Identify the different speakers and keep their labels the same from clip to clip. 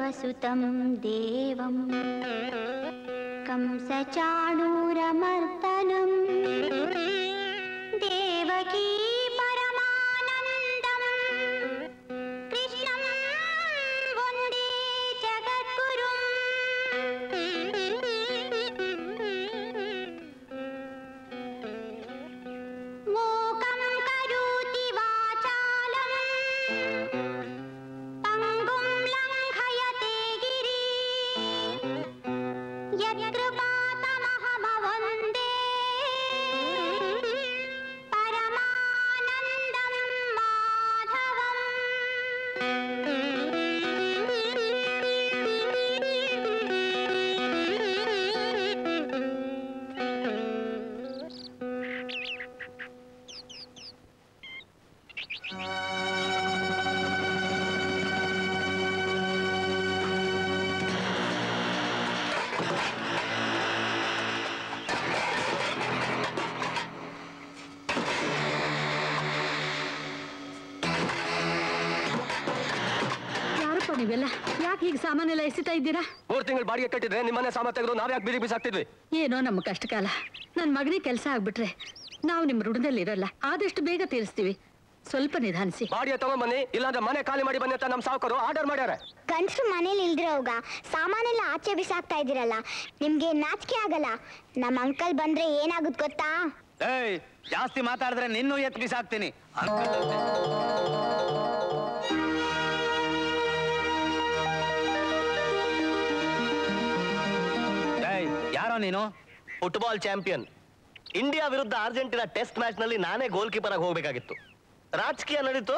Speaker 1: वसुतं देवं कंसचाणूरमर्दनं देवकी परमानन्दं कृष्णं वन्दे जगद्गुरुम् मूकं करोति वाचालम् पङ्गुं लङ्घयते गिरि यत्कृपातमहमवन्दे परमानन्दं माधवम्
Speaker 2: ಯಾರಪ್ಪ ನೀವೆಲ್ಲ ಯಾಕೆ ಹೀಗೆ ಸಾಮಾನೆಲ್ಲ ಎಸಿತಾ ಇದ್ದೀರಾ
Speaker 3: ಮೂರ್ ತಿಂಗಳು ಬಾಡಿಗೆ ಕಟ್ಟಿದ್ರೆ ನಿಮ್ಮನೆ ಸಾಮಾನ್ ತೆಗೆದು ನಾವ್ ಯಾಕೆ ಬೀದಿ ಬಿಸಾಕ್ತಿದ್ವಿ
Speaker 2: ಏನೋ ನಮ್ಮ ಕಷ್ಟಕಾಲ ನನ್ನ ಮಗನಿಗೆ ಕೆಲಸ ಆಗ್ಬಿಟ್ರೆ ನಾವು ನಿಮ್ಮ ಋಣದಲ್ಲಿ ಇರಲ್ಲ ಆದಷ್ಟು ಬೇಗ ತೀರಿಸ್ತೀವಿ ಸ್ವಲ್ಪ ನಿಧಾನಿಸಿ
Speaker 3: ಬಾಡಿಗೆ ತಗೊಂಡ್ ಬನ್ನಿ ಇಲ್ಲಾಂದ್ರೆ ಮನೆ ಖಾಲಿ ಮಾಡಿ ಬನ್ನಿ ಅಂತ ನಮ್ ಸಾವುಕರು ಆರ್ಡರ್ ಮಾಡ್ಯಾರ
Speaker 1: ಗಂಡಸ್ರು ಮನೇಲಿ ಇಲ್ದಿರೋವಾಗ ಸಾಮಾನೆಲ್ಲ ಆಚೆ ಬಿಸಾಕ್ತಾ ಇದ್ದೀರಲ್ಲ ನಿಮ್ಗೆ ನಾಚಿಕೆ ಆಗಲ್ಲ ನಮ್ಮ ಅಂಕಲ್ ಬಂದ್ರೆ ಏನಾಗುತ್ತೆ ಗೊತ್ತಾ
Speaker 4: ಏಯ್ ಜಾಸ್ತಿ ಮಾತಾಡಿದ್ರೆ ನಿನ್ನೂ ಎತ್ ಬಿಸಾಕ್ತೀನಿ ಏಯ್ ಯಾರೋ ನೀನು
Speaker 3: ಫುಟ್ಬಾಲ್ ಚಾಂಪಿಯನ್ ಇಂಡಿಯಾ ವಿರುದ್ಧ ಅರ್ಜೆಂಟಿನಾ ಟೆಸ್ಟ್ ಮ್ಯಾಚ್ ನಲ್ಲಿ ನಾನೇ ಗೋಲ್ ಕೀಪರ್ ಆಗಿ ಹೋಗ್ಬೇಕಾಗಿತ್ತು ರಾಜಕೀಯ ನಡೀತು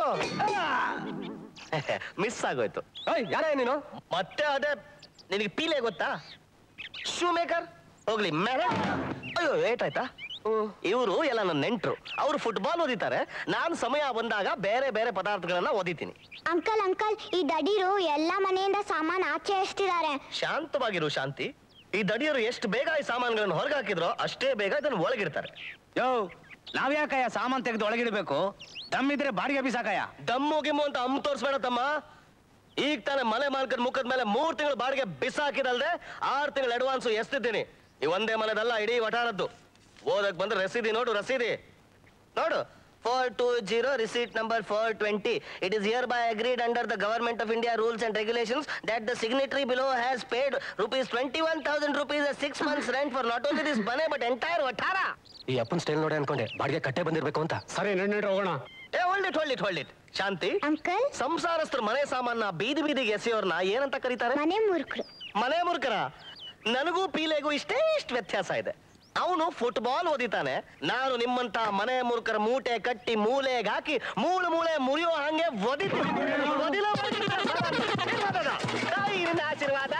Speaker 3: ಮಿಸ್ ಆಗೋಯ್ತು ಯಾರೇ ನೀನು ಮತ್ತೆ ಅದೇ ನಿನಗೆ ಪೀಲೆ ಗೊತ್ತಾ ಶೂ ಮೇಕರ್ ಹೋಗ್ಲಿ ಮೇಲೆ ಅಯ್ಯೋ ಏಟಾಯ್ತಾ ಇವರು ಎಲ್ಲ ನನ್ನ ನೆಂಟ್ರು ಅವರು ಫುಟ್ಬಾಲ್ ಓದಿತಾರೆ ನಾನು ಸಮಯ ಬಂದಾಗ ಬೇರೆ ಬೇರೆ ಪದಾರ್ಥಗಳನ್ನ ಓದಿತೀನಿ
Speaker 1: ಅಂಕಲ್ ಅಂಕಲ್ ಈ ದಡಿರು ಎಲ್ಲ ಮನೆಯಿಂದ ಸಾಮಾನು ಆಚೆ ಎಷ್ಟಿದ್ದಾರೆ
Speaker 3: ಶಾಂತವಾಗಿರು ಶಾಂತಿ ಈ ದಡಿಯರು ಎಷ್ಟು ಬೇಗ ಈ ಸಾಮಾನುಗಳನ್ನು ಹೊರಗೆ ಹಾಕಿದ್ರೋ ಅಷ್ಟೇ ಬೇಗ ಇದನ್ನು ಒಳಗಿಡ್ತಾರೆ
Speaker 4: ಯೋ ನಾವ್ಯಾಕಯ್ಯ ಸಾಮಾನ್ ತೆಗೆದು ಒಳಗಿಡ್ಬೇಕು ದಮ್ಮಿದ್ರೆ ಬಾಡಿಗೆ ಬಿಸಾಕಯ್ಯ
Speaker 3: ದಮ್ಮು ಗಿಮ್ಮು ಅಂತ ಅಮ್ಮ ತೋರಿಸ್ಬೇಡ ತಮ್ಮ ಈಗ ತಾನೇ ಮನೆ ಮಾಲ್ಕದ ಮುಖದ ಮೇಲೆ ಮೂರ್ ತಿಂಗಳು ಬಾಡಿಗೆ ಬಿಸಾಕಿದಲ್ದೆ ಆರು ತಿಂಗಳು ಅಡ್ವಾನ್ಸ್ ಎಸ್ತಿದ್ದೀನಿ ಈ ಒಂದೇ ಮನೆದಲ್ಲ ಇಡೀ ವಠಾರದ್ದು ಓದಕ್ ಬಂದ್ರೆ ರಸೀದಿ ನೋಡು ರಸೀದಿ ನೋಡು four two zero receipt number four twenty it is here by agreed under the government of India rules and regulations that the signatory below has paid rupees twenty one thousand rupees six months rent for not only this ಮನೆ but entire ವಠಾರ ಈ ಅಪ್ಪನ್ style ನೋಡಿ ಅನ್ಕೊಂಡೆ ಬಾಡಿಗೆ ಕಟ್ಟೆ ಬಂದಿರ್ಬೇಕು ಅಂತ
Speaker 5: ಸರಿ ನಡ್ ಹೋಗೋಣ
Speaker 3: ಏ ಹೊಳ್ಳಿಟ್ ಹೊಳ್ಳಿಟ್ ಹೊಳ್ಳಿಟ್ ಶಾಂತಿ
Speaker 1: ಅಂಕಲ್
Speaker 3: ಸಂಸಾರಸ್ಥರು ಮನೆ ಸಾಮಾನ ಬೀದಿ ಬೀದಿಗೆ ಎಸೆಯೋರ್ನ ಏನಂತ ಕರೀತಾರೆ
Speaker 1: ಮನೆ ಮೂರ್ಖರು
Speaker 3: ಮನೆ ಮುರುಕರ ನನಗೂ ಪೀಲೆಗೂ ಇಷ್ಟೇ ಇಷ್ಟು ವ್ಯತ್ಯಾಸ ಇದೆ ಅವನು ಫುಟ್ಬಾಲ್ ಓದಿತಾನೆ ನಾನು ನಿಮ್ಮಂತ ಮನೆ ಮುರುಕರ ಮೂಟೆ ಕಟ್ಟಿ ಮೂಲೆಗೆ ಹಾಕಿ ಮೂಳು ಮೂಳೆ ಮುರಿಯೋ ಹಂಗೆ ಒದಿತೀನಿ ಒದಿಲ ಒದಿಲ. ತಾಯಿ ನಿನ್ನ ಆಶೀರ್ವಾದ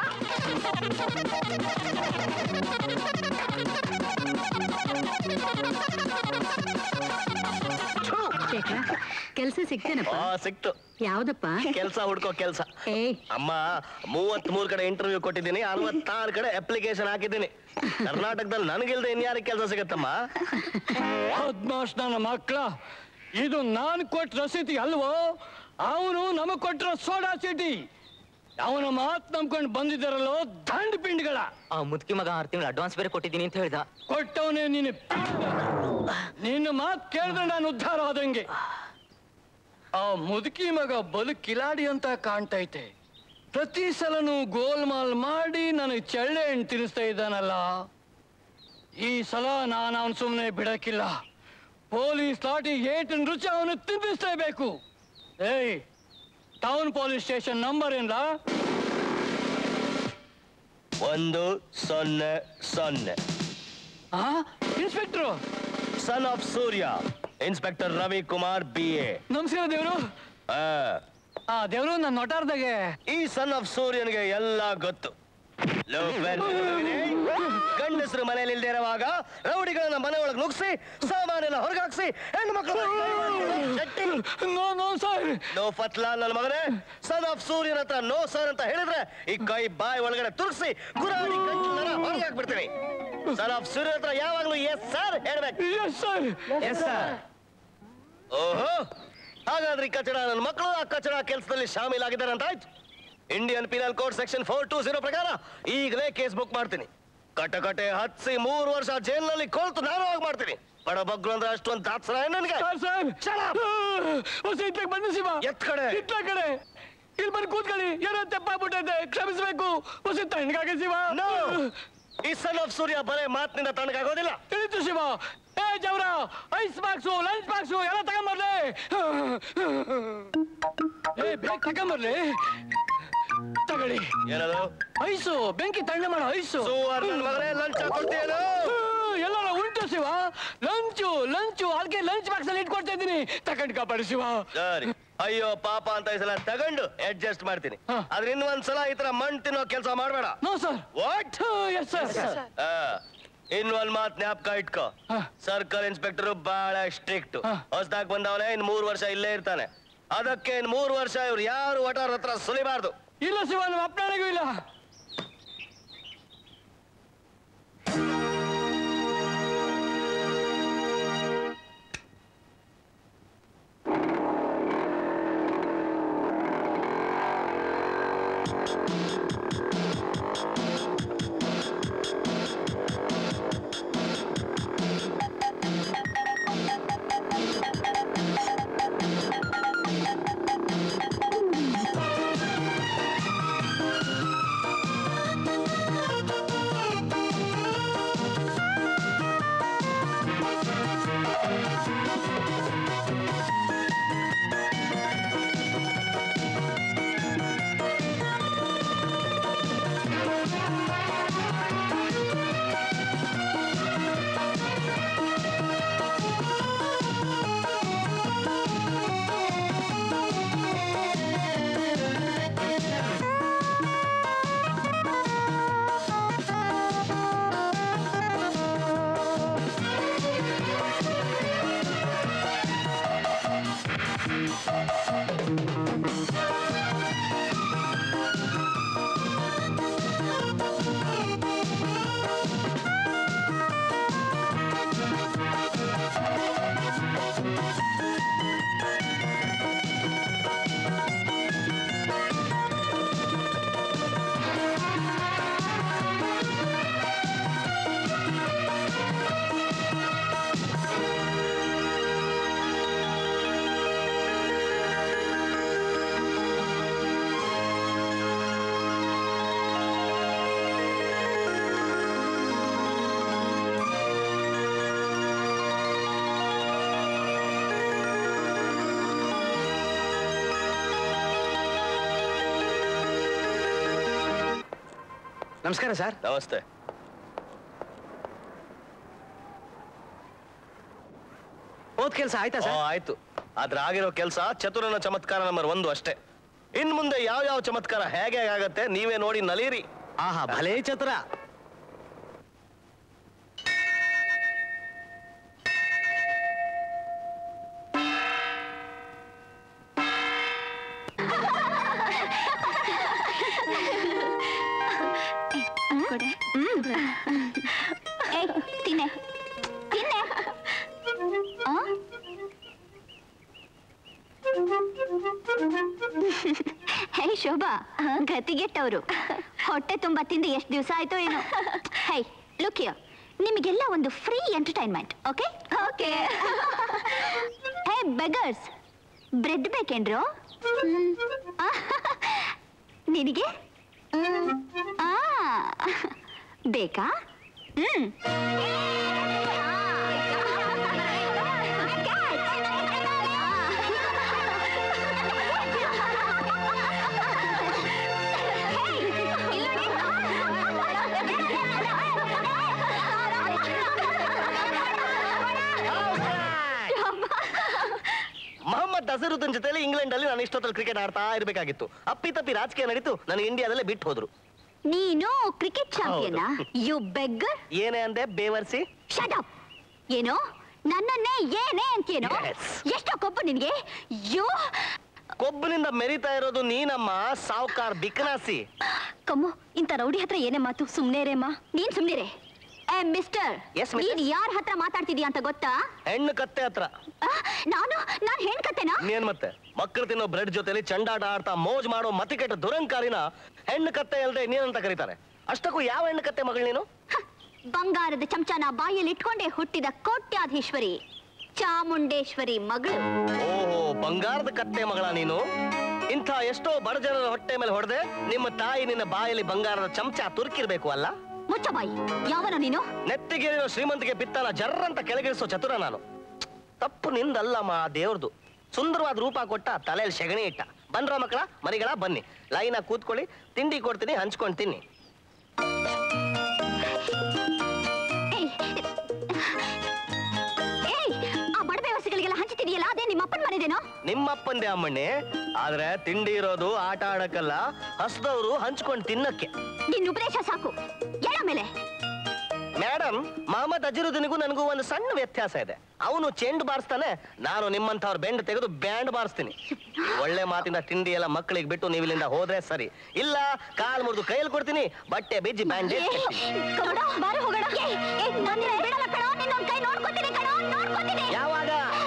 Speaker 2: ಶೇಖರ ಕೆಲಸ ಸಿಗ್ತೇನಪ್ಪ
Speaker 3: ಆ ಸಿಕ್ತು
Speaker 2: ಯಾವ್ದಪ್ಪ
Speaker 3: ಕೆಲ್ಸ ಹುಡ್ಕೋ ಕೆಲ್ಸ
Speaker 2: ಏಯ್
Speaker 3: ಅಮ್ಮ ಮೂವತ್ ಮೂರ್ ಕಡೆ ಇಂಟರ್ವ್ಯೂ ಕೊಟ್ಟಿದ್ದೀನಿ ಅರವತ್ತಾರು ಕಡೆ ಅಪ್ಲಿಕೇಶನ್ ಹಾಕಿದ್ದೀನಿ ಕರ್ನಾಟಕದಲ್ಲಿ ನನಗಿಲ್ದೆ ಇನ್ಯಾರಿಗೆ ಕೆಲಸ ಸಿಗತ್ತಮ್ಮ
Speaker 5: ಹದ್ಮಾಸ್ ನನ್ನ ಮಕ್ಳ ಇದು ನಾನು ಕೊಟ್ಟ ರಸೀತಿ ಅಲ್ವೋ ಅವನು ನಮಗ್ ಕೊಟ್ಟಿರೋ ಸೋಡಾ ಚೀಟಿ ಅವನ ಮಾತ್ ನಂಬ್ಕೊಂಡು ಬಂದಿದ್ದಾರಲ್ಲೋ ದಂಡ ಪಿಂಡ್ಗಳ
Speaker 6: ಆ ಮುದುಕಿ ಮಗ ಆರು ತಿಂಗಳು ಅಡ್ವಾನ್ಸ್ ಬೇರೆ ಕೊಟ್ಟಿದ್ದೀನಿ ಅಂತ ಹೇಳ್ದ
Speaker 5: ಕೊಟ್ಟವನೇ ನೀನು ನಿನ್ನ ಮಾತ್ ಕೇಳಿದ್ರೆ ನಾನು ಉದ್ಧಾರ ಆದಂಗೆ ಆ ಮುದುಕಿ ಮಗ ಬಲು ಕಿಲಾಡಿ ಅಂತ ಕಾಣ್ತೈತೆ ಪ್ರತಿ ಸಲನೂ ಗೋಲ್ಮಾಲ್ ಮಾಡಿ ನನಗೆ ಚಳ್ಳೆ ಹಣ್ಣು ತಿನ್ನಿಸ್ತಾ ಇದ್ದಾನಲ್ಲ ಈ ಸಲ ನಾನು ಅವನು ಸುಮ್ಮನೆ ಬಿಡಕ್ಕಿಲ್ಲ ಪೊಲೀಸ್ ಲಾಟಿ ಏಟಿನ ರುಚಿ ಅವನು ತಿನ್ನಿಸ್ಲೇಬೇಕು ಏಯ್ ಟೌನ್ ಪೊಲೀಸ್ ಸ್ಟೇಷನ್ ನಂಬರ್ ಏನ್ಲ
Speaker 3: ಒಂದು ಸೊನ್ನೆ ಸೊನ್ನೆ
Speaker 5: ಆ inspector
Speaker 3: son of Surya inspector Ravi Kumar B A
Speaker 5: ನಮಸ್ಕಾರ ದೇವ್ರು ಆ ದೇವ್ರು ನನ್ನ ನೊಟಾರ್ದಾಗೆ
Speaker 3: ಈ ಸನ್ ಆಫ್ ಸೂರ್ಯನಿಗೆ ಎಲ್ಲ ಗೊತ್ತು ಗಂಡಸರು ಮನೇಲಿ ಇಲ್ದೇ ಇರುವಾಗ ರೌಡಿಗಳನ್ನ ಮನೆ ಒಳಗೆ ನುಗ್ಸಿ ಸಾಮಾನೆಲ್ಲ ಹೊರಗಾಕ್ಸಿ ಹೆಣ್ಣು ಮಕ್ಕಳು
Speaker 5: ನೋ ನೋ ಸರ್
Speaker 3: ನೋ ಫತ್ಲಾ ನನ್ನ ಮಗನೇ ಸನ್ ಆಫ್ ಸೂರ್ಯನ ಹತ್ರ ನೋ ಸರ್ ಅಂತ ಹೇಳಿದ್ರೆ ಈ ಕೈ ಬಾಯಿ ಒಳಗಡೆ ತುರ್ಸಿ ಗುರಾಡಿ ಗಂಟಲನ್ನ ಹೊರಗೆ ಹಾಕ್ಬಿಡ್ತೀನಿ ಸನ್ ಆಫ್ ಸೂರ್ಯ ಹತ್ರ ಯಾವಾಗ್ಲೂ ಎಸ್ ಸರ್ ಹೇಳ್ಬೇಕು
Speaker 5: ಎಸ್ ಸರ್
Speaker 4: ಎಸ್ ಸರ್
Speaker 3: ಓಹೋ ಹಾಗಾದ್ರೆ ಈ ಕಚಡ ನನ್ನ ಮಕ್ಕಳು ಆ ಕಚಡ ಕೆಲಸದಲ್ಲಿ ಶಾಮೀಲಾಗಿದ್ದಾರೆ ಅಂತ ಆಯ್ತು Indian penal code section four two zero ಪ್ರಕಾರ ಈಗಲೇ ಕೇಸ್ ಬುಕ್ ಮಾಡ್ತೀನಿ ಕಟಕಟೆ ಹತ್ಸಿ ಮೂರು ವರ್ಷ ಜೈಲಿನಲ್ಲಿ ಕೊಲ್ತು ನಾನು ಹೋಗಿ ಮಾಡ್ತೀನಿ ಬಡ ಬಗ್ರು ಅಂದ್ರೆ ಅಷ್ಟೊಂದು ದಾತ್ಸರ ನನಗೆ Shut up!
Speaker 5: ಹೊಸ ಇತ್ಲಾಗ ಬನ್ನಿ ಶಿವ
Speaker 3: ಎತ್ ಕಡೆ.
Speaker 5: ಇತ್ಲ ಕಡೆ ಇಲ್ಲಿ ಬಂದು ಕೂತ್ಕೊಳ್ಳಿ ಏನೋ ತಪ್ಪಾಗ್ಬಿಟ್ಟೈತೆ ಕ್ಷಮಿಸ್ಬೇಕು ಹೊಸ ತಣ್ಣಗಾಗೆ ಶಿವ
Speaker 3: No! ಈ ಸನ್ ಆಫ್ ಸೂರ್ಯ ಬರೇ ಮಾತಿನಿಂದ ತಣ್ಣಗಾಗೋದಿಲ್ಲ
Speaker 5: ತಿಳಿತು ಶಿವ ಏ ಜವರ ಐಸ್ ಬಾಕ್ಸು ಲಂಚ್ ಬಾಕ್ಸು ಎಲ್ಲ ತಗೊಂಬರ್ಲಿ ಏ ಬೇಗ ತಗೊಂಬರ್ಲಿ ತಗೊಳ್ಳಿ
Speaker 3: ಏನದು
Speaker 5: ಐಸು ಬೆಂಕಿ ತಣ್ಣೆ ಮಾಡೋ ಐಸು
Speaker 3: ಸುವರ್ ನನ್ ಮಗನೇ ಲಂಚ ಕೊಡ್ತೀಯೇನು
Speaker 5: ಎಲ್ಲ ಉಂಟು ಶಿವ ಲಂಚು ಲಂಚು ಅದಕ್ಕೆ ಲಂಚ್ ಬಾಕ್ಸ್ ಅಲ್ಲಿ ಇಟ್ಕೊಡ್ತಾ ಇದ್ದೀನಿ ತಗೊಂಡು ಕಾಪಾಡು ಶಿವ
Speaker 3: ಸರಿ ಅಯ್ಯೋ ಪಾಪ ಅಂತ ಈ ಸಲ ತಗೊಂಡು ಅಡ್ಜಸ್ಟ್ ಮಾಡ್ತೀನಿ
Speaker 5: ಹಾ.
Speaker 3: ಆದ್ರೆ ಇನ್ನೊಂದ್ಸಲ ಈ ತರ ಮಣ್ ತಿನ್ನೋ ಕೆಲಸ ಮಾಡಬೇಡ
Speaker 5: no sir
Speaker 3: what
Speaker 5: yes sir
Speaker 3: ಇನ್ನೊಂದ್ ಮಾತ್ ಜ್ಞಾಪಕ ಇಟ್ಕೋ
Speaker 5: ಹಾ.
Speaker 3: ಸರ್ಕಲ್ ಇನ್ಸ್ಪೆಕ್ಟರ್ ಬಹಳ ಸ್ಟ್ರಿಕ್ಟ್
Speaker 5: ಹಾ.
Speaker 3: ಹೊಸದಾಗ್ ಬಂದವನೇ ಇನ್ ಮೂರ್ ವರ್ಷ ಇಲ್ಲೇ ಇರ್ತಾನೆ ಅದಕ್ಕೆ ಇನ್ ಮೂರ್ ವರ್ಷ ಇವ್ರು ಯಾರು ಒಟಾರ ಹತ್ರ ಸುಲಿಬಾರ್ದು
Speaker 5: ಇಲ್ಲ ಶಿವ ನಮ್ಮ ಅಪ್ಪನಾಣಿಗೂ ಇಲ್ಲ
Speaker 4: ನಮಸ್ಕಾರ ಸರ್
Speaker 3: ನಮಸ್ತೆ
Speaker 4: ಹೋದ್ ಕೆಲಸ ಆಯ್ತಾ
Speaker 3: ಓ,
Speaker 4: ಸರ್
Speaker 3: ಆಯ್ತು ಆದ್ರೆ ಆಗಿರೋ ಕೆಲಸ ಚತುರನ ಚಮತ್ಕಾರ ನಂಬರ್ ಒಂದು ಅಷ್ಟೇ ಇನ್ ಮುಂದೆ ಯಾವ ಯಾವ ಚಮತ್ಕಾರ ಹೇಗೆ ಹೇಗೆ ಆಗತ್ತೆ ನೀವೇ ನೋಡಿ ನಲೀರಿ
Speaker 4: ಆಹಾ ಭಲೇ ಚತುರ
Speaker 1: ಕೊಡೆ ಏಯ್ ತಿನ್ನೆ ತಿನ್ನೆ ಆ? ಹೇ ಶೋಭಾ ಗತಿಗೆಟ್ಟವರು ಹೊಟ್ಟೆ ತುಂಬಾ ತಿಂದು ಎಷ್ಟು ದಿವಸ ಆಯ್ತು ಏನೋ ಹೇ ಲುಕ್ ಯು ನಿಮಗೆಲ್ಲ ಒಂದು free entertainment okay okay hey beggars bread ಬೇಕೇನ್ರು ನಿನಗೆ ಆ ಬೇಕಾ ಹ್ಮ್
Speaker 3: ಮೊಹಮ್ಮದ್ ಅಜರುದ್ದೀನ್ ಜೊತೆಲಿ ಇಂಗ್ಲೆಂಡ್ ಅಲ್ಲಿ ನಾನು ಇಷ್ಟೊತ್ತಲ್ಲಿ ಕ್ರಿಕೆಟ್ ಆಡ್ತಾ ಇರ್ಬೇಕಾಗಿತ್ತು ಅಪ್ಪಿ ತಪ್ಪಿ ರಾಜಕೀಯ ನಡೀತು ನಾನು ಇಂಡಿಯಾದಲ್ಲೇ ಬಿಟ್ಟು ಹೋದ್ರು
Speaker 1: ನೀನು ಕ್ರಿಕೆಟ್ ಚಾಂಪಿಯನ್ ಯು ಬೆಗ್ಗರ್
Speaker 3: ಏನೇ ಅಂದೆ ಬೇವರ್ಸಿ
Speaker 1: ಶಟ್ ಅಪ್ ಏನು ನನ್ನನ್ನೇ ಏನೇ ಅಂತೀನೋ
Speaker 3: Yes.
Speaker 1: ಎಷ್ಟೋ ಕೊಬ್ಬು ನಿನ್ಗೆ ಯೋ
Speaker 3: ಕೊಬ್ಬಿನಿಂದ ಮೆರಿತಾ ಇರೋದು ನೀನಮ್ಮ ಸಾವ್ಕಾರ್ ಬಿಕ್ನಾಸಿ
Speaker 1: ಕಮ್ಮು ಇಂಥ ರೌಡಿ ಹತ್ರ ಏನೇ ಮಾತು ಸುಮ್ನೆ ರೇಮ್ಮ ನೀನ್ ಸುಮ್ನಿರೆ ಏ ಮಿಸ್ಟರ್
Speaker 3: Yes, mister.
Speaker 1: ನೀನ್ ಯಾರ ಹತ್ರ ಮಾತಾಡ್ತಿದ್ಯಾ ಅಂತ ಗೊತ್ತಾ
Speaker 3: ಹೆಣ್ಣು ಕತ್ತೆ ಹತ್ರ
Speaker 1: ಆ, ನಾನು ನಾನ್ ಹೆಣ್ ಕತೆನಾ
Speaker 3: ಇನ್ನೇನ್ ಮತ್ತೆ ಮಕ್ಕಳು ತಿನ್ನೋ ಬ್ರೆಡ್ ಜೊತೆಲಿ ಚಂಡಾಟ ಆಡ್ತಾ ಮೋಜ್ ಮಾಡೋ ಮತಿಕೆಟ್ಟ ದುರಂಕಾರಿನ ಹೆಣ್ಣು ಕತ್ತೆ ಅಲ್ದೆ ಇನ್ನೇನಂತ ಕರೀತಾರೆ ಅಷ್ಟಕ್ಕೂ ಯಾವ ಹೆಣ್ಣು ಕತ್ತೆ ಮಗಳು ನೀನು
Speaker 1: ಹ, ಬಂಗಾರದ ಚಮಚನ ಬಾಯಲ್ಲಿ ಇಟ್ಕೊಂಡೆ ಹುಟ್ಟಿದ ಕೋಟ್ಯಾಧೀಶ್ವರಿ ಚಾಮುಂಡೇಶ್ವರಿ ಮಗಳು
Speaker 3: ಓಹೋ ಬಂಗಾರದ ಕತ್ತೆ ಮಗಳ ನೀನು ಇಂಥ ಎಷ್ಟೋ ಬಡ ಜನರ ಹೊಟ್ಟೆ ಮೇಲೆ ಹೊಡೆದೆ ನಿಮ್ಮ ತಾಯಿ ನಿನ್ನ ಬಾಯಲ್ಲಿ ಬಂಗಾರದ ಚಮಚ ತುರುಕಿರ್ಬೇಕು ಅಲ್ಲ
Speaker 1: ಮುಚ್ಚ ಬಾಯಿ ಯಾವನ ನೀನು
Speaker 3: ನೆತ್ತಿಗೇರಿರೋ ಶ್ರೀಮಂತಿಗೆ ಬಿತ್ತನ ಜರ್ರಂತ ಕೆಳಗಿಳಿಸೋ ಚತುರ ನಾನು ತಪ್ಪು ನಿಂದಲ್ಲಮ್ಮ ದೇವ್ರದು ಸುಂದರವಾದ ರೂಪ ಕೊಟ್ಟ ತಲೆಯಲ್ಲಿ ಸೆಗಣಿ ಇಟ್ಟ ಬಂದ್ರ ಮಕ್ಕಳ ಮರಿಗಳ ಬನ್ನಿ ಲೈನ ಕೂತ್ಕೊಳ್ಳಿ ತಿಂಡಿ ಕೊಡ್ತೀನಿ ಹಂಚ್ಕೊಂಡು ತಿನ್ನಿ
Speaker 1: ಏಯ್ ಏಯ್ ಆ ಬಡಬೆ ವಸಿಗಳಿಗೆಲ್ಲ ಹಂಚ್ತಿದೆಯಲ್ಲ ಅದೇ ನಿಮ್ಮ ಅಪ್ಪನ ಮನೆದೇನೋ
Speaker 3: ನಿಮ್ಮಪ್ಪಂದೆ ಅಮ್ಮಣ್ಣಿ ಆದ್ರೆ ತಿಂಡಿ ಇರೋದು ಆಟ ಆಡಕ್ಕಲ್ಲ ಹಸ್ದವ್ರು ಹಂಚ್ಕೊಂಡು ತಿನ್ನಕ್ಕೆ
Speaker 1: ನಿನ್ನ ಉಪದೇಶ ಸಾಕು ಎಳ ಮೇಲೆ
Speaker 3: ಮೇಡಮ್ ಮಹಮ್ಮದ್ ಅಜರುದ್ದೀನಿಗೂ ನನಗೂ ಒಂದು ಸಣ್ಣ ವ್ಯತ್ಯಾಸ ಇದೆ ಅವನು ಚೆಂಡು ಬಾರಿಸ್ತಾನೆ ನಾನು ನಿಮ್ಮಂಥವ್ರ ಬೆಂಡ್ ತೆಗೆದು ಬ್ಯಾಂಡ್ ಬಾರಿಸ್ತೀನಿ ಒಳ್ಳೆ ಮಾತಿಂದ ತಿಂಡಿ ಎಲ್ಲ ಮಕ್ಕಳಿಗೆ ಬಿಟ್ಟು ನೀವು ಇಲ್ಲಿಂದ ಹೋದ್ರೆ ಸರಿ ಇಲ್ಲ ಕಾಲ್ ಮುರಿದು ಕೈಯಲ್ಲಿ ಕೊಡ್ತೀನಿ ಬಟ್ಟೆ ಬಿಜ್ಜಿ ಬ್ಯಾಂಡೇಜ್
Speaker 1: ಕಣ ಬಾರ ಹೋಗೋಣ ಏಯ್, ಏಯ್, ನನ್ನೇ ಬಿಡಲ್ಲ ಕಣೋ ನಿನ್ನೊಂದ್ ಕೈ ನೋಡ್ಕೊತೀನಿ ಕಣೋ ನೋಡ್ಕೊತೀನಿ
Speaker 3: ಯಾವಾಗ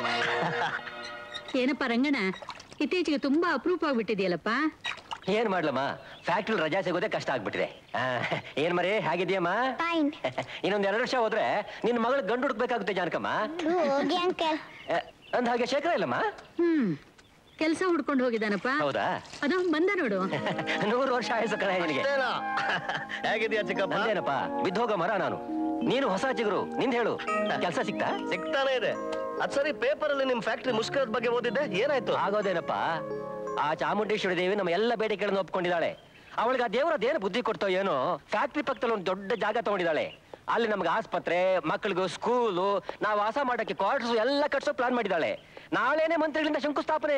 Speaker 2: ಏನಪ್ಪ ರಂಗಣ್ಣ ಇತ್ತೀಚೆಗೆ ತುಂಬಾ ಅಪರೂಪ ಆಗ್ಬಿಟ್ಟಿದೆಯಲ್ಲಪ್ಪ
Speaker 7: ಏನ್ ಮಾಡ್ಲಮ್ಮ ಫ್ಯಾಕ್ಟ್ರಿ ರಜಾ ಸಿಗೋದೇ ಕಷ್ಟ ಆಗ್ಬಿಟ್ಟಿದೆ ಆ, ಏನ್ ಮರಿ ಹೇಗಿದ್ಯಮ್ಮ
Speaker 1: Fine.
Speaker 7: ಇನ್ನೊಂದ್ ಎರಡು ವರ್ಷ ಹೋದ್ರೆ ನಿನ್ ಮಗಳು ಗಂಡು ಹುಡುಕ್ಬೇಕಾಗುತ್ತೆ ಜಾನಕಮ್ಮ
Speaker 1: ಹೋಗಿ ಅಂಕಲ್
Speaker 7: ಆ, ಅಂದ್ ಹಾಗೆ ಶೇಖರ ಇಲ್ಲಮ್ಮ
Speaker 2: ಹ್ಮ್ ಕೆಲ್ಸ ಹುಡ್ಕೊಂಡು ಹೋಗಿದ್ದಾನಪ್ಪ
Speaker 7: ಹೌದಾ
Speaker 2: ಅದು ಬಂದ ನೋಡು
Speaker 7: ನೂರು ವರ್ಷ ಆಯಸ್ಸು ಕಣ ನಿನಗೆ
Speaker 3: ಅಷ್ಟೇನಾ? ಹೇಗಿದ್ಯಾ ಚಿಕ್ಕಪ್ಪ
Speaker 7: ನಂದೇನಪ್ಪ ಬಿದ್ದೋಗ ಮರ ನಾನು ನೀನು ಹೊಸ ಚಿಗುರು ನಿಂದ್ ಹೇಳು ಕೆಲ್ಸ ಸಿಕ್ತಾ
Speaker 3: ಸಿಗ್ತಾನೆ ಇದೆ ಅದ್ ಸರಿ ಪೇಪರ್ ಅಲ್ಲಿ ನಿಮ್ ಫ್ಯಾಕ್ಟ್ರಿ ಮುಷ್ಕರದ ಬಗ್ಗೆ ಓದಿದ್ದೆ ಏನಾಯ್ತು
Speaker 7: ಆಗೋದೇನಪ್ಪ ಆ ಚಾಮುಂಡೇಶ್ವರಿ ದೇವಿ ನಮ್ಮ ಎಲ್ಲ ಬೇಡಿಕೆಗಳನ್ನು ಒಪ್ಕೊಂಡಿದ್ದಾಳೆ ಅವಳಿಗೆ ಆ ದೇವರ ಅದೇನು ಬುದ್ಧಿ ಕೊಡ್ತೋ ಏನೋ ಫ್ಯಾಕ್ಟ್ರಿ ಪಕ್ಕದಲ್ಲಿ ಒಂದು ದೊಡ್ಡ ಜಾಗ ತಗೊಂಡಿದ್ದಾಳೆ ಅಲ್ಲಿ ನಮ್ಗೆ ಆಸ್ಪತ್ರೆ ಮಕ್ಕಳಿಗೂ ಸ್ಕೂಲು ನಾವು ವಾಸ ಮಾಡಕ್ಕೆ ಕ್ವಾರ್ಟರ್ಸ್ ಎಲ್ಲ ಕಟ್ಸೋ ಪ್ಲಾನ್ ಮಾಡಿದ್ದಾಳೆ ನಾಳೆನೆ ಮಂತ್ರಿಗಳಿಂದ ಶಂಕುಸ್ಥಾಪನೆ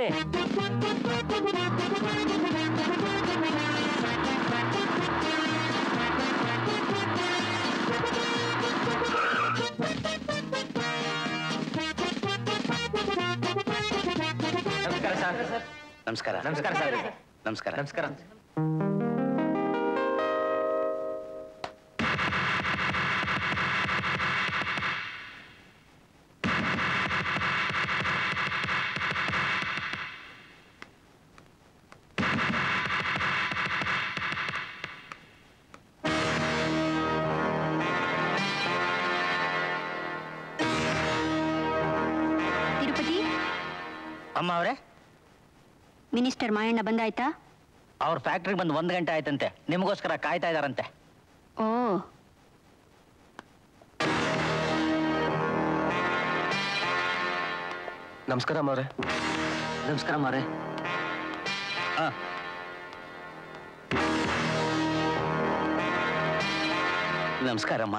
Speaker 7: ನಮಸ್ಕಾರ ಸರ್ ನಮಸ್ಕಾರ ನಮಸ್ಕಾರ ಸರ್ ನಮಸ್ಕಾರ ನಮಸ್ಕಾರ
Speaker 1: ತಿರುಪತಿ
Speaker 4: ಅಮ್ಮ ಅವರೇ
Speaker 1: ಮಿನಿಸ್ಟರ್ ಮಾಯಣ್ಣ ಬಂದಾಯ್ತಾ
Speaker 4: ಅವ್ರ ಫ್ಯಾಕ್ಟ್ರಿಗೆ ಬಂದು ಒಂದ್ ಗಂಟೆ ಆಯ್ತಂತೆ ನಿಮಗೋಸ್ಕರ ಕಾಯ್ತಾ ಇದಾರಂತೆ
Speaker 1: ಓ
Speaker 7: ನಮಸ್ಕಾರ ಅಮ್ಮವ್ರೆ
Speaker 4: ನಮಸ್ಕಾರ ಮಾರೆ ಹಾ
Speaker 7: ನಮಸ್ಕಾರಮ್ಮ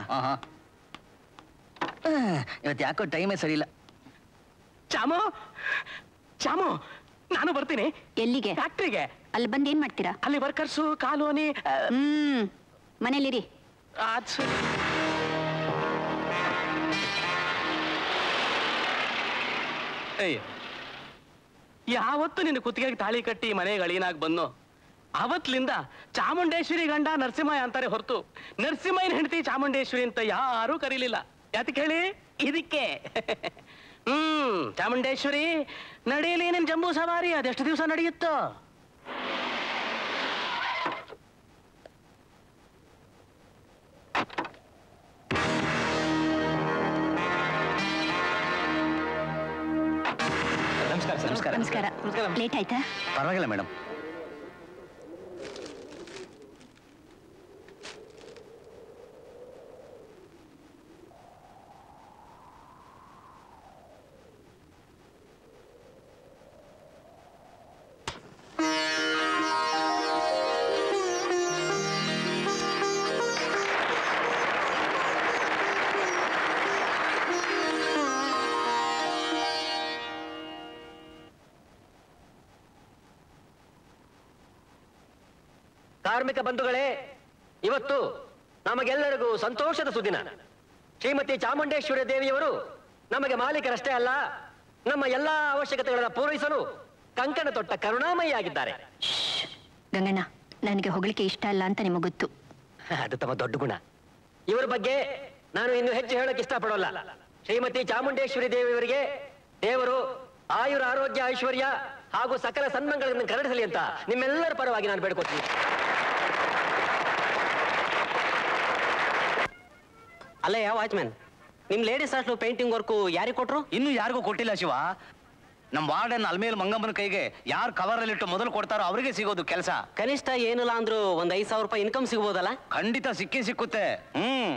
Speaker 4: ಇವತ್ತು ಯಾಕೋ ಟೈಮೇ ಸರಿ ಇಲ್ಲ
Speaker 7: ಚಾಮು ಚಾಮು ನಾನು ಬರ್ತೀನಿ
Speaker 1: ಎಲ್ಲಿಗೆ
Speaker 7: ಫ್ಯಾಕ್ಟ್ರಿಗೆ
Speaker 1: ಅಲ್ಲಿ ಬಂದ್ ಏನ್ ಮಾಡ್ತೀರಾ
Speaker 7: ಅಲ್ಲಿ ವರ್ಕರ್ಸು ಕಾಲೋನಿ ಆ,
Speaker 1: ಹ್ಮ್ ಮನೇಲಿರಿ
Speaker 7: ಅದ್ ಸರಿ.
Speaker 8: ಏಯ್ ಯಾವತ್ತು ನಿನ್ನ ಕುತ್ತಿಗೆಗೆ ತಾಳಿ ಕಟ್ಟಿ ಮನೆಗೆ ಅಳಿನಾಗ್ ಬಂದು ಅವತ್ಲಿಂದ ಚಾಮುಂಡೇಶ್ವರಿ ಗಂಡ ನರಸಿಂಹಯ್ಯ ಅಂತಾರೆ ಹೊರತು ನರಸಿಂಹಯ್ಯನ ಹೆಂಡತಿ ಚಾಮುಂಡೇಶ್ವರಿ ಅಂತ ಯಾರೂ ಕರೀಲಿಲ್ಲ ಯಾತಕ್ಕೆ ಹೇಳಿ ಇದಕ್ಕೆ ಹ್ಮ್ ಚಾಮುಂಡೇಶ್ವರಿ ನಡೆಯಲಿ ನಿನ್ ಜಂಬೂ ಸವಾರಿ ಅದೆಷ್ಟು ದಿವಸ ನಡೆಯುತ್ತೋ
Speaker 7: ನಮಸ್ಕಾರ ಸರ್ ನಮಸ್ಕಾರ
Speaker 1: ನಮಸ್ಕಾರ ಲೇಟ್ ಆಯ್ತಾ
Speaker 4: ಪರವಾಗಿಲ್ಲ ಮೇಡಮ್
Speaker 7: ಕಾರ್ಮಿಕ ಬಂಧುಗಳೇ ಇವತ್ತು ನಮಗೆಲ್ಲರಿಗೂ ಸಂತೋಷದ ಸುದಿನ ಶ್ರೀಮತಿ ಚಾಮುಂಡೇಶ್ವರಿ ದೇವಿಯವರು ನಮಗೆ ಮಾಲೀಕರಷ್ಟೇ ಅಲ್ಲ ನಮ್ಮ ಎಲ್ಲಾ ಅವಶ್ಯಕತೆಗಳನ್ನು ಪೂರೈಸಲು ಕಂಕಣ ತೊಟ್ಟ ಕರುಣಾಮಯಿಯಾಗಿದ್ದಾರೆ
Speaker 1: ಗಂಗಣ್ಣ ನನಗೆ ಹೊಗಳಿಕೆ ಇಷ್ಟ ಅಲ್ಲ ಅಂತ ನಿಮಗೆ ಗೊತ್ತು
Speaker 7: ಅದು ತಮ್ಮ ದೊಡ್ಡ ಗುಣ ಇವರ ಬಗ್ಗೆ ನಾನು ಇನ್ನು ಹೆಚ್ಚು ಹೇಳಕ್ ಇಷ್ಟಪಡೋಲ್ಲ ಶ್ರೀಮತಿ ಚಾಮುಂಡೇಶ್ವರಿ ದೇವಿಯವರಿಗೆ ದೇವರು ಆಯುರ ಆರೋಗ್ಯ ಐಶ್ವರ್ಯ ಹಾಗೂ ಸಕಲ ಸನ್ಮಂಗಳನ್ನು ಕರಡಿಸಲಿ ಅಂತ ನಿಮ್ಮೆಲ್ಲರ ಪರವಾಗಿ ನಾನು ಬೇಡ್ಕೊತೀನಿ
Speaker 6: ಅಲ್ಲ ಯಾವ ವಾಚ್ಮ್ಯಾನ್ ನಿಮ್ ಲೇಡೀಸ್ ಹಾಸ್ಟೆಲ್ ಪೇಂಟಿಂಗ್ ವರ್ಕು ಯಾರಿಗೆ ಕೊಟ್ರು
Speaker 4: ಇನ್ನು ಯಾರಿಗೂ ಕೊಟ್ಟಿಲ್ಲ ಶಿವ ನಮ್ ವಾರ್ಡನ್ ಅಲ್ಮೇಲ್ ಮಂಗಮ್ಮನ ಕೈಗೆ ಯಾರು ಕವರ್ ಅಲ್ಲಿ ಇಟ್ಟು ಮೊದಲು ಕೊಡ್ತಾರೋ ಅವರಿಗೆ ಸಿಗೋದು ಕೆಲಸ
Speaker 6: ಕನಿಷ್ಠ ಏನಿಲ್ಲ ಅಂದ್ರೂ ಒಂದ್ ಐದ್ ಸಾವಿರ ರೂಪಾಯಿ ಇನ್ಕಮ್ ಸಿಗ್ಬೋದಲ್ಲ
Speaker 4: ಖಂಡಿತ ಸಿಕ್ಕೇ ಸಿಕ್ಕುತ್ತೆ ಹ್ಮ್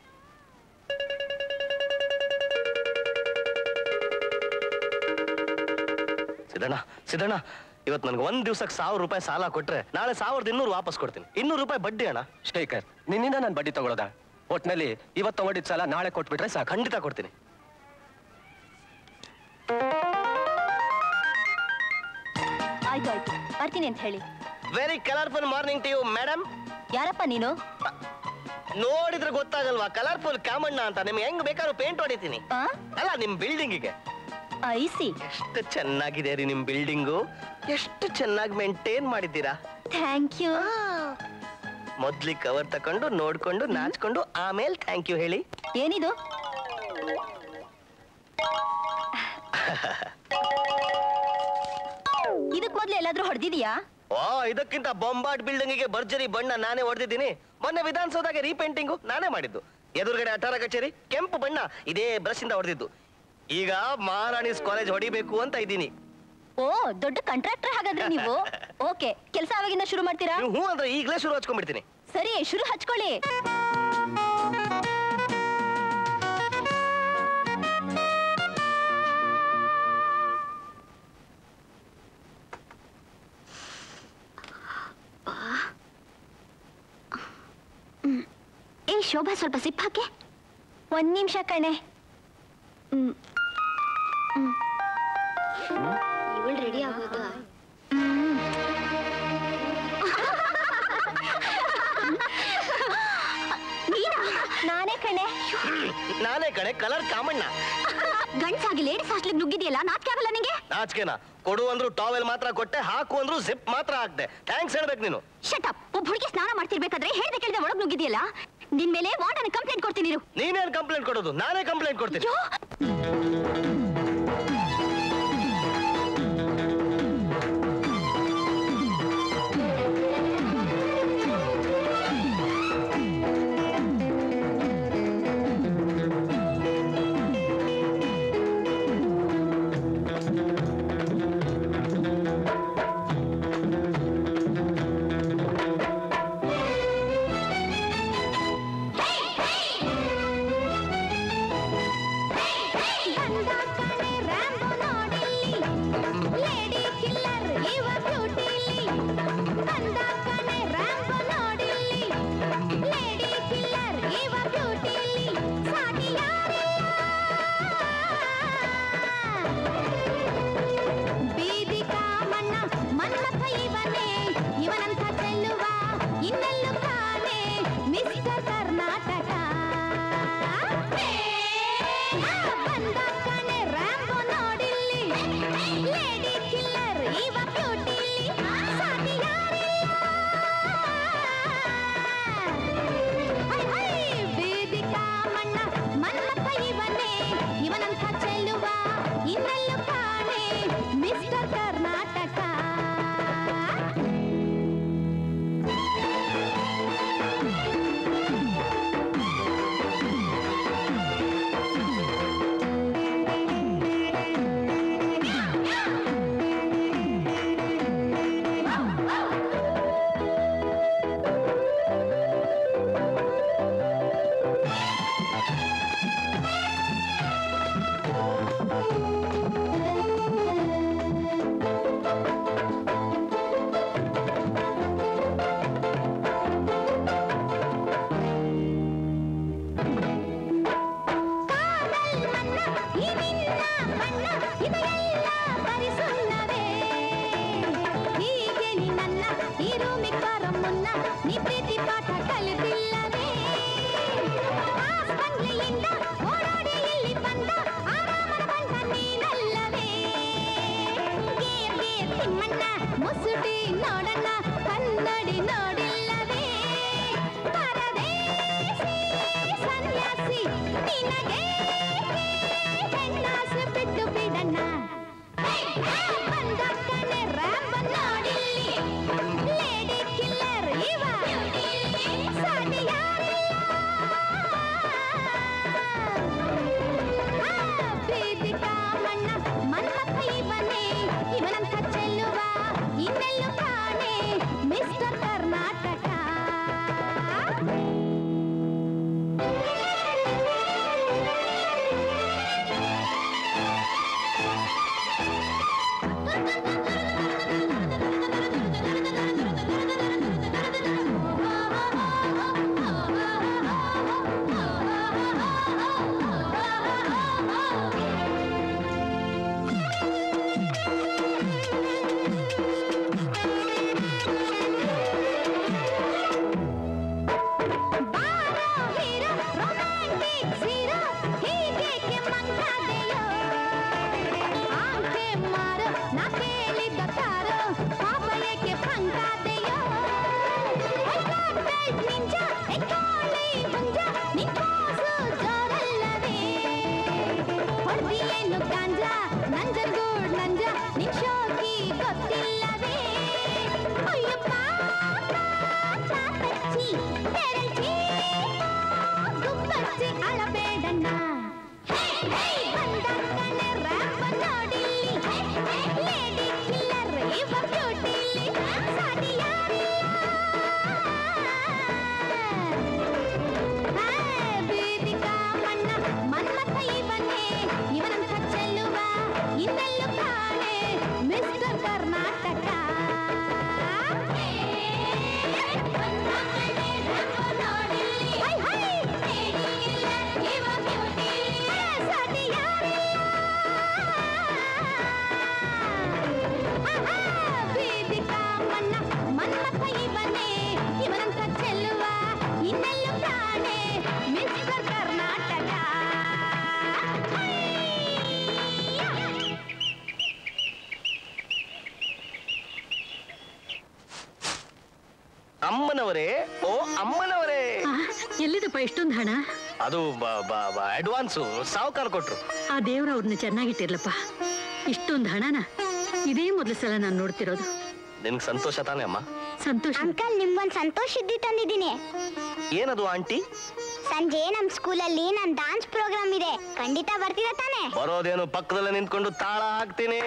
Speaker 3: ಸಿದ್ದಣ್ಣ ಸಿದ್ದಣ್ಣ ಇವತ್ತು ನನಗೆ ಒಂದ್ ದಿವ್ಸಕ್ಕೆ ಸಾವಿರ ರೂಪಾಯಿ ಸಾಲ ಕೊಟ್ರೆ ನಾಳೆ ಸಾವಿರದ ಇನ್ನೂರು ವಾಪಸ್ ಕೊಡ್ತೀನಿ ಇನ್ನೂರು ರೂಪಾಯಿ ಬಡ್ಡಿ ಅಣ್ಣ
Speaker 7: ಶೇಖರ್ ನಿನ್ನಿಂದ ನಾನು ಬಡ್ಡಿ ತಗೊಳ್ಳೋದ ಒಟ್ನಲ್ಲಿ ಇವತ್ತು ತಗೊಂಡಿದ್ ಸಾಲ ನಾಳೆ ಕೊಟ್ಬಿಟ್ರೆ ಸಾಕು
Speaker 3: ಖಂಡಿತ ಕೊಡ್ತೀನಿ
Speaker 1: ಆಯ್ತು ಆಯ್ತು ಬರ್ತೀನಿ ಅಂತ ಹೇಳಿ
Speaker 3: very colourful morning to you madam
Speaker 1: ಯಾರಪ್ಪ ನೀನು
Speaker 3: ನೋಡಿದ್ರೆ ಗೊತ್ತಾಗಲ್ವಾ ಕಲರ್ಫುಲ್ ಕಾಮಣ್ಣ ಅಂತ ನಿಮ್ಗೆ ಹೆಂಗ್ ಬೇಕಾದ್ರೂ ಪೇಂಟ್ ಹೊಡಿತೀನಿ
Speaker 1: ಆ
Speaker 3: ಅಲ್ಲ ನಿಮ್ ಬಿಲ್ಡಿಂಗಿಗೆ
Speaker 1: ಐಸಿ
Speaker 3: ಎಷ್ಟು ಚೆನ್ನಾಗಿದೆ ರೀ ನಿಮ್ ಬಿಲ್ಡಿಂಗು ಎಷ್ಟು ಚೆನ್ನಾಗಿ ಮೇಂಟೈನ್ ಮಾಡಿದ್ದೀರಾ
Speaker 1: ಥ್ಯಾಂಕ್ ಯು
Speaker 3: ಮೊದ್ಲಿಗೆ ಕವರ್ ತಕೊಂಡು ನೋಡ್ಕೊಂಡು ನಾಚ್ಕೊಂಡು ಆಮೇಲೆ ಥ್ಯಾಂಕ್ ಯು ಹೇಳಿ
Speaker 1: ಏನಿದು ಇದಕ್ ಮೊದ್ಲು ಎಲ್ಲಾದ್ರೂ ಹೊಡೆದಿದ್ಯಾ
Speaker 3: ಓ ಇದಕ್ಕಿಂತ ಬೊಂಬಾಟ್ ಬಿಲ್ಡಿಂಗಿಗೆ ಭರ್ಜರಿ ಬಣ್ಣ ನಾನೇ ಹೊಡೆದಿದ್ದೀನಿ ಮೊನ್ನೆ ವಿಧಾನಸೌಧಗೆ ರೀಪೇಂಟಿಂಗು ನಾನೇ ಮಾಡಿದ್ದು ಎದುರುಗಡೆ ಅಠಾರ ಕಚೇರಿ ಕೆಂಪು ಬಣ್ಣ ಇದೇ ಬ್ರಷ್ ಇಂದ ಹೊಡೆದಿದ್ದು ಈಗ ಮಹಾರಾಣೀಸ್ ಕಾಲೇಜ್ ಹೊಡಿಬೇಕು ಅಂತ ಇದ್ದೀನಿ
Speaker 1: ಓ ದೊಡ್ಡ ಕಾಂಟ್ರಾಕ್ಟರ್ ಹಾಗಾದ್ರೆ ನೀವು ಓಕೆ ಕೆಲಸ ಅವಾಗಿಂದ ಶುರು ಮಾಡ್ತೀರಾ
Speaker 3: ನೀವು ಹ್ಞೂ ಅಂದ್ರೆ ಈಗಲೇ ಶುರು ಹಚ್ಕೊಂಡ್ಬಿಡ್ತೀನಿ
Speaker 1: ಸರಿ ಶುರು ಹಚ್ಕೊಳ್ಳಿ ಹ್ಮ್. ಏ ಶೋಭಾ ಸ್ವಲ್ಪ ಸಿಪ್ ಹಾಕೆ ಒಂದ್ ನಿಮಿಷ ಕಣೆ ಹ್ಮ್ ಇವಳು ರೆಡಿ ಆಗೋದು ನೀನಾ ನಾನೇ ಕಣೆ
Speaker 3: ನಾನೇ ಕಣೆ ಕಲರ್ ಕಾಮಣ್ಣ
Speaker 1: ಗಂಡ್ಸಾಗಿ ಲೇಡೀಸ್ ಹಾಸ್ಟೆಲ್ ನುಗ್ಗಿದೆಯಲ್ಲ ನಾಚಿಕೆ ಆಗಲ್ಲ ನಿಂಗೆ
Speaker 3: ನಾಚಿಕೆನ ಕೊಡು ಅಂದ್ರು ಟಾವೆಲ್ ಮಾತ್ರ ಕೊಟ್ಟೆ ಹಾಕು ಅಂದ್ರು ಜಿಪ್ ಮಾತ್ರ ಹಾಕ್ದೆ ಥ್ಯಾಂಕ್ಸ್ ಹೇಳ್ಬೇಕು ನೀನು
Speaker 1: ಶಟ್ ಅಪ್ ಒಬ್ಬ ಹುಡುಗಿ ಸ್ನಾನ ಮಾಡ್ತಿರ್ಬೇಕಾದ್ರೆ ಹೇಳ್ದೆ ಕೇಳ್ದೆ ಒಳಗ್ ನುಗ್ಗಿದೆಯಲ್ಲ ನಿನ್ ಮೇಲೆ ವಾರ್ಡನ್ ಕಂಪ್ಲೇಂಟ್ ಕೊಡ್ತೀನಿ ಇರು.
Speaker 3: ನೀನೇನ್ ಕಂಪ್ಲೇಂಟ್ ಕೊಡೋದು ನಾನೇ ಕಂಪ್ಲೇಂಟ್ ಕೊಡ್ತೀನಿ
Speaker 1: ಅಯ್ಯೋ ಬಂದ ನಿನಗೆ ಹೆಣ್ಣಾಸೆ ಬಿಟ್ಟು ಬಿಡಣ್ಣ ಬಂದ ಕಣೆ ರ್ಯಾಂಬ್ ನೋಡಿಲ್ಲಿ ಲೇಡಿ ಕಿಲ್ಲರ್ ಇವ ಸಾಟಿ ಬೀದಿ ಕಾಮಣ್ಣ ಮನ್ಮಥ ಇವನೇ ಇವನಂಥ ಚೆಲ್ಲುವ ಇನ್ನೆಲ್ಲೂ ಕಾಣೆ ಮಿಸ್ಟರ್ ಕರ್ನಾಟಕ ಬಾರೋ ಹೀರೋ ರೊಮ್ಯಾಂಟಿಕ್ ಹೀರೋ ಹೀಗೇಕೆ ಮಂಗಾದೆಯೋ ಆಂಕೆ ಮಾರೋ ನಾ ಕೇಳಿದ್ದ ತಾರೋ ಪಾಪ ಏಕೆ ಪಂಕಾದೆಯೋ ನಿಂಜ ಎಕ್ಕಾಳಿ ಮುಂಜ ನಿಂಕೋಸು ಜೋರಲ್ಲವೇ ಹೊಡ್ದಿಯೇನು ಗಾಂಜ ನಂಜರ್ಗೂಡ್ ನಂಜ ನಿನ್ ಶೋಕಿ ಗೊತ್ತಿಲ್ಲವೇ ಅಯ್ಯಪ್ಪ ಚಾಪಚ್ಚಿ ತೆರಚಿ ಗುಬ್ಬಚ್ಚಿ ಅಳಬೇಡಣ್ಣ ಬಂದ ಕಣೆ ರ್ಯಾಂಪ್ ನೋಡಿಲ್ಲಿ ಲೇಡಿ ಕಿಲ್ಲರ್ ಇವ ಬ್ಯೂಟಿಲಿ ಸಾಟಿ ಬೀದಿ ಕಾಮಣ್ಣ ಮನ್ಮಥ ಇವನೇ ಇವನಂಥ ಚೆಲ್ಲುವ ಇನ್ನೆಲ್ಲೂ ಕಾಣೆ ಮಿಸ್ಟರ್ ಕರ್ನಾಟಕ ಹೈ, ಹೈ. ಇವ beauty. ಸಾಟಿ ಆಹಾ, ಬೀದಿ ಕಾಮಣ್ಣ ಮನ್ಮಥ ಇವನೇ ಇವನಂಥ ಚೆಲ್ಲುವ ಇನ್ನೆಲ್ಲೂ ಕಾಣೆ ಮಿಸ್ಟರ್ ಕರ್ನಾಟಕ
Speaker 3: ಅಮ್ಮನವರೇ ಓ ಅಮ್ಮನವರೇ
Speaker 2: ಆ, ಎಲ್ಲಿದಪ್ಪ ಇಷ್ಟೊಂದು ಹಣ
Speaker 3: ಅದು ಅಡ್ವಾನ್ಸು ಸಾವುಕಾರ ಕೊಟ್ರು
Speaker 2: ಆ ದೇವ್ರ ಅವ್ರನ್ನ ಚೆನ್ನಾಗಿಟ್ಟಿರ್ಲಪ್ಪ ಇಷ್ಟೊಂದು ಹಣನ ಇದೇ ಮೊದಲ ಸಲ ನಾನು ನೋಡ್ತಿರೋದು
Speaker 3: ನಿನ್ಗೆ ಸಂತೋಷ ತಾನೇ ಅಮ್ಮ
Speaker 2: ಸಂತೋಷ
Speaker 1: ಅಂಕಲ್ ನಿಮ್ಗೊಂದು ಸಂತೋಷ ಇದ್ದಿ ತಂದಿದ್ದೀನಿ
Speaker 3: ಏನದು ಆಂಟಿ
Speaker 1: ಸಂಜೆ ನಮ್ ಸ್ಕೂಲಲ್ಲಿ ನನ್ ಡಾನ್ಸ್ ಪ್ರೋಗ್ರಾಮ್ ಇದೆ ಖಂಡಿತ ಬರ್ತೀರಾ ತಾನೇ
Speaker 3: ಬರೋದೇನು ಪಕ್ಕದಲ್ಲೇ ನಿಂತ್ಕೊಂಡು ತಾಳ ಹಾಕ್ತೀನಿ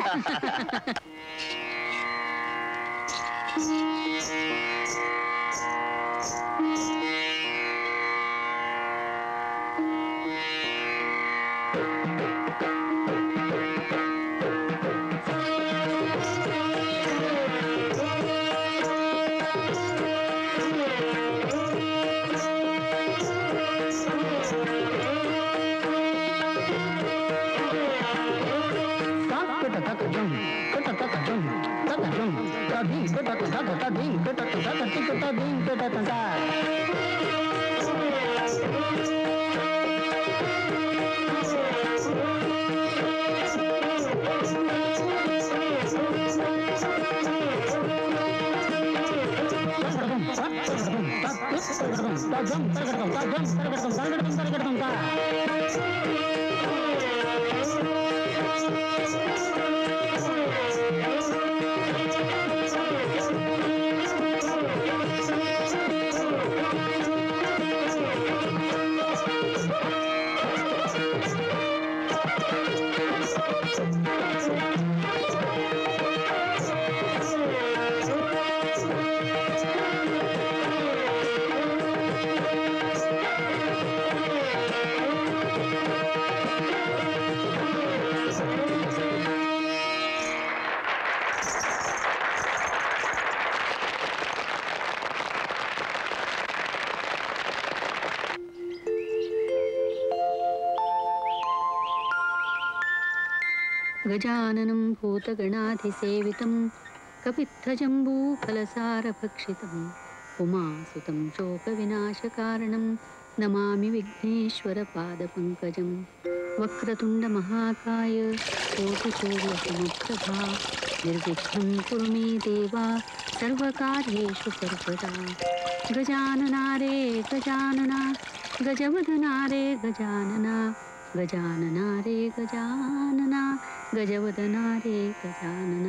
Speaker 2: ಗಜಾನನಂ ಭೂತಗಣಾಧಿಸೇವಿತಂ ಕಪಿತ್ಥಜಂಬೂಫಲಸಾರಭಕ್ಷಿತಂ ಉಮಾಸುತಂ ಶೋಕವಿನಾಶಕಾರಣಂ ನಮಾಮಿ ವಿಘ್ನೇಶ್ವರಪಾದಪङ्कजं वक्रतुण्डमहाकाय कोटिसूर्यसमप्रभा निर्विघ्नं कुरु मे देवा सर्वकार्येषु सर्वदा गजानना रे गजानना ಗಜವದನ ರೇ ಗಜಾನನ ಗಜಾನನ ರೇ ಗಜಾನನ ಗಜವದನ ರೇ ಗಜಾನನ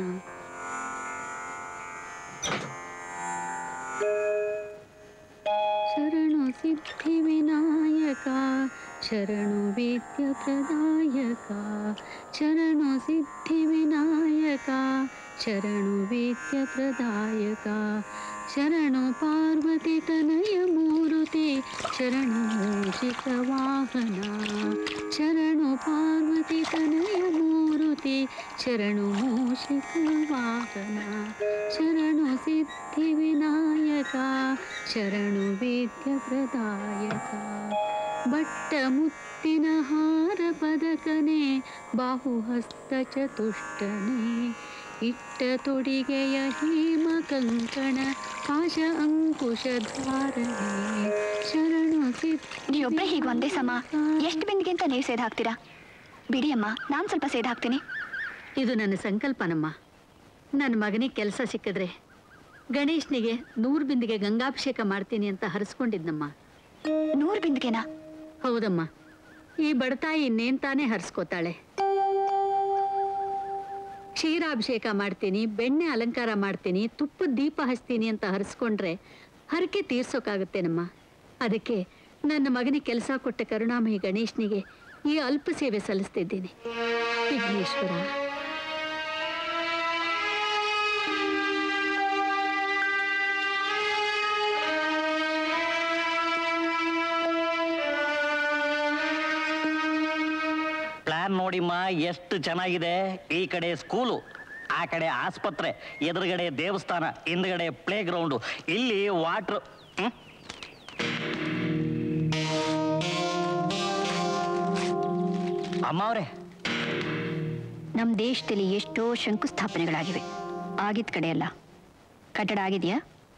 Speaker 2: ಶರಣು ಸಿದ್ಧಿ ವಿನಾಯಕ ಶರಣು ವಿದ್ಯ ಪ್ರದಾಯಕ ಶರಣು ಸಿದ್ಧಿ ವಿನಾಯಕ ಶರಣು ವಿದ್ಯ ಪ್ರದಾಯಕ ಶರಣು ಪಾರ್ವತಿ ತನಯ ಮೂರುತಿ ಶರಣು ಮೂಷಿಕ ವಾಹನ ಶರಣು ಪಾರ್ವತಿ ತನಯ ಮೂರುತಿ ಶರಣು ಮೂಷಿಕ ವಾಹನ ಶರಣು ಸಿದ್ಧಿ ವಿನಾಯಕ ಶರಣು ವೇದ್ಯ ಪ್ರದಾಯಕ ಬಟ್ಟ ಮುತ್ತಿನ ಹಾರ ಪದಕನೆ ಬಾಹುಹಸ್ತ ಚತುಷ್ಟನೆ ಇಟ್ಟ ತೊಡಿಗೆಯ ಹೇಮ ಕಂಕಣ ಪಾಶ ಅಂಕುಶ ಧಾರಣೆ ಶರಣು ಸಿದ್ಧಿ
Speaker 1: ನೀವೊಬ್ರೇ ಹೀಗೆ ಒಂದೇ ಸಮ ಎಷ್ಟು ಬಿಂದಿಗೆ ಅಂತ ನೀವು ಸೇದ್ ಹಾಕ್ತೀರಾ ಬಿಡಿ ಅಮ್ಮ ನಾನು ಸ್ವಲ್ಪ ಸೇದ್ ಹಾಕ್ತೀನಿ
Speaker 2: ಇದು ನನ್ನ ಸಂಕಲ್ಪನಮ್ಮ ನನ್ನ ಮಗನಿಗೆ ಕೆಲಸ ಸಿಕ್ಕಿದ್ರೆ ಗಣೇಶ್ನಿಗೆ ನೂರು ಬಿಂದಿಗೆ ಗಂಗಾಭಿಷೇಕ ಮಾಡ್ತೀನಿ ಅಂತ ಹರಿಸ್ಕೊಂಡಿದ್ನಮ್ಮ
Speaker 1: ನೂರು ಬಿಂದಿಗೆನಾ
Speaker 2: ಹೌದಮ್ಮ ಈ ಬಡತಾಯಿ ಇನ್ನೇನ್ ತಾನೇ ಹರಿಸ್ಕೋತಾಳೆ ಕ್ಷೀರಾಭಿಷೇಕ ಮಾಡ್ತೀನಿ ಬೆಣ್ಣೆ ಅಲಂಕಾರ ಮಾಡ್ತೀನಿ ತುಪ್ಪದ ದೀಪ ಹಚ್ತೀನಿ ಅಂತ ಹರಿಸ್ಕೊಂಡ್ರೆ ಹರಕೆ ತೀರ್ಸೋಕ್ಕಾಗತ್ತೇನಮ್ಮ ಅದಕ್ಕೆ ನನ್ನ ಮಗನಿಗೆ ಕೆಲಸ ಕೊಟ್ಟ ಕರುಣಾಮಯಿ ಗಣೇಶ್ನಿಗೆ ಈ ಅಲ್ಪ ಸೇವೆ ಸಲ್ಲಿಸ್ತಿದ್ದೀನಿ ವಿಘ್ನೇಶ್ವರ
Speaker 4: ಪ್ಲಾನ್ ನೋಡಿಮ್ಮ ಎಷ್ಟು ಚೆನ್ನಾಗಿದೆ ಈ ಕಡೆ ಸ್ಕೂಲು ಆ ಕಡೆ ಆಸ್ಪತ್ರೆ ಎದುರುಗಡೆ ದೇವಸ್ಥಾನ ಹಿಂದ್ಗಡೆ ಪ್ಲೇ ಗ್ರೌಂಡು ಇಲ್ಲಿ ವಾಟ್ರ್ ಅಮ್ಮ ಅವ್ರೆ
Speaker 1: ನಮ್ಮ ದೇಶದಲ್ಲಿ ಎಷ್ಟೋ ಶಂಕುಸ್ಥಾಪನೆಗಳಾಗಿವೆ ಆಗಿದ್ ಕಡೆ ಅಲ್ಲ ಕಟ್ಟಡ ಆಗಿದೆಯಾ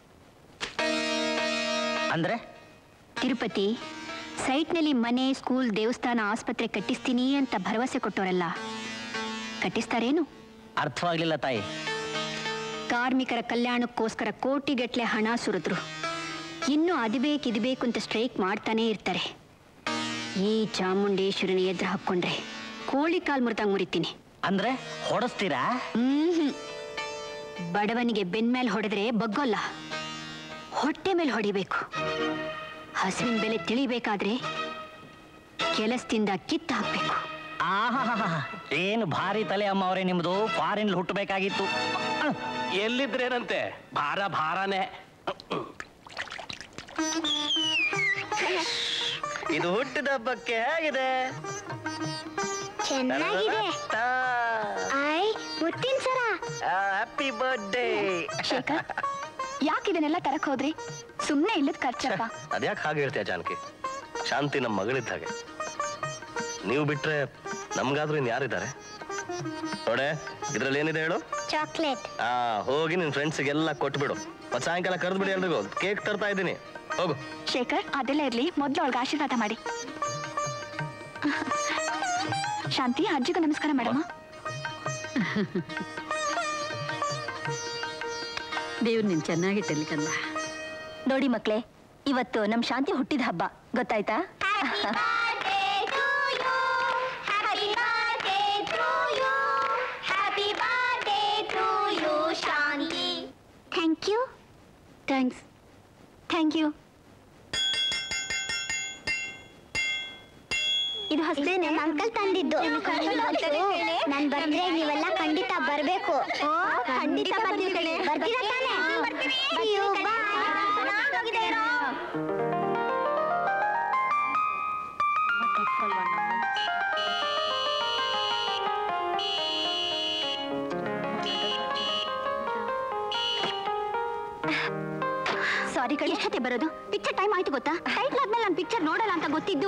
Speaker 4: ಅಂದ್ರೆ
Speaker 1: ತಿರುಪತಿ ಸೈಟ್ನಲ್ಲಿ ಮನೆ ಸ್ಕೂಲ್ ದೇವಸ್ಥಾನ ಆಸ್ಪತ್ರೆ ಕಟ್ಟಿಸ್ತೀನಿ ಅಂತ ಭರವಸೆ ಕೊಟ್ಟವರೆಲ್ಲ ಕಟ್ಟಿಸ್ತಾರೇನು
Speaker 4: ಅರ್ಥವಾಗ್ಲಿಲ್ಲ ತಾಯಿ
Speaker 1: ಕಾರ್ಮಿಕರ ಕಲ್ಯಾಣಕ್ಕೋಸ್ಕರ ಕೋಟಿಗಟ್ಲೆ ಹಣ ಸುರಿದ್ರು ಇನ್ನೂ ಅದು ಬೇಕು ಇದು ಬೇಕು ಅಂತ ಸ್ಟ್ರೈಕ್ ಮಾಡ್ತಾನೇ ಇರ್ತಾರೆ ಈ ಚಾಮುಂಡೇಶ್ವರನ ಎದುರು ಹಾಕ್ಕೊಂಡ್ರೆ ಕೋಳಿ ಕಾಲ್ ಮುರಿದಂಗ್ ಮುರಿತೀನಿ
Speaker 4: ಅಂದ್ರೆ ಹೊಡೆಸ್ತೀರಾ
Speaker 1: ಹ್ಮ್ ಬಡವನಿಗೆ ಬೆನ್ಮೇಲೆ ಹೊಡೆದ್ರೆ ಬಗ್ಗೋಲ್ಲ ಹೊಟ್ಟೆ ಮೇಲೆ ಹೊಡಿಬೇಕು ಹಸುವಿನ ಬೆಲೆ ತಿಳಿಬೇಕಾದ್ರೆ ಕೆಲಸದಿಂದ ಕಿತ್ತು ಹಾಕ್ಬೇಕು
Speaker 4: ಆಹಾ ಏನು ಭಾರಿ ತಲೆ ಅಮ್ಮ ಅವರೇ ನಿಮ್ದು ಫಾರಿನ್ ಹುಟ್ಟಬೇಕಾಗಿತ್ತು
Speaker 8: ಎಲ್ಲಿದ್ರೇನಂತೆ ಭಾರ ಭಾರನೇ
Speaker 3: ಇದು ಹುಟ್ಟಿದ ಹಬ್ಬಕ್ಕೆ ಹೇಗಿದೆ
Speaker 1: ಚೆನ್ನಾಗಿದೆ ಮುತ್ತಿನ ಸರ
Speaker 3: ಹ್ಯಾಪಿ ಬರ್ಡೇ
Speaker 1: ಶೇಖರ್ ಯಾಕೆ ಇದನ್ನೆಲ್ಲ ತರಕ್ ಹೋದ್ರಿ ಸುಮ್ನೆ ಇಲ್ಲದ ಖರ್ಚಪ್ಪ
Speaker 3: ಅದ್ಯಾಕೆ ಹಾಗೆ ಹೇಳ್ತೀಯ ಜಾನಕಿ ಶಾಂತಿ ನಮ್ಮ ಮಗಳಿದ್ದ ಹಾಗೆ ನೀವು ಬಿಟ್ರೆ ನಮ್ಗಾದ್ರೂ ಇನ್ ಯಾರಿದ್ದಾರೆ ನೋಡೆ ಇದ್ರಲ್ಲಿ ಏನಿದೆ ಹೇಳು
Speaker 1: ಚಾಕ್ಲೇಟ್
Speaker 3: ಆ ಹೋಗಿ ನಿನ್ ಫ್ರೆಂಡ್ಸ್ಗೆಲ್ಲ ಕೊಟ್ಬಿಡು ಮತ್ ಸಾಯಂಕಾಲ ಕರೆದ್ಬಿಡಿ ಎಲ್ರಿಗೂ ಕೇಕ್ ತರ್ತಾ ಇದ್ದೀನಿ ಹೋಗು
Speaker 1: ಶೇಖರ್ ಅದೆಲ್ಲ ಇರ್ಲಿ ಮೊದ್ಲು ಅವಳಿಗೆ ಆಶೀರ್ವಾದ ಮಾಡಿ ಶಾಂತಿ ಅಜ್ಜಿಗೂ ನಮಸ್ಕಾರ ಮೇಡಮ್
Speaker 2: ದೇವ್ರು ನೀನು ಚೆನ್ನಾಗಿಟ್ಟಲ್ಲಿ ಕಂದ
Speaker 1: ನೋಡಿ ಮಕ್ಳೇ ಇವತ್ತು ನಮ್ ಶಾಂತಿ ಹುಟ್ಟಿದ ಹಬ್ಬ ಗೊತ್ತಾಯ್ತಾ thank you thanks thank you ಇದು ಹಸ್ತೇನೆ ಅಂಕಲ್ ತಂದಿದ್ದು ನನ್ ಬರ್ತ್ಡೇ ನೀವೆಲ್ಲ ಖಂಡಿತ ಬರ್ಬೇಕು ಖಂಡಿತ ಬರ್ತೀವಿ ಬರ್ತೀರಾ ತಾನೇ See you, bye. ಸಾರಿ ಕಳಿ ಎಷ್ಟೊತ್ತೆ ಬರೋದು ಪಿಕ್ಚರ್ ಟೈಮ್ ಆಯ್ತು ಗೊತ್ತಾ ಟೈಟ್ಲ್ ಆದ್ಮೇಲೆ ನಾನು ಪಿಕ್ಚರ್ ನೋಡಲ್ಲ ಅಂತ ಗೊತ್ತಿದ್ದು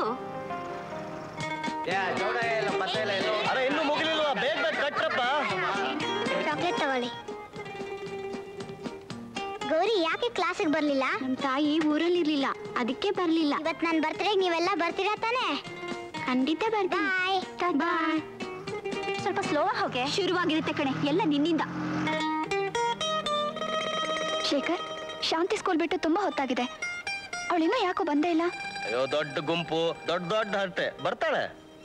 Speaker 3: ಅರೆ ಇನ್ನೂ ಮುಗಿಲಿಲ್ವಾ ಬೇಗ ಬೇಗ ಕಟ್ರಪ್ಪ
Speaker 9: ಚಾಕ್ಲೇಟ್ ತಗೊಳ್ಳಿ ಗೌರಿ ಯಾಕೆ ಕ್ಲಾಸಿಗೆ ಬರ್ಲಿಲ್ಲ
Speaker 1: ನಮ್ ತಾಯಿ ಊರಲ್ಲಿ ಇರ್ಲಿಲ್ಲ ಅದಕ್ಕೆ ಬರ್ಲಿಲ್ಲ
Speaker 9: ಇವತ್ ನನ್ ಬರ್ತ್ಡೇ ನೀವೆಲ್ಲ ಬರ್ತೀರಾ ತಾನೇ
Speaker 1: ಖಂಡಿತ ಬರ್ತೀನಿ ಬಾಯ್ ಸ್ವಲ್ಪ ಸ್ಲೋ ಹೋಗೆ ಶುರುವಾಗಿರುತ್ತೆ ಕಣೆ ಎಲ್ಲ ನಿನ್ನಿಂದ ಶೇಖರ್ ಶಾಂತಿ ಸ್ಕೂಲ್ ಬಿಟ್ಟು ತುಂಬಾ ಹೊತ್ತಾಗಿದೆ ಅವಳಿನ್ನೂ ಯಾಕೋ ಬಂದೇ ಇಲ್ಲ
Speaker 3: ಅಯ್ಯೋ ದೊಡ್ಡ ಗುಂಪು ದೊಡ್ಡ ದೊಡ್ಡ ಹರಟೆ ಬರ್ತಾಳೆ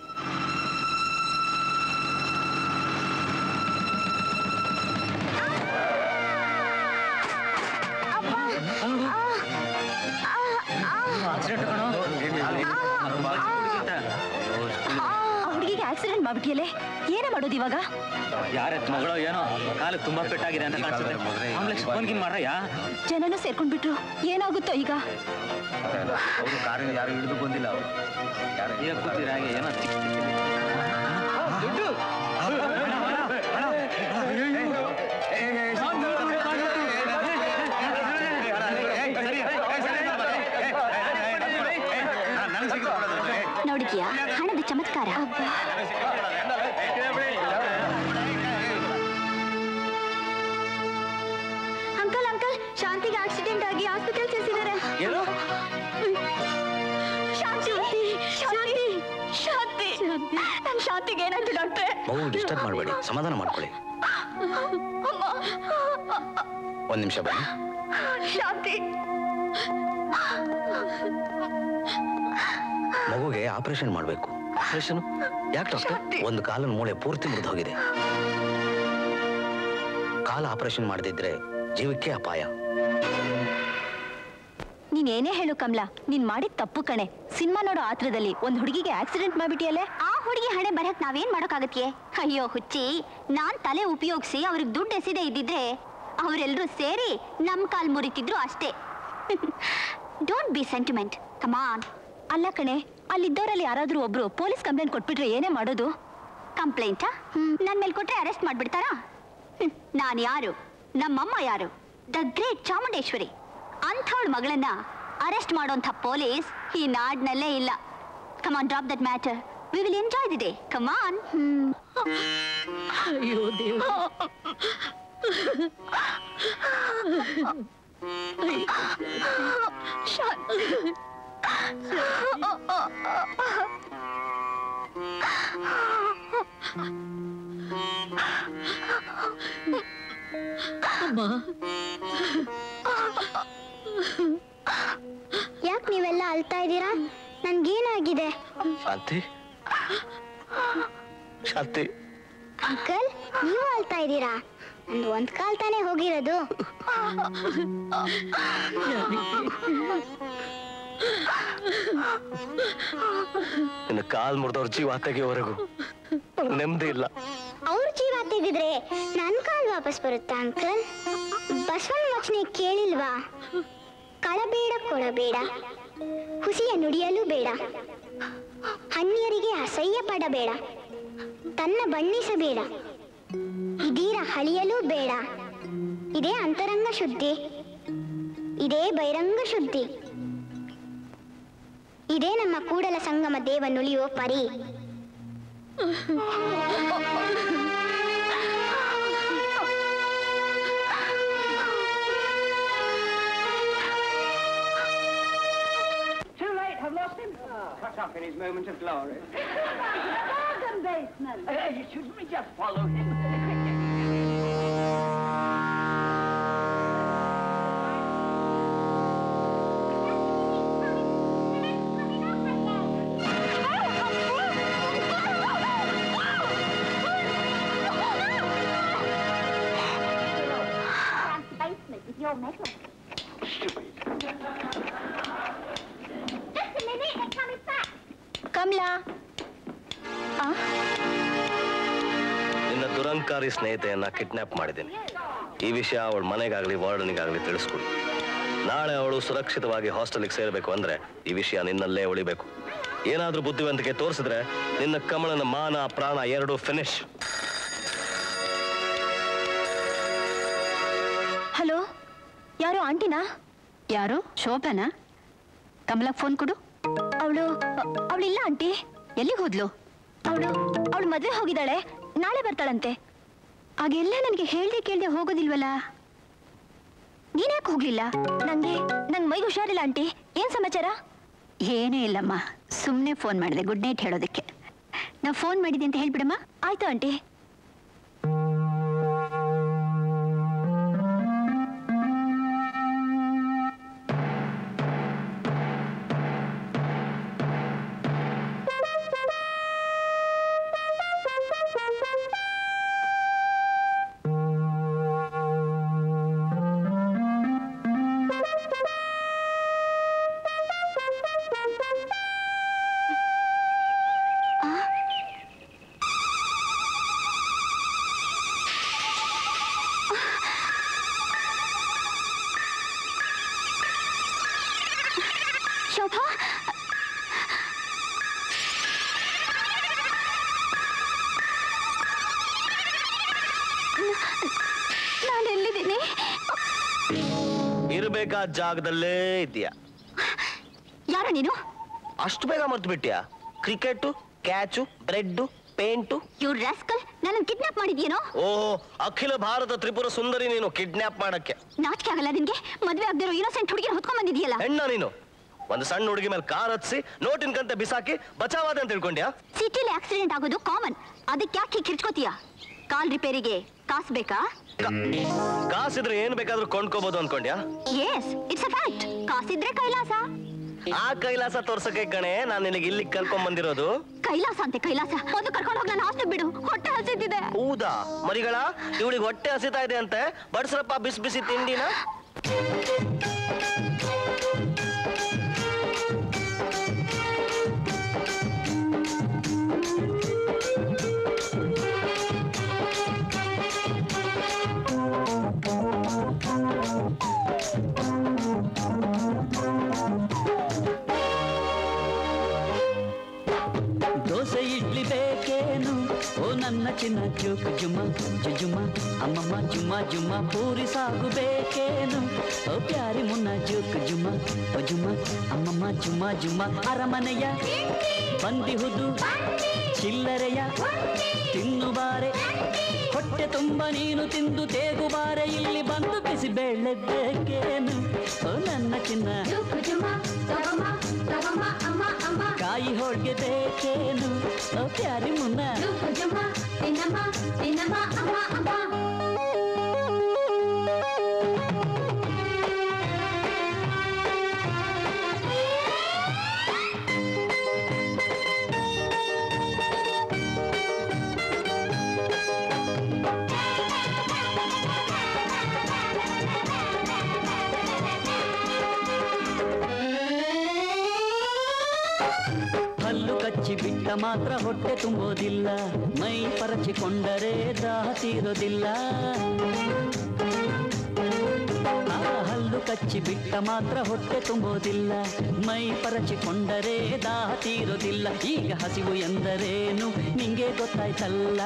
Speaker 1: ಹುಡುಗಿಗೆ ಆಕ್ಸಿಡೆಂಟ್ ಮಾಡ್ಬಿಟ್ಟಿಯಲ್ಲೇ ಏನೇ ಮಾಡೋದು ಇವಾಗ
Speaker 4: ಯಾರ ಮಗಳು ಏನೋ ಕಾಲು ತುಂಬಾ ಪೆಟ್ಟಾಗಿದೆ ಅಂತ ಕಾಣಿಸುತ್ತೆ ಆಂಬ್ಲೆಕ್ಸ್ ಫೋನ್ಗಿನ್ ಮಾಡ್ರಯ್ಯ
Speaker 1: ಜನನು ಸೇರ್ಕೊಂಡ್ಬಿಟ್ರು ಏನಾಗುತ್ತೋ ಈಗ
Speaker 4: ಅವರು ಕಾರಿನ ಯಾರು ಹಿಡಿದು ಬಂದಿಲ್ಲ ಅವರು ಈಗ ಕೂತೀರ ಹಾಗೆ ಏನೋ
Speaker 1: ನೋಡಿದ್ಯಾ ಹಣದ ಚಮತ್ಕಾರ ಅಂಕಲ್ ಅಂಕಲ್ ಶಾಂತಿಗೆ ಆಕ್ಸಿಡೆಂಟ್ ಆಗಿ ಹಾಸ್ಪಿಟಲ್ ಸೇರಿಸಿದ್ದಾರೆ ಶಾಂತಿ ಶಾಂತಿ ಶಾಂತಿ ನನ್ನ ಶಾಂತಿಗೆ ಏನಾಯ್ತು ಡಾಕ್ಟ್ರೆ
Speaker 10: ಮಗು ಡಿಸ್ಟರ್ಬ್ ಮಾಡಬೇಡಿ ಸಮಾಧಾನ ಮಾಡ್ಕೊಳ್ಳಿ ಒಂದ್ ನಿಮಿಷ ಬನ್ನಿ
Speaker 1: ಶಾಂತಿ
Speaker 10: ಮಗುಗೆ ಆಪರೇಷನ್ ಮಾಡಬೇಕು ಆಪರೇಷನ್ ಯಾಕೆ ಡಾಕ್ಟರ್ ಒಂದು ಕಾಲನ ಮೂಳೆ ಪೂರ್ತಿ ಮುರಿದೋಗಿದೆ ಕಾಲ ಆಪರೇಷನ್ ಮಾಡದಿದ್ರೆ ಜೀವಕ್ಕೆ ಅಪಾಯ
Speaker 1: ನೀನ್ ಏನೇ ಹೇಳು ಕಮಲಾ ನೀನ್ ಮಾಡಿದ ತಪ್ಪು ಕಣೆ ಸಿನಿಮಾ ನೋಡೋ ಆತ್ರದಲ್ಲಿ ಒಂದ್ ಹುಡುಗಿಗೆ ಆಕ್ಸಿಡೆಂಟ್ ಮಾಡ್ಬಿಟ್ಟಿಯಲ್ಲೇ ಆ ಹುಡುಗಿ ಹಣೆ ಬರಕ್ ನಾವೇನ್ ಮಾಡೋಕ್ಕಾಗತ್ಯೆ ಅಯ್ಯೋ ಹುಚ್ಚಿ ನಾನ್ ತಲೆ ಉಪಯೋಗಿಸಿ ಅವ್ರಿಗೆ ದುಡ್ಡು ಎಸಿದೆ ಇದ್ದಿದ್ರೆ ಅವರೆಲ್ಲರೂ ಸೇರಿ ನಮ್ ಕಾಲ್ ಮುರಿತಿದ್ರು ಅಷ್ಟೇ ಡೋಂಟ್ ಬಿ ಸೆಂಟಿಮೆಂಟ್ ಕಮಾನ್ ಅಲ್ಲ ಕಣೆ ಅಲ್ಲಿದ್ದವರಲ್ಲಿ ಯಾರಾದ್ರೂ ಒಬ್ರು ಪೊಲೀಸ್ ಕಂಪ್ಲೇಂಟ್ ಕೊಟ್ಬಿಟ್ರೆ ಏನೇ ಮಾಡೋದು ಕಂಪ್ಲೇಂಟಾ ನನ್ ಮೇಲೆ ಕೊಟ್ರೆ ಅರೆಸ್ಟ್ ಮಾಡ್ಬಿಡ್ತಾರಾ ಹ್ಮ್, ನಾನ್ ಯಾರು ನಮ್ಮಮ್ಮ ಯಾರು ದ ಗ್ರೇಟ್ ಚಾಮುಂಡೇಶ್ವರಿ ಅಂಥವಳ ಮಗಳನ್ನ ಅರೆಸ್ಟ್ ಮಾಡೋಂಥ ಪೊಲೀಸ್ ಈ ನಾಡ್ನಲ್ಲೇ ಇಲ್ಲ come on drop that matter we will enjoy the day come on
Speaker 2: ಅಯ್ಯೋ ದೇವ ಅಮ್ಮ
Speaker 9: ಯಾಕೆ ನೀವೆಲ್ಲ ಅಳ್ತಾ ಇದ್ದೀರಾ ನನ್ಗೇನಾಗಿದೆ
Speaker 3: ಶಾಂತಿ ಶಾಂತಿ
Speaker 9: ಅಂಕಲ್ ನೀವು ಅಳ್ತಾ ಇದ್ದೀರಾ ನಂದು ಒಂದ್ ಕಾಲ್ ತಾನೇ ಹೋಗಿರೋದು
Speaker 3: ನಿನ್ನ ಕಾಲ್ ಮುರಿದವ್ರ ಜೀವ ತೆಗೆಯವರೆಗೂ ನೆಮ್ಮದಿ ಇಲ್ಲ
Speaker 9: ಅವ್ರ ಜೀವ ತೆಗೆದ್ರೆ ನನ್ ಕಾಲ್ ವಾಪಸ್ ಬರುತ್ತಾ ಅಂಕಲ್ ಬಸವನ ವಚನೆ ಕೇಳಿಲ್ವಾ ಕಳಬೇಡ ಕೊಡಬೇಡ ಹುಸಿಯ ನುಡಿಯಲು ಬೇಡ ಅನ್ಯರಿಗೆ ಅಸಹ್ಯ ಪಡಬೇಡ ತನ್ನ ಬಣ್ಣಿಸಬೇಡ ಇದೀರ ಹಳಿಯಲು ಬೇಡ ಇದೇ ಅಂತರಂಗ ಶುದ್ಧಿ ಇದೇ ಬಹಿರಂಗ ಶುದ್ಧಿ ಇದೇ ನಮ್ಮ ಕೂಡಲ ಸಂಗಮ ದೇವ ನುಳಿಯುವ ಪರಿ
Speaker 1: ಕಮಲಾ
Speaker 3: ನಿನ್ನ ದುರಂಕಾರಿ ಸ್ನೇಹಿತೆಯನ್ನ ಕಿಡ್ನಾಪ್ ಮಾಡಿದ್ದೀನಿ ಈ ವಿಷಯ ಅವಳ ಮನೆಗಾಗ್ಲಿ ವಾರ್ಡನಿಗಾಗ್ಲಿ ತಿಳಿಸ್ಕೊಡು ನಾಳೆ ಅವಳು ಸುರಕ್ಷಿತವಾಗಿ ಹಾಸ್ಟೆಲ್ಗೆ ಸೇರಬೇಕು ಅಂದ್ರೆ ಈ ವಿಷಯ ನಿನ್ನಲ್ಲೇ ಉಳಿಬೇಕು ಏನಾದ್ರೂ ಬುದ್ಧಿವಂತಿಕೆ ತೋರಿಸಿದ್ರೆ ನಿನ್ನ ಕಮಲನ ಮಾನ ಪ್ರಾಣ ಎರಡು ಫಿನಿಶ್
Speaker 1: ಹಲೋ ಯಾರು ಆಂಟಿನಾ ಯಾರು ಶೋಭನಾ ಕಮಲಕ್ ಫೋನ್ ಕೊಡು ಅವಳು ಅವಳಿಲ್ಲ ಆಂಟಿ ಎಲ್ಲಿಗೆ ಹೋದ್ಲು ಅವಳು ಅವಳು ಮದುವೆ ಹೋಗಿದ್ದಾಳೆ ನಾಳೆ ಬರ್ತಾಳಂತೆ ಆಗೆಲ್ಲ ನನಗೆ ಹೇಳ್ದೆ ಕೇಳ್ದೆ ಹೋಗೋದಿಲ್ವಲ್ಲ ನೀನ್ಯಾಕೆ ಹೋಗ್ಲಿಲ್ಲ ನಂಗೆ ನಂಗೆ ಮೈಗೆ ಹುಷಾರಿಲ್ಲ ಆಂಟಿ ಏನ್ ಸಮಾಚಾರ ಏನೂ ಇಲ್ಲಮ್ಮ ಸುಮ್ಮನೆ ಫೋನ್ ಮಾಡಿದೆ ಗುಡ್ ನೈಟ್ ಹೇಳೋದಕ್ಕೆ ನಾ ಫೋನ್ ಮಾಡಿದೆ ಅಂತ ಹೇಳ್ಬಿಡಮ್ಮ ಆಯ್ತು ಆಂಟಿ ಶೋಭಾ ನಾನು ಎಲ್ಲಿದ್ದೀನಿ
Speaker 3: ಇರ್ಬೇಕಾದ ಜಾಗದಲ್ಲೇ ಇದೆಯಾ
Speaker 1: ಯಾರು ನೀನು
Speaker 3: ಅಷ್ಟು ಬೇಗ ಮರ್ತು ಬಿಟ್ಯಾ ಕ್ರಿಕೆಟ್ ಕ್ಯಾಚು ಬ್ರೆಡ್ ಪೇಂಟು
Speaker 1: ಇವ್ರ ರಾಸ್ಕಲ್ ನನ್ನ ಕಿಡ್ನಾಪ್ ಮಾಡಿದ್ಯೇನೋ
Speaker 3: ಓ ಅಖಿಲ ಭಾರತ ತ್ರಿಪುರ ಸುಂದರಿ ನೀನು ಕಿಡ್ನಾಪ್ ಮಾಡಕ್ಕೆ
Speaker 1: ನಾಚಿಕೆ ಆಗಲ್ಲ ನಿನ್ಗೆ ಮದ್ವೆ ಆಗದಿರೋ ಇನ್ನೋಸೆಂಟ್ ಹುಡುಗಿನ ಹೊತ್ಕೊಂಡ್ ಬಂದಿದ್ಯಲ್ಲ
Speaker 3: ಹೆಣ್ಣ ನೀನು ಒಂದು ಸಣ್ಣ ಹುಡುಗಿ ಮೇಲೆ ಕಾರ್ ಹತ್ಸಿ ನೋಟಿನ ಕಂತೆ ಬಿಸಾಕಿ ಬಚಾವಾದೆ ಅಂತ ತಿಳ್ಕೊಂಡ್ಯಾ
Speaker 1: ಸಿಟಿಲಿ ಆಕ್ಸಿಡೆಂಟ್ ಆಗೋದು ಕಾಮನ್ ಅದಕ್ಕೆ ಯಾಕೆ ಹೀಗೆ ಕಿರ್ಚ್ಕೋತೀಯ ಕಾಲ್ ರಿಪೇರಿಗೆ ಕಾಸು ಬೇಕಾ
Speaker 3: ಕಾಸಿದ್ರೆ ಏನ್ ಬೇಕಾದ್ರೂ ಕೊಂಡ್ಕೋಬಹುದು ಅನ್ಕೊಂಡ್ಯಾ
Speaker 1: ಎಸ್ ಇಟ್ಸ್ ಅ ಫ್ಯಾಕ್ಟ್ ಕಾಸಿದ್ರೆ ಕೈಲಾಸ
Speaker 3: ಆ ಕೈಲಾಸ ತೋರ್ಸಕ್ಕೆ ಕಣೆ ನಾನ್ ನಿನಗೆ ಇಲ್ಲಿ ಕರ್ಕೊಂಡ್ ಬಂದಿರೋದು
Speaker 1: ಕೈಲಾಸ ಅಂತೆ ಕೈಲಾಸ ಒಂದು ಕರ್ಕೊಂಡು ಹೋಗಿ ನಾನು ಹಾಸ್ಟೆಲ್ ಬಿಡು ಹೊಟ್ಟೆ ಹಸಿತಿದೆ
Speaker 3: ಹೌದಾ ಮರಿಗಳ ಇವಳಿಗೆ ಹೊಟ್ಟೆ ಹಸಿತಾ ಇದೆ ಅಂತೆ ಬಡ್ಸ್ರಪ್ಪ ಬಿಸಿ ಬಿಸಿ ತಿಂಡಿನ
Speaker 11: ದೋಸೆ ಇಡ್ಲಿ ಬೇಕೇನು ಓ ನನ್ನ ಚಿನ್ನ ಜೋಕ್ ಜುಮ ಜುಜುಮ ಅಮ್ಮಮ್ಮ ಜುಮ ಜುಮ ಪೂರಿ ಸಾಗು ಬೇಕೇನು ಓ ಪ್ಯಾರಿ ಮುನ್ನ ಜೋಕ್ ಜುಮ ಓ ಜುಮ ಅಮ್ಮಮ್ಮ ಜುಮ ಜುಮ ಅರಮನೆಯ ಬಂದಿಹುದು ಚಿಲ್ಲರೆಯ ತಿನ್ನುಬಾರೆ ಹೊಟ್ಟೆ ತುಂಬ ನೀನು ತಿಂದು ತೇಗುಬಾರೆ ಇಲ್ಲಿ ಬಂದು ಬಿಸಿ ಬೇಳೆ ಬೇಕೇನು ಓ ನನ್ನ ಚಿನ್ನ ಕಾಯಿ ಹೋಳ್ಗೆ ಬೇಕೇನು ಓ ಪ್ಯಾರಿ ಮುನ್ನ ಹಲ್ಲು ಕಚ್ಚಿ ಬಿಟ್ಟ ಮಾತ್ರ ಹೊಟ್ಟೆ ತುಂಬೋದಿಲ್ಲ ಮೈ ಪರಚಿಕೊಂಡರೆ ದಾಹ ತೀರೋದಿಲ್ಲ ಆ ಹಲ್ಲು ಕಚ್ಚಿ ಬಿಟ್ಟ ಮಾತ್ರ ಹೊಟ್ಟೆ ತುಂಬೋದಿಲ್ಲ ಮೈ ಪರಚಿಕೊಂಡರೆ ದಾಹ ತೀರೋದಿಲ್ಲ ಈಗ ಹಸಿವು ಎಂದರೇನು ನಿಂಗೆ ಗೊತ್ತಾಯ್ತಲ್ಲ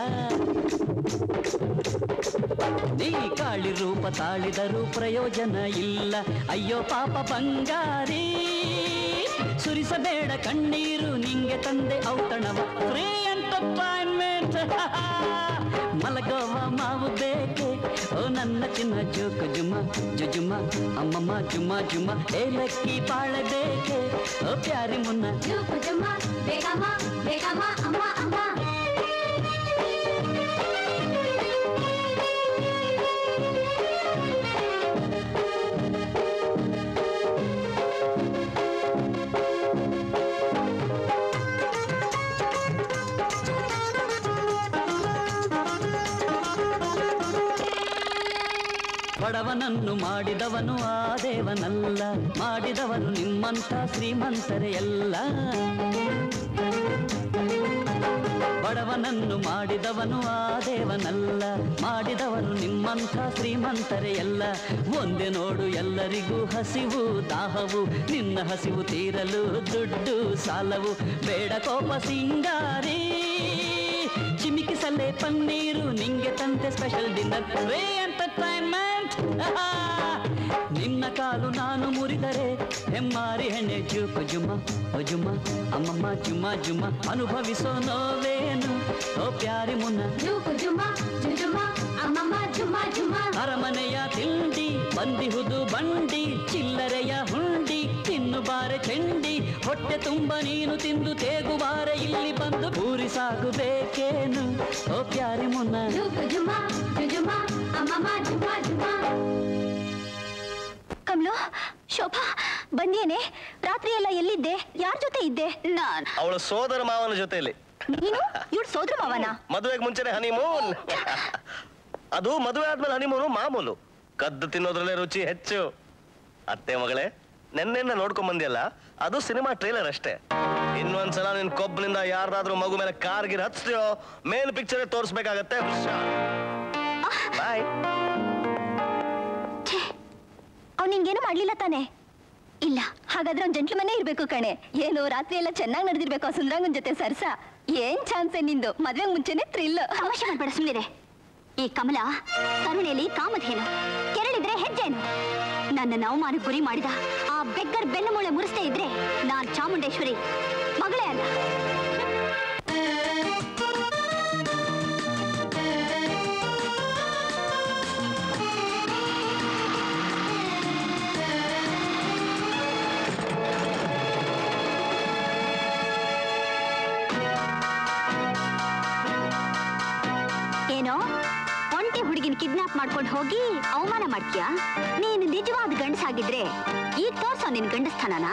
Speaker 11: ನೀ ಕಾಳಿ ರೂಪ ತಾಳಿದರೂ ಪ್ರಯೋಜನ ಇಲ್ಲ ಅಯ್ಯೋ ಪಾಪ ಬಂಗಾರಿ ಸುರಿಸಬೇಡ ಕಣ್ಣೀರು ನಿಂಗೆ ತಂದೆ ಔತಣವ ಫ್ರೀ ಎಂಟರ್ಟೈನ್ಮೆಂಟ್ ಮಲಗೋವ ಮಾವು ಬೇಕೆ ಓ ನನ್ನ ಚಿನ್ನ ಜೋಕು ಜುಮ ಜುಜುಮ ಅಮ್ಮಮ್ಮ ಜುಮ ಜುಮ ಏಲಕ್ಕಿ ಬಾಳೆ ಬೇಕೆ ಓ ಪ್ಯಾರಿ ಮುನ್ನ ಬಡವನನ್ನು ಮಾಡಿದವನು ಆ ದೇವನಲ್ಲ ಮಾಡಿದವನು ನಿಮ್ಮಂಥ ಶ್ರೀಮಂತರೇ ಎಲ್ಲ ಬಡವನನ್ನು ಮಾಡಿದವನು ಆ ದೇವನಲ್ಲ ಮಾಡಿದವನು ನಿಮ್ಮಂಥ ಶ್ರೀಮಂತರೇ ಎಲ್ಲ ಒಂದೇ ನೋಡು ಎಲ್ಲರಿಗೂ ಹಸಿವು ದಾಹವು ನಿನ್ನ ಹಸಿವು ತೀರಲು ದುಡ್ಡು ಸಾಲವು ಬೇಡ ಕೋಪ ಸಿಂಗಾರಿ ಚಿಮಿಕಿಸಲೇ ಪನ್ನೀರು ನಿಂಗೆ ತಂತೆ ಸ್ಪೆಷಲ್ ಡಿನ್ನರ್ ರೇ ಎಂಟರ್ಟೈನ್ಮೆಂಟ್ ನಿನ್ನ ಕಾಲು ನಾನು ಮುರಿದರೆ ಹೆಮ್ಮಾರಿ ಹೆಣ್ಣೆ ಜುಕು ಜುಮ ಓ ಜುಮ ಅಮ್ಮಮ್ಮ ಜುಮ ಜುಮ ಅನುಭವಿಸೋ ನೋವೇನು ಓ ಪ್ಯಾರಿ ಮುನ್ನ ಅರಮನೆಯ ತಿಂಡಿ ಬಂದಿಹುದು ಬಂಡಿ ಚಿಲ್ಲರೆಯ ಹುಂಡಿ ತಿನ್ನು ಬಾರೆ ಚೆಂಡಿ ಹೊಟ್ಟೆ ತುಂಬ ನೀನು ತಿಂದು ತೇಗುಬಾರೆ ಇಲ್ಲಿ ಬಂದು ಪೂರಿ ಸಾಗು ಬೇಕೇನು ಓ ಪ್ಯಾರಿ ಮುನ್ನ
Speaker 1: ಕಮ್ಲು ಶೋಭಾ ಬಂದೇನೆ ರಾತ್ರಿ ಎಲ್ಲ ಎಲ್ಲಿದ್ದೆ ಯಾರ ಜೊತೆ ಇದ್ದೆ ನಾನ್
Speaker 3: ಅವಳ ಸೋದರ ಮಾವನ ಜೊತೆಯಲ್ಲಿ
Speaker 1: ನೀನು ಇವ್ರ ಸೋದ್ರ ಮಾವನ
Speaker 3: ಮದುವೆಗೆ ಮುಂಚೆನೆ ಹನಿಮೂನ್ ಅದು ಮದುವೆ ಆದ್ಮೇಲೆ ಹನಿಮೂನು ಮಾಮೂಲು ಕದ್ದು ತಿನ್ನೋದ್ರಲ್ಲೇ ರುಚಿ ಹೆಚ್ಚು ಅತ್ತೆ ಮಗಳೇ ನೆನ್ನೆನ್ನ ನೋಡ್ಕೊಂಡ್ ಬಂದಿಯಲ್ಲ ಅದು ಸಿನಿಮಾ ಟ್ರೇಲರ್ ಅಷ್ಟೇ ಇನ್ನೊಂದ್ಸಲ ನಿನ್ ಕೊಬ್ಬನಿಂದ ಯಾರ್ದಾದ್ರೂ ಮಗು ಮೇಲೆ ಕಾರ್ ಗಿರ್ ಹಚ್ತೀಯೋ ಮೇನ್ ಪಿಕ್ಚರ್ ತೋರಿಸ್ಬೇಕಾಗತ್ತೆ ಬಾಯ್
Speaker 1: ಅವ್ನು ನಿಂಗೇನು ಮಾಡ್ಲಿಲ್ಲ ತಾನೆ ಇಲ್ಲ ಹಾಗಾದ್ರೆ ಅವ್ನ್ ಜೆಂಟ್ಲ್ಮನ್ನೇ ಇರ್ಬೇಕು ಕಣೆ ಏನು ರಾತ್ರಿ ಎಲ್ಲ ಚೆನ್ನಾಗಿ ನಡೆದಿರ್ಬೇಕು ಆ ಸುಂದ್ರಂಗನ್ ಜೊತೆ ಸರ್ಸ ಏನ್ ಚಾನ್ಸೆ ನಿಂದು ಮದ್ವೆಗ್ ಮುಂಚೆನೆ ಥ್ರಿಲ್ ಅವಶ್ಯ ಮಾಡ್ಬೇಡ ಸುಮ್ಮನಿದೆ ಈ ಕಮಲ ಕರುಣೆಯಲ್ಲಿ ಕಾಮಧೇನು ಕೆರಳಿದ್ರೆ ಹೆಜ್ಜೆನು ನನ್ನನ್ನು ಅವಮಾನಕ್ಕೆ ಗುರಿ ಮಾಡಿದ ಆ ಬೆಗ್ಗರ್ ಬೆನ್ನುಮೂಳೆ ಮುರಿಸ್ತಾ ಇದ್ರೆ ನಾನ್ ಚಾಮುಂಡೇಶ್ವರಿ ಮಗಳೇ ಅಲ್ಲ ಏನೋ ಒಂಟಿ ಹುಡುಗಿನ ಕಿಡ್ನಾಪ್ ಮಾಡ್ಕೊಂಡು ಹೋಗಿ ಅವಮಾನ ಮಾಡ್ತೀಯಾ ನೀನು ನಿಜವಾದ ಗಂಡಸಾಗಿದ್ರೆ ಈಗ ತೋರ್ಸೋ ನಿನ್ ಗಂಡಸ್ಥಾನನ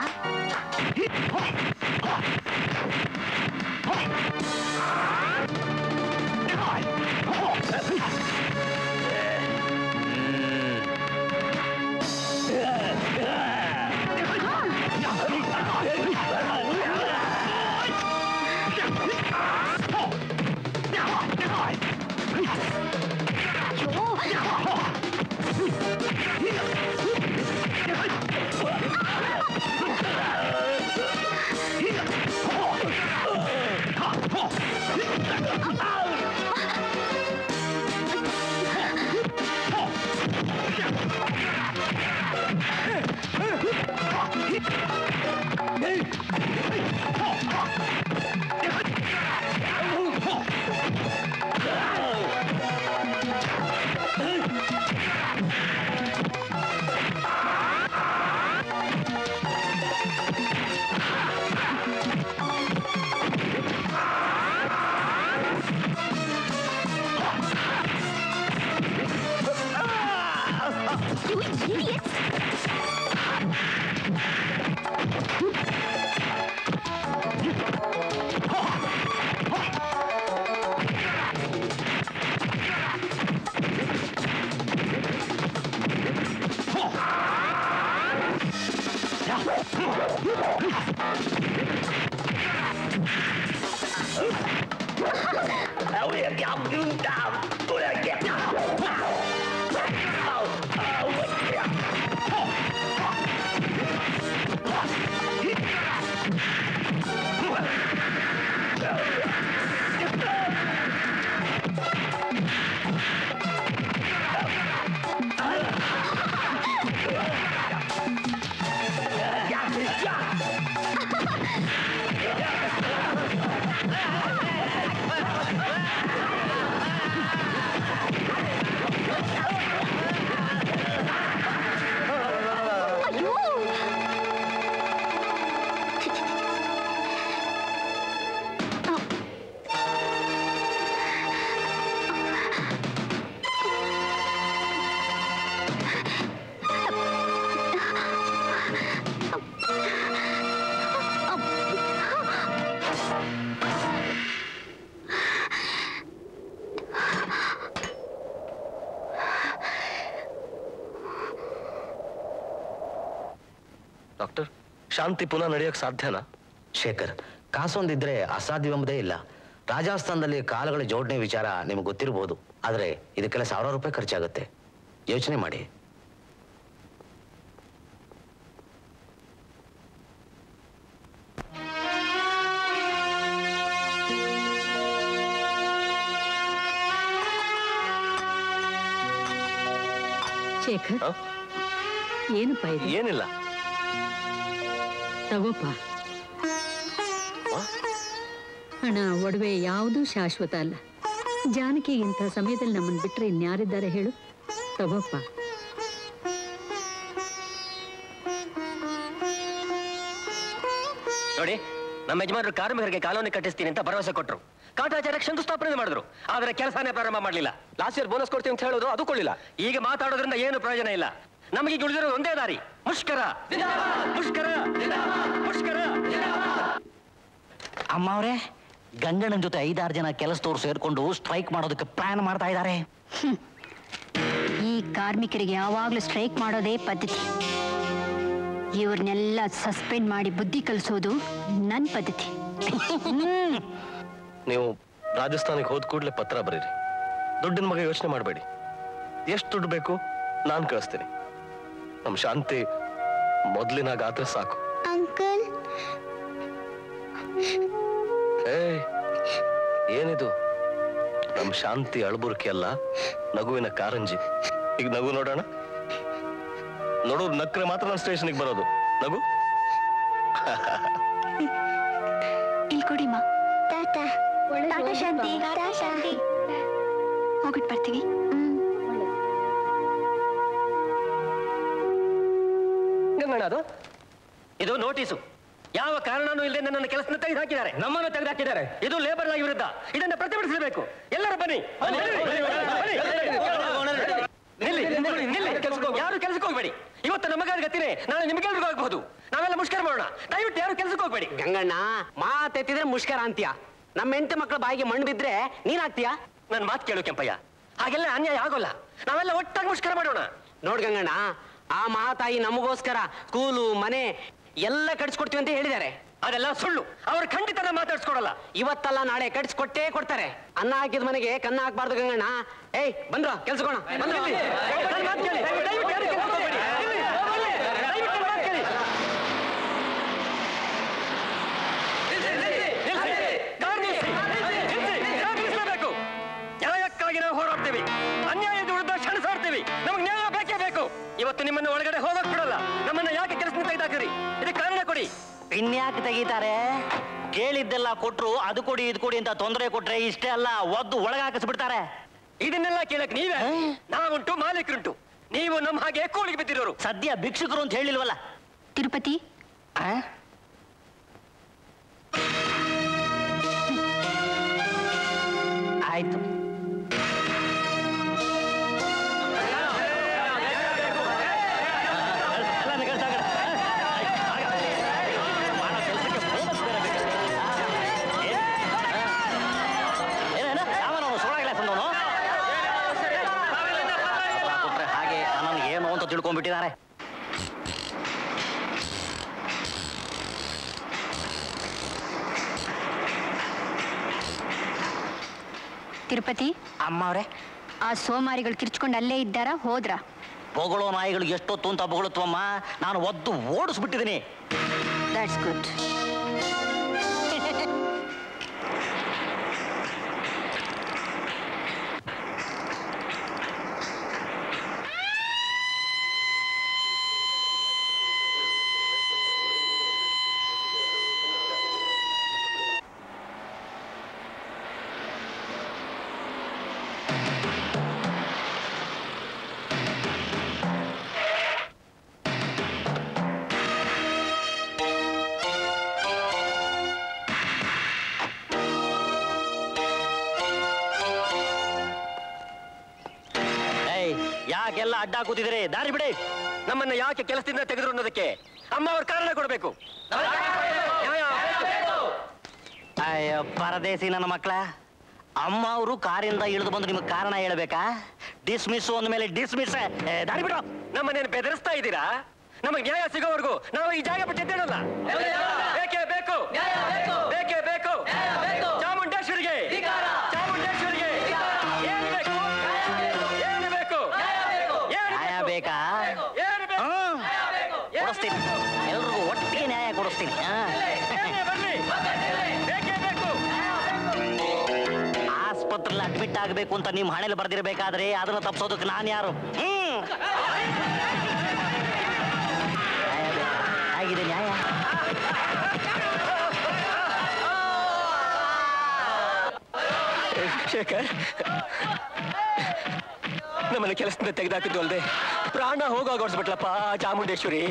Speaker 3: ಡಾಕ್ಟರ್ ಶಾಂತಿ ಪುನಃ ನಡೆಯೋಕ್ ಸಾಧ್ಯನಾ
Speaker 10: ಶೇಖರ್ ಕಾಸೊಂದಿದ್ರೆ ಅಸಾಧ್ಯವೆಂಬುದೇ ಇಲ್ಲ ರಾಜಸ್ಥಾನದಲ್ಲಿ ಕಾಲುಗಳ ಜೋಡಣೆ ವಿಚಾರ ನಿಮ್ಗೆ ಗೊತ್ತಿರಬಹುದು ಆದರೆ ಇದಕ್ಕೆಲ್ಲ ಸಾವಿರಾರು ರೂಪಾಯಿ ಖರ್ಚಾಗುತ್ತೆ ಯೋಚನೆ ಮಾಡಿ
Speaker 2: ಶೇಖರ್
Speaker 3: ಹ?
Speaker 2: ಏನಪ್ಪ ಇದು
Speaker 3: ಏನಿಲ್ಲ
Speaker 2: ತಗೋಪ್ಪ ಹಣ ಒಡವೆ ಯಾವುದೂ ಶಾಶ್ವತ ಅಲ್ಲ ಜಾನಕಿ ಇಂಥ ಸಮಯದಲ್ಲಿ ನಮ್ಮನ್ನು ಬಿಟ್ರೆ ಇನ್ಯಾರಿದ್ದಾರೆ ಹೇಳು ತಗೋಪ್ಪ
Speaker 7: ನೋಡಿ ನಮ್ಮ ಯಜಮಾನರು ಕಾರ್ಮಿಕರಿಗೆ ಕಾಲೋನಿ ಕಟ್ಟಿಸ್ತೀನಿ ಅಂತ ಭರವಸೆ ಕೊಟ್ಟರು ಕಾಟಾಚಾರಕ್ಕೆ ಶಂಕುಸ್ಥಾಪನೆ ಮಾಡಿದ್ರು ಆದ್ರೆ ಕೆಲಸನೇ ಪ್ರಾರಂಭ ಮಾಡಲಿಲ್ಲ ಲಾಸ್ಟ್ ಇಯರ್ ಬೋನಸ್ ಕೊಡ್ತೀವಿ ಅಂತ ಹೇಳೋದು ಅದು ಕೊಳ್ಳಿಲ್ಲ ಈಗ ಮಾತಾಡೋದ್ರಿಂದ ಏನು ಪ್ರಯೋಜನ ಇಲ್ಲ ನಮಗೆ ಈಗ ಉಳಿದಿರೋದು ಒಂದೇ ದಾರಿ ಮುಷ್ಕರ ಮುಷ್ಕರ ಮುಷ್ಕರ
Speaker 4: ಅಮ್ಮ ಅವರೇ ಗಂಗಣ್ಣನ ಜೊತೆ ಐದಾರು ಜನ ಕೆಲಸದವ್ರು ಸೇರ್ಕೊಂಡು ಸ್ಟ್ರೈಕ್ ಮಾಡೋದಕ್ಕೆ ಪ್ಲಾನ್ ಮಾಡ್ತಾ ಇದ್ದಾರೆ
Speaker 1: ಈ ಕಾರ್ಮಿಕರಿಗೆ ಯಾವಾಗ್ಲೂ ಸ್ಟ್ರೈಕ್ ಮಾಡೋದೇ ಪದ್ಧತಿ ಇವ್ರನ್ನೆಲ್ಲ ಸಸ್ಪೆಂಡ್ ಮಾಡಿ ಬುದ್ಧಿ ಕಲಿಸೋದು ನನ್ನ ಪದ್ಧತಿ
Speaker 3: ನೀವು ರಾಜಸ್ಥಾನಕ್ಕೆ ಹೋದ ಕೂಡಲೇ ಪತ್ರ ಬರೀರಿ ದುಡ್ಡಿನ ಬಗ್ಗೆ ಯೋಚನೆ ಮಾಡಬೇಡಿ ಎಷ್ಟು ದುಡ್ಡು ಬೇಕು ನಾನು ಕಳಿಸ್ತೀನಿ ನಮ್ಮ ಶಾಂತಿ ಮೊದ್ಲಿನಾಗಾದ್ರೆ ಸಾಕು
Speaker 9: ಅಂಕಲ್
Speaker 3: ಏ ಏನಿದು ನಮ್ ಶಾಂತಿ ಅಳಬುರ್ಕಿ ಅಲ್ಲ ನಗುವಿನ ಕಾರಂಜಿ ಈಗ ನಗು ನೋಡೋಣ ನೋಡು ನಕ್ರೆ ಮಾತ್ರ ನಾನು ಸ್ಟೇಷನ್ಗೆ ಬರೋದು ನಗು
Speaker 1: ಇಲ್ಲಿ ಕೊಡಿಮ್ಮ
Speaker 9: ಟಾಟಾ
Speaker 1: ಟಾಟಾ ಶಾಂತಿ
Speaker 9: ಟಾಟಾ ಶಾಂತಿ
Speaker 1: ಹೋಗ್ಬಿಟ್ಟು ಬರ್ತೀವಿ
Speaker 7: ಗಂಗಣ್ಣ ಅದು ಇದು ನೋಟಿಸು ಯಾವ ಕಾರಣನೂ ಇಲ್ಲದೆ ನನ್ನ ಕೆಲಸನ ತೆಗೆದು ಹಾಕಿದ್ದಾರೆ ನಮ್ಮನ್ನು ತೆಗೆದು ಹಾಕಿದ್ದಾರೆ ಇದು ಲೇಬರ್ ಆಗಿ ವಿರುದ್ಧ ಇದನ್ನ ಪ್ರತಿಭಟಿಸಬೇಕು ಎಲ್ಲರೂ ಬನ್ನಿ ನಿಲ್ಲಿ, ನಿಲ್ಲಿ, ನಿಲ್ಲಿ. ಯಾರು ಕೆಲಸಕ್ಕೆ ಹೋಗ್ಬೇಡಿ ಇವತ್ತು ನಮಗಾದ ಗತಿನೇ ನಾಳೆ ನಿಮಗೆಲ್ರಿಗೂ ಆಗ್ಬಹುದು ನಾವೆಲ್ಲ ಮುಷ್ಕರ ಮಾಡೋಣ ದಯವಿಟ್ಟು ಯಾರು ಕೆಲಸಕ್ಕೆ ಹೋಗ್ಬೇಡಿ
Speaker 6: ಗಂಗಣ್ಣ ಮಾತೆತ್ತಿದ್ರೆ ಮುಷ್ಕರ ಅಂತೀಯ ನಮ್ಮ ಹೆಂಡತಿ ಮಕ್ಕಳ ಬಾಯಿಗೆ ಮಣ್ಣು ಬಿದ್ರೆ ನೀನ್ ಹಾಕ್ತೀಯಾ
Speaker 7: ನನ್ನ ಮಾತು ಕೇಳು ಕೆಂಪಯ್ಯ ಹಾಗೆಲ್ಲ ಅನ್ಯಾಯ ಆಗೋಲ್ಲ ನಾವೆಲ್ಲ ಒಟ್ಟಾಗಿ ಮುಷ್ಕರ ಮಾಡೋಣ
Speaker 6: ನೋಡ್ ಗಂಗಣ್ಣ ಆ ಮಹಾತಾಯಿ ನಮಗೋಸ್ಕರ ಸ್ಕೂಲು ಮನೆ ಎಲ್ಲ ಕಟ್ಸ್ಕೊಡ್ತೀವಿ ಅಂತ ಹೇಳಿದ್ದಾರೆ
Speaker 7: ಅದೆಲ್ಲ ಸುಳ್ಳು ಅವ್ರು ಖಂಡಿತ ಮಾತಾಡ್ಸ್ಕೊಡಲ್ಲ
Speaker 6: ಇವತ್ತಲ್ಲ ನಾಳೆ ಕಟ್ಸ್ಕೊಟ್ಟೇ ಕೊಡ್ತಾರೆ ಅನ್ನ ಹಾಕಿದ ಮನೆಗೆ ಕನ್ನ ಹಾಕ್ಬಾರ್ದು ಗಂಗಣ್ಣ ಏಯ್ ಬಂದ್ರ ಕೆಲ್ಸಕೋಣ ಬಂದ್ರ
Speaker 7: ನನ್ನ ಮಾತು ಕೇಳಿ ದಯವಿಟ್ಟು ಯಾರು ಕೆಲ್ಸಕ್ಕೆ ಹೋಗ್ಬೇಡಿ. ಇಲ್ಲಿ, ಹೋಗಲ್ಲಿ. ದಯವಿಟ್ಟು ನನ್ನ ಮಾತು ಕೇಳಿ. ನಿಲ್ಸಿ. ಕಾರ್ ನಿಲ್ಸಿ. ನಿಲ್ಸಿ. ಕಾರ್ ನಿಲ್ಲಿಸ್ಲೇಬೇಕು. ನ್ಯಾಯಕ್ಕಾಗಿ ನಾವು ಹೋರಾಡ್ತೀವಿ ಅನ್ಯಾಯದ ವಿರುದ್ಧ ಕ್ಷಣಿಸಾಡ್ತೀವಿ ನಮಗೆ ನ್ಯಾಯ ಬೇಕೇ ಬೇಕು ಇವತ್ತು ನಿಮ್ಮನ್ನ ಒಳಗಡೆ ಹೋಗಕ್ ಬಿಡಲ್ಲ ನಮ್ಮನ್ನ ಯಾಕೆ ಕೆಲಸದಿಂದ ತೆಗೆದಾಕಿರಿ ಇದಕ್ಕೆ ಕಾರಣ ಕೊಡಿ
Speaker 4: ಇನ್ಯಾಕೆ ತೆಗೀತಾರೆ ಕೇಳಿದ್ದೆಲ್ಲ ಕೊಟ್ರು ಅದು ಕೊಡಿ ಇದು ಕೊಡಿ ಅಂತ ತೊಂದರೆ ಕೊಟ್ರೆ ಇಷ್ಟೇ ಅಲ್ಲ ಒದ್ದು ಒಳಗೆ ಹಾಕಿಸ್ಬಿಡ್ತಾರೆ
Speaker 7: ಇದನ್ನೆಲ್ಲ ಕೇಳಕ್ ನೀವೇ ನಾವುಂಟು ಮಾಲೀಕರುಂಟು ನೀವು ನಮ್ಮ ಹಾಗೆ ಕೂಲಿಗೆ ಬಿದ್ದಿರೋರು
Speaker 4: ಸದ್ಯ ಭಿಕ್ಷುಕರು ಅಂತ ಹೇಳಿಲ್ವಲ್ಲ
Speaker 1: ತಿರುಪತಿ
Speaker 4: ಆಯ್ತು ಏನೇನು ಯಾವನೋ ಸೋಳ ಗ್ಲಾಸ್ ಅಂದವನು ಕೊಟ್ರೆ ಹಾಗೆ ನನ್ನನ್ನು ಏನು ಅಂತ ತಿಳ್ಕೊಂಡ್ಬಿಟ್ಟಿದ್ದಾರೆ
Speaker 1: ತಿರುಪತಿ
Speaker 4: ಅಮ್ಮ ಅವರೇ
Speaker 1: ಆ ಸೋಮಾರಿಗಳು ಕಿರ್ಚ್ಕೊಂಡು ಅಲ್ಲೇ ಇದ್ದಾರಾ ಹೋದ್ರಾ
Speaker 4: ಬೊಗಳೋ ನಾಯಿಗಳಿಗೆ ಎಷ್ಟೊತ್ತು ಅಂತ ಬೊಗಳುತ್ತವಮ್ಮ ನಾನು ಒದ್ದು ಓಡಿಸ್ಬಿಟ್ಟಿದ್ದೀನಿ
Speaker 1: ದಟ್ಸ್ ಗುಡ್
Speaker 4: ಏಯ್ ಯಾಕೆಲ್ಲ ಅಡ್ಡ ಕೂತಿದ್ದೀರಿ ದಾರಿ ಬಿಡಿ
Speaker 7: ನಮ್ಮನ್ನ ಯಾಕೆ ಕೆಲಸದಿಂದ ತೆಗೆದ್ರು ಅನ್ನೋದಕ್ಕೆ ಅಮ್ಮ ಅವ್ರ ಕಾರಣ ಕೊಡಬೇಕು
Speaker 4: ಅಯ್ಯೋ ಪರದೇಸಿ ನನ್ನ ಮಕ್ಕಳ ಅಮ್ಮ ಅವರು ಕಾರಿಂದ ಇಳಿದು ಬಂದು ನಿಮಗೆ ಕಾರಣ ಹೇಳ್ಬೇಕಾ ಡಿಸ್ಮಿಸ್ ಅಂದ್ಮೇಲೆ ಡಿಸ್ಮಿಸ್ ದಾರಿ ಬಿಡು
Speaker 7: ನಮ್ಮನ್ನೇನು ಬೆದರಿಸ್ತಾ ಇದ್ದೀರಾ ನಮಗೆ ನ್ಯಾಯ ಸಿಗೋವರೆಗೂ ನಾವು ಈ ಜಾಗ ಬಿಟ್ಟು ಎದ್ದೇಳಲ್ಲ ಬೇಕೇ ಬೇಕು ಬೇಕೇ ಬೇಕು ಚಾಮುಂಡೇಶ್ವರಿಗೆ ಚಾಮುಂಡೇಶ್ವರಿಗೆ ಏನು ಬೇಕು ಏನು ಬೇಕು ಏನು
Speaker 4: ನ್ಯಾಯ ಬೇಕಾ
Speaker 7: ಏನು ಬೇಕು
Speaker 4: ಹ್ಮ್. ಕೊಡಿಸ್ತೀನಿ ಎಲ್ರಿಗೂ ಒಟ್ಟಿಗೆ ನ್ಯಾಯ ಕೊಡಿಸ್ತೀನಿ ಹಾ.
Speaker 7: ಏನೇ ಬರ್ಲಿ ಬೇಕೇ ಬೇಕು
Speaker 4: ಆಸ್ಪತ್ರೆಯಲ್ಲಿ ಅಡ್ಮಿಟ್ ಆಗಬೇಕು ಅಂತ ನಿಮ್ಮ ಹಣೆಯಲ್ಲಿ ಬರ್ದಿರ್ಬೇಕಾದ್ರೆ ಅದನ್ನ ತಪ್ಪಿಸೋದಕ್ಕೆ ನಾನು ಯಾರು ಹ್ಮ್ ನ್ಯಾಯ ಬೇಕಾ? ಆಗಿದೆ ನ್ಯಾಯ
Speaker 7: ಶೇಖರ್ ನಮ್ಮನ್ನ ಕೆಲಸದಿಂದ ತೆಗೆದಾಕಿದ್ದು ಅಲ್ದೆ ಪ್ರಾಣ ಹೋಗಾಗೊಡ್ಸ್ಬಿಟ್ಲಪ್ಪ ಚಾಮುಂಡೇಶ್ವರಿ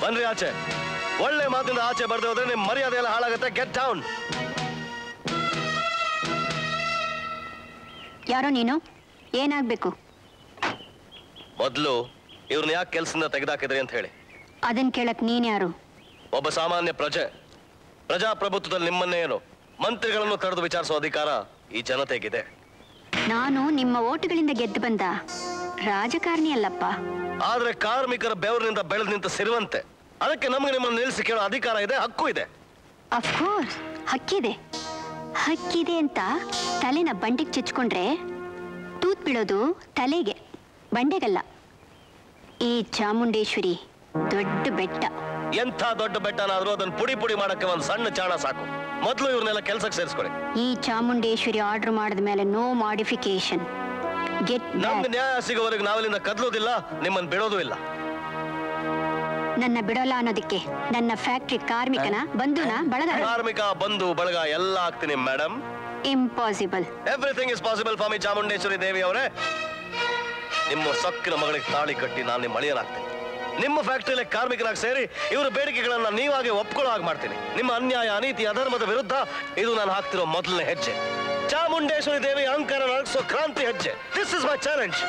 Speaker 3: ಬನ್ರಿ ಆಚೆ ಒಳ್ಳೆ ಮಾತಿಂದ ಆಚೆ ಬರ್ದೆ ಹೋದ್ರೆ ನಿಮ್ ಮರ್ಯಾದೆ ಎಲ್ಲ ಹಾಳಾಗುತ್ತೆ ಗೆಟ್ ಡೌನ್
Speaker 1: ಯಾರೋ ನೀನು ಏನಾಗ್ಬೇಕು
Speaker 3: ಮೊದಲು ಇವ್ರನ್ನ ಯಾಕೆ ಕೆಲ್ಸದಿಂದ ತೆಗೆದಾಕಿದ್ರಿ ಅಂತ ಹೇಳಿ
Speaker 1: ಅದನ್ ಕೇಳಕ್ ನೀನ್ ಯಾರು
Speaker 3: ಒಬ್ಬ ಸಾಮಾನ್ಯ ಪ್ರಜೆ ಪ್ರಜಾಪ್ರಭುತ್ವದಲ್ಲಿ ನಿಮ್ಮನ್ನೇ ಏನು ಮಂತ್ರಿಗಳನ್ನು ತಡೆದು ವಿಚಾರಿಸುವ ಅಧಿಕಾರ ಈ ಜನತೆಗಿದೆ
Speaker 1: ನಾನು ನಿಮ್ಮ ಓಟುಗಳಿಂದ ಗೆದ್ದು ಬಂದ ರಾಜಕಾರಣಿ ಅಲ್ಲಪ್ಪ
Speaker 3: ಆದ್ರೆ ಕಾರ್ಮಿಕರ ಬೆವರಿನಿಂದ ಬೆಳೆದು ನಿಂತ ಸಿರುವಂತೆ ಅದಕ್ಕೆ ನಮಗೆ ನಿಮ್ಮನ್ನು ನಿಲ್ಲಿಸಿ ಕೇಳೋ ಅಧಿಕಾರ ಇದೆ ಹಕ್ಕು ಇದೆ
Speaker 1: ಅಫ್ಕೋರ್ಸ್ ಹಕ್ಕಿದೆ ಹಕ್ಕಿದೆ ಅಂತ ತಲೆನ ಬಂಡೆಗೆ ಚುಚ್ಕೊಂಡ್ರೆ ತೂತ್ ಬೀಳೋದು ತಲೆಗೆ ಬಂಡೆಗಲ್ಲ ಈ ಚಾಮುಂಡೇಶ್ವರಿ ದೊಡ್ಡ ಬೆಟ್ಟ
Speaker 3: ಎಂಥ ದೊಡ್ಡ ಬೆಟ್ಟನಾದ್ರೂ ಅದನ್ನ ಪುಡಿ ಪುಡಿ ಮಾಡಕ್ಕೆ ಒಂದು ಸಣ್ಣ ಚಾಣ ಸಾಕು ಮೊದಲು ಇವ್ರನ್ನೆಲ್ಲ ಕೆಲ್ಸಕ್ಕೆ ಸೇರಿಸ್ಕೊಳ್ಳಿ
Speaker 1: ಈ ಚಾಮುಂಡೇಶ್ವರಿ ಆರ್ಡರ್ ಮಾಡಿದ ಮೇಲೆ ನೋ ಮಾಡಿಫಿಕೇಶನ್ ಗೆಟ್
Speaker 3: ನಮ್ಗೆ ನ್ಯಾಯ ಸಿಗೋವರೆಗೆ ನಾವಿಲ್ಲಿಂದ ಕದ್ಲೋದಿಲ್ಲ ನಿಮ್ಮನ್ನ ಬಿಡೋದು ಇಲ್ಲ
Speaker 1: ನನ್ನ ಬಿಡೋಲ್ಲ ಅನ್ನೋದಕ್ಕೆ ನನ್ನ ಫ್ಯಾಕ್ಟ್ರಿ ಕಾರ್ಮಿಕನ ಬಂಧುನ ಬಳಗ
Speaker 3: ಕಾರ್ಮಿಕ ಬಂಧು ಬಳಗ ಎಲ್ಲ ಆಗ್ತೀನಿ madam
Speaker 1: impossible
Speaker 3: everything is possible for me Chamundeshwari Devi ಅವರೇ ನಿಮ್ಮ ಸೊಕ್ಕಿನ ಮಗಳಿಗೆ ತಾಳಿ ಕಟ್ಟಿ ನಾನು ನಿಮ್ಮ ಅಳಿಯನಾಗ್ತೀನಿ ನಿಮ್ಮ ಫ್ಯಾಕ್ಟರಿಯಲ್ಲಿ ಕಾರ್ಮಿಕರಾಗಿ ಸೇರಿ ಇವರ ಬೇಡಿಕೆಗಳನ್ನ ನೀವಾಗೆ ಒಪ್ಕೊಳ್ಳೋ ಹಾಗೆ ಮಾಡ್ತೀನಿ ನಿಮ್ಮ ಅನ್ಯಾಯ ಅನೀತಿ ಅಧರ್ಮದ ವಿರುದ್ಧ ಇದು ನಾನು ಹಾಕ್ತಿರೋ ಮೊದಲನೇ ಹೆಜ್ಜೆ ಚಾಮುಂಡೇಶ್ವರಿ ದೇವಿ ಅಹಂಕಾರ ನಡಗಿಸೋ ಕ್ರಾಂತಿ ಹೆಜ್ಜೆ this is my challenge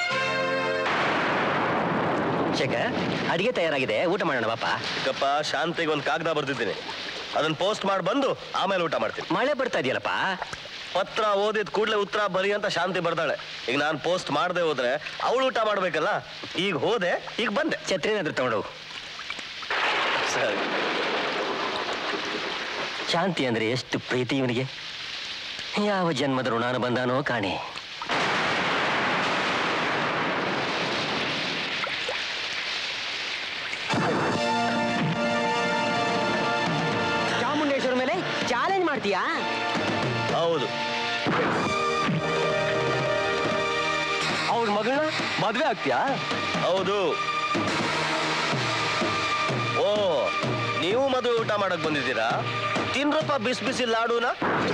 Speaker 7: Shekhar ಅಡಿಗೆ ತಯಾರಾಗಿದೆ ಊಟ ಮಾಡೋಣ ಬಾಪ
Speaker 3: ಚಿಕ್ಕಪ್ಪ ಶಾಂತಿಗೆ ಒಂದು ಕಾಗದ ಬರ್ದಿದ್ದೀನಿ ಅದನ್ನ ಪೋಸ್ಟ್ ಮಾಡಿ ಬಂದು ಆಮೇಲೆ ಊಟ ಮಾಡ್ತೀನಿ
Speaker 7: ಮಳೆ ಬರ್ತಾ ಇದೆಯಲ್ಲಪ್ಪ
Speaker 3: ಪತ್ರ ಓದಿದ ಕೂಡಲೇ ಉತ್ತರ ಬರಿ ಅಂತ ಶಾಂತಿ ಬರ್ದಾಳೆ ಈಗ ನಾನು ಪೋಸ್ಟ್ ಮಾಡದೆ ಹೋದ್ರೆ ಅವಳು ಊಟ ಮಾಡ್ಬೇಕಲ್ಲ ಈಗ ಹೋದೆ ಈಗ ಬಂದೆ
Speaker 7: ಛತ್ರಿನಾದ್ರೂ ತಗೊಂಡು
Speaker 3: ಸರಿ
Speaker 7: ಶಾಂತಿ ಅಂದ್ರೆ ಎಷ್ಟು ಪ್ರೀತಿ ಇವನಿಗೆ ಯಾವ ಜನ್ಮದ ಋಣಾನು ಬಂದಾನೋ ಕಾಣಿ
Speaker 6: ಚಾಮುಂಡೇಶ್ವರ ಮೇಲೆ ಚಾಲೆಂಜ್ ಮಾಡ್ತೀಯಾ
Speaker 3: ಹೌದು
Speaker 7: ಅವ್ರ ಮಗಳನ್ನ ಮದ್ವೆ ಆಗ್ತೀಯಾ
Speaker 3: ಹೌದು ಓ ನೀವು ಮದುವೆ ಊಟ ಮಾಡಕ್ ಬಂದಿದ್ದೀರಾ ತಿನ್ರಪ್ಪ ಬಿಸಿ ಬಿಸಿ ಲಾಡುನ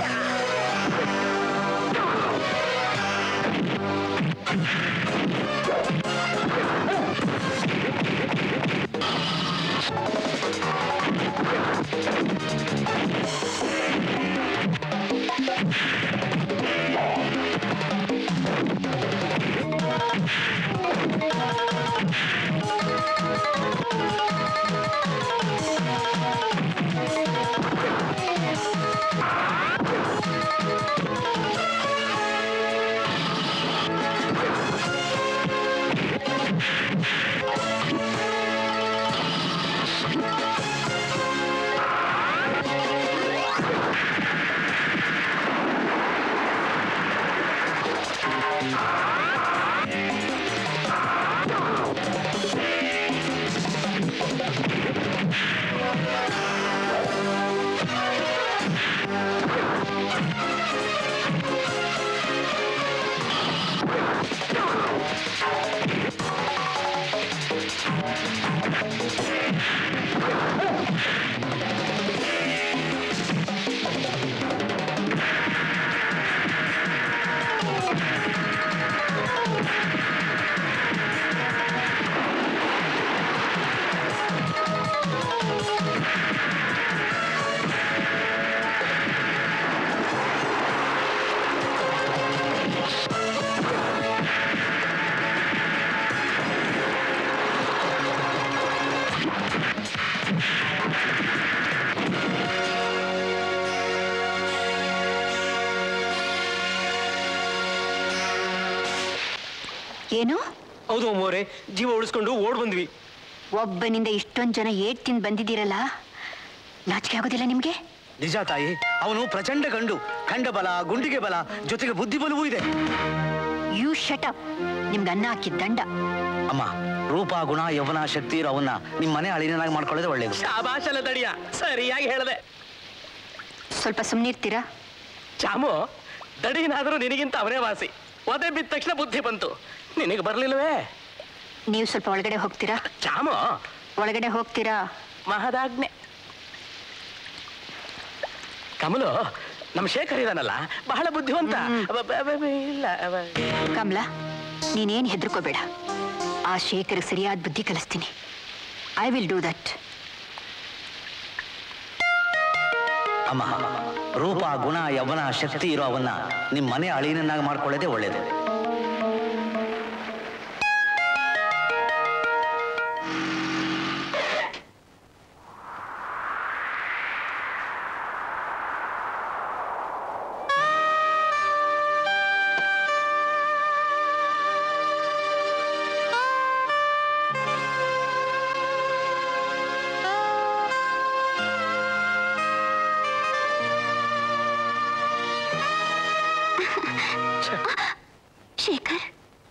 Speaker 1: ಏನು
Speaker 6: ಹೌದು ಅಮ್ಮೋರೆ ಜೀವ ಉಳಿಸ್ಕೊಂಡು ಓಡ್ ಬಂದ್ವಿ
Speaker 1: ಒಬ್ಬನಿಂದ ಇಷ್ಟೊಂದ್ ಜನ ಏಟ್ ತಿಂದು ಬಂದಿದ್ದೀರಲ್ಲ ನಾಚಿಕೆ ಆಗೋದಿಲ್ಲ ನಿಮ್ಗೆ
Speaker 10: ನಿಜ ತಾಯಿ ಅವನು ಪ್ರಚಂಡ ಗಂಡು ಖಂಡ ಬಲ ಗುಂಡಿಗೆ ಬಲ ಜೊತೆಗೆ ಬುದ್ಧಿ ಬಲವೂ ಇದೆ
Speaker 1: ಯು ಶಟ್ ಅಪ್ ನಿಮ್ಗೆ ಅನ್ನ ಹಾಕಿದ ದಂಡ
Speaker 10: ಅಮ್ಮ ರೂಪ ಗುಣ ಯೌವನ ಶಕ್ತಿ ಇರೋ ಅವನ್ನ ನಿಮ್ಮ ಮನೆ ಅಳಿನಾಗಿ ಮಾಡ್ಕೊಳ್ಳೋದೇ ಒಳ್ಳೇದು
Speaker 8: ಶಾಬಾಷಲ ದಡಿಯ ಸರಿಯಾಗಿ ಹೇಳ್ದೆ
Speaker 1: ಸ್ವಲ್ಪ ಸುಮ್ಮನಿರ್ತೀರಾ
Speaker 8: ಚಾಮು ದಡಿನಾದ್ರೂ ನಿನಗಿಂತ ಅವನೇ ವಾಸಿ ಒದೆ ಬಿದ್ದ ತಕ್ಷಣ ಬುದ್ಧಿ ಬಂತು ನಿನಗೆ ಬರ್ಲಿಲ್ವೇ
Speaker 1: ನೀವು ಸ್ವಲ್ಪ ಒಳಗಡೆ ಹೋಗ್ತೀರಾ
Speaker 8: ಚಾಮು
Speaker 1: ಒಳಗಡೆ ಹೋಗ್ತೀರಾ
Speaker 8: ಮಹದಾಜ್ಞೆ ಕಮಲು ನಮ್ಮ ಶೇಖರ್ ಇದಾನಲ್ಲ ಬಹಳ ಬುದ್ಧಿವಂತ ಅಬ್ಬ, ಅಬ್ಬ, ಅಬ್ಬ, ಇಲ್ಲ ಅಬ್ಬ.
Speaker 1: ಕಮಲಾ ನೀನೇನ್ ಹೆದರ್ಕೋಬೇಡ ಆ ಶೇಖರ್ ಸರಿಯಾದ ಬುದ್ಧಿ ಕಲಿಸ್ತೀನಿ ಐ ವಿಲ್ ಡೂ ದಟ್
Speaker 10: ಅಮ್ಮ ರೂಪ ಗುಣ ಯೌವನ ಶಕ್ತಿ ಇರೋ ಅವನ್ನ ನಿಮ್ಮ ಮನೆ ಅಳಿಯನನ್ನಾಗಿ ಮಾಡ್ಕೊಳ್ಳೋದೇ ಒಳ್ಳೇದು
Speaker 1: ಶೇಖರ್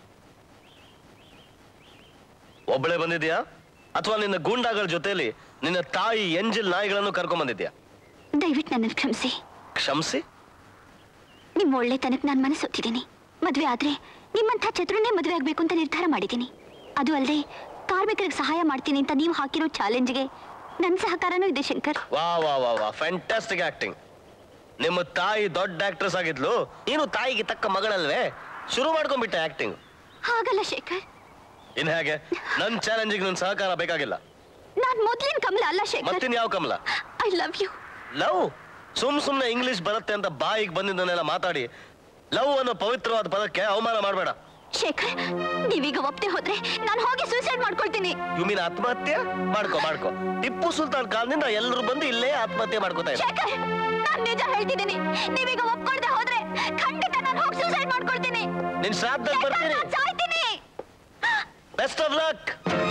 Speaker 3: ಒಬ್ಬಳೇ ಬಂದಿದ್ಯಾ ಅಥವಾ ನಿನ್ನ ಗೂಂಡಾಗಳ ಜೊತೆಲಿ ನಿನ್ನ ತಾಯಿ ಎಂಜಿಲ್ ನಾಯಿಗಳನ್ನು ಕರ್ಕೊಂಡ್ ಬಂದಿದ್ಯಾ
Speaker 1: ದಯವಿಟ್ಟು ನನ್ನನ್ನು ಕ್ಷಮಿಸಿ
Speaker 3: ಕ್ಷಮಿಸಿ
Speaker 1: ನಿಮ್ಮ ಒಳ್ಳೆತನಕ್ಕೆ ನಾನು ಮನಸ್ಸೊತ್ತಿದ್ದೀನಿ ಮದುವೆ ಆದ್ರೆ ನಿಮ್ಮಂಥ ಚತುರನ್ನೇ ಮದುವೆ ಆಗ್ಬೇಕು ಅಂತ ನಿರ್ಧಾರ ಮಾಡಿದ್ದೀನಿ ಅದು ಅಲ್ಲದೆ ಕಾರ್ಮಿಕರಿಗೆ ಸಹಾಯ ಮಾಡ್ತೀನಿ ಅಂತ ನೀವು ಹಾಕಿರೋ ಚಾಲೆಂಜ್ಗೆ ನನ್ನ ಸಹಕಾರನೂ ಇದೆ ಶಂಕರ್
Speaker 3: ವಾ ವಾ ವಾ ವಾ ಫ್ಯಾಂಟಾಸ್ಟಿಕ್ ಆಕ್ಟಿಂಗ್ ನಿಮ್ಮ ತಾಯಿ ದೊಡ್ಡ ಆಕ್ಟ್ರೆಸ್ ಆಗಿದ್ಲು ನೀನು ತಾಯಿಗೆ ತಕ್ಕ ಮಗಳಲ್ವೇ ಶುರು ಮಾಡ್ಕೊಂಡ್ಬಿಟ್ಟೆ ಆಕ್ಟಿಂಗ್
Speaker 1: ಹಾಗಲ್ಲ ಶೇಖರ್
Speaker 3: ಇನ್ ಹೇಗೆ ನನ್ ಚಾಲೆಂಜಿಗೆ ನನ್ ಸಹಕಾರ ಬೇಕಾಗಿಲ್ಲ
Speaker 1: ನಾನ್ ಮೊದ್ಲಿನ ಕಮಲ ಅಲ್ಲ ಶೇಖರ್
Speaker 3: ಮತ್ತಿನ್ ಯಾವ Kamala
Speaker 1: I love you
Speaker 3: love ಸುಮ್ ಸುಮ್ನೆ ಇಂಗ್ಲಿಷ್ ಬರುತ್ತೆ ಅಂತ ಬಾಯಿಗೆ ಬಂದಿದ್ದನ್ನೆಲ್ಲ ಮಾತಾಡಿ ಲವ್ ಅನ್ನೋ ಪವಿತ್ರವಾದ ಪದಕ್ಕೆ ಅವಮಾನ ಮಾಡಬೇಡ
Speaker 1: ಶೇಖರ್ ನೀವೀಗ ಒಪ್ಪದೆ ಹೋದ್ರೆ ನಾನು ಹೋಗಿ ಸೂಸೈಡ್ ಮಾಡ್ಕೊಳ್ತೀನಿ
Speaker 3: ಯು ಮೀನ್ ಆತ್ಮಹತ್ಯೆ ಮಾಡ್ಕೋ ಮಾಡ್ಕೋ ಟಿಪ್ಪು ಸುಲ್ತಾನ್ ಕಾಲದಿಂದ ಎಲ್ಲರೂ ಬಂದು ಇಲ್ಲೇ ಆತ್ಮಹತ್ಯೆ ಮಾಡ್ಕೋತಾ ಇದ್ದಾರೆ
Speaker 1: ಶೇಖರ್ ನಾನ್ ನಿಜ ಹೇಳ್ತಿದ್ದೀನಿ ನೀವೀಗ ಒಪ್ಕೊಳ್ದೆ ಹೋದ್ರೆ ಖಂಡಿತ ನಾನು ಹೋಗಿ ಸೂಸೈಡ್ ಮಾಡ್ಕೊಳ್ತೀನಿ
Speaker 3: ನಿನ್ ಶ್ರಾದ್ದಕ್ಕೆ ಬರ್ತೀನಿ
Speaker 1: ನಾನ್ ಸಾಯ್ತೀನಿ
Speaker 3: ಬೆಸ್ಟ್ ಆಫ್ ಲಕ್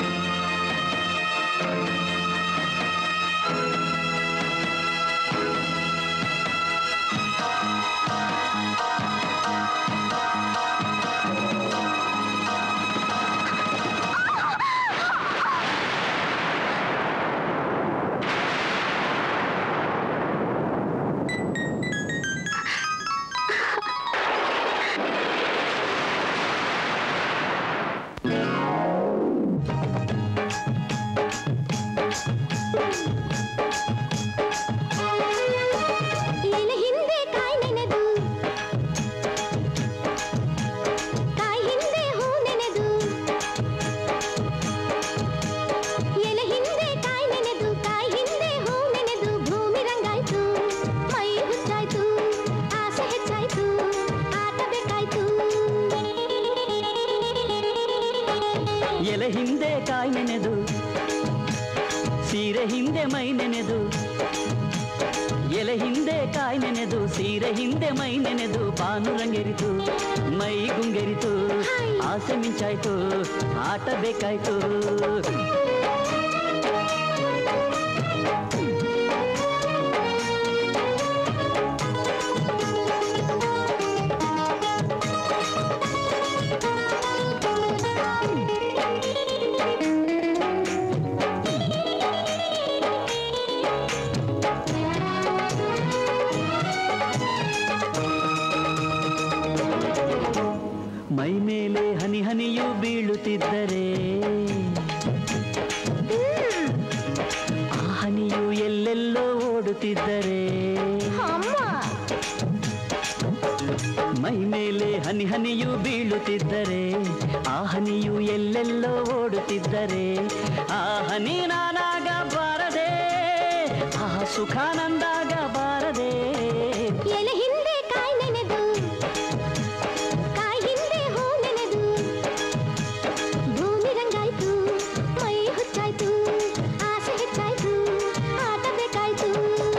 Speaker 9: ಎಲೆ ಹಿಂದೆ ಕಾಯಿ ನೆನೆದು ಕಾಯಿ ಹಿಂದೆ ಹೂ ನೆನೆದು ಎಲೆ ಹಿಂದೆ ಕಾಯಿ ನೆನೆದು ಕಾಯಿ ಹಿಂದೆ ಹೂ ನೆನೆದು ಭೂಮಿ ರಂಗಾಯ್ತು ಮೈ ಹುಚ್ಚಾಯ್ತು ಆಸೆ ಹೆಚ್ಚಾಯ್ತು ಆಟ ಬೇಕಾಯ್ತು
Speaker 11: ಎಲೆ ಹಿಂದೆ ಕಾಯಿ ನೆನೆದು ಸೀರೆ ಹಿಂದೆ ಮೈ ನೆನೆದು ಎಲೆ ಹಿಂದೆ ಕಾಯಿ ನೆನೆದು ಸೀರೆ ಹಿಂದೆ ಮೈ ನೆನೆದು ಬಾನು ರಂಗೆರಿತು ಮೈ ಗುಂಗೆರಿತು ಆಸೆ ಮಿಂಚಾಯ್ತು ಆಟ ಬೇಕಾಯ್ತು ಮೈ ಮೇಲೆ ಹನಿ ಹನಿಯು ಬೀಳುತ್ತಿದ್ದರೆ ಆ ಹನಿಯು ಎಲ್ಲೆಲ್ಲೋ ಓಡುತ್ತಿದ್ದರೆ ಮೈ ಮೇಲೆ ಹನಿ ಹನಿಯು ಬೀಳುತ್ತಿದ್ದರೆ ಆ ಹನಿಯು ಎಲ್ಲೆಲ್ಲೋ ಓಡುತ್ತಿದ್ದರೆ ಆ ಹನಿ ನಾನಾಗ ಬಾರದೆ ಆ ಸುಖ ನಂದಾಗ ಬಾರದೆ
Speaker 9: ಎಲೆ ಹಿಂದೆ ಕಾಯಿ ನೆನೆದು ಕಾಯಿ ಹಿಂದೆ ಹೂ ನೆನೆದು ಭೂಮಿ ರಂಗಾಯ್ತು ಮೈ ಹುಚ್ಚಾಯ್ತು ಆಸೆ ಹೆಚ್ಚಾಯ್ತು ಆಟ ಬೇಕಾಯ್ತು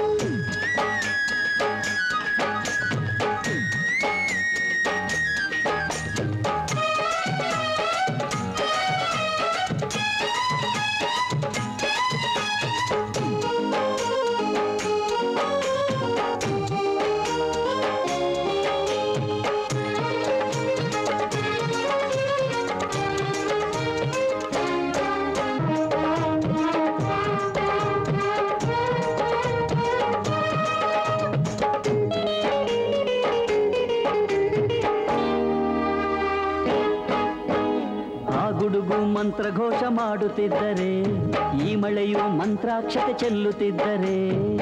Speaker 11: ಆ ಗುಡುಗು ಮಂತ್ರಘೋಷ ಮಾಡುತ್ತಿದ್ದರೆ ಈ ಮಳೆಯು ಮಂತ್ರಾಕ್ಷತೆ ಚೆಲ್ಲುತ್ತಿದ್ದರೆ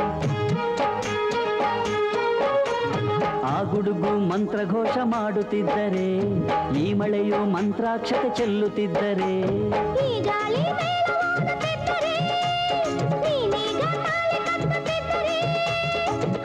Speaker 11: ಆ ಗುಡುಗು ಮಂತ್ರಘೋಷ ಮಾಡುತ್ತಿದ್ದರೆ ಈ ಮಳೆಯು ಮಂತ್ರಾಕ್ಷತೆ ಚೆಲ್ಲುತ್ತಿದ್ದರೆ
Speaker 9: ಈ ಗಾಳಿ ಮೇಳವಾಡುತ್ತಿದ್ದರೆ, ನೀನೀಗ ತಾಳಿ ಕಟ್ಟುತ್ತಿದ್ದರೆ,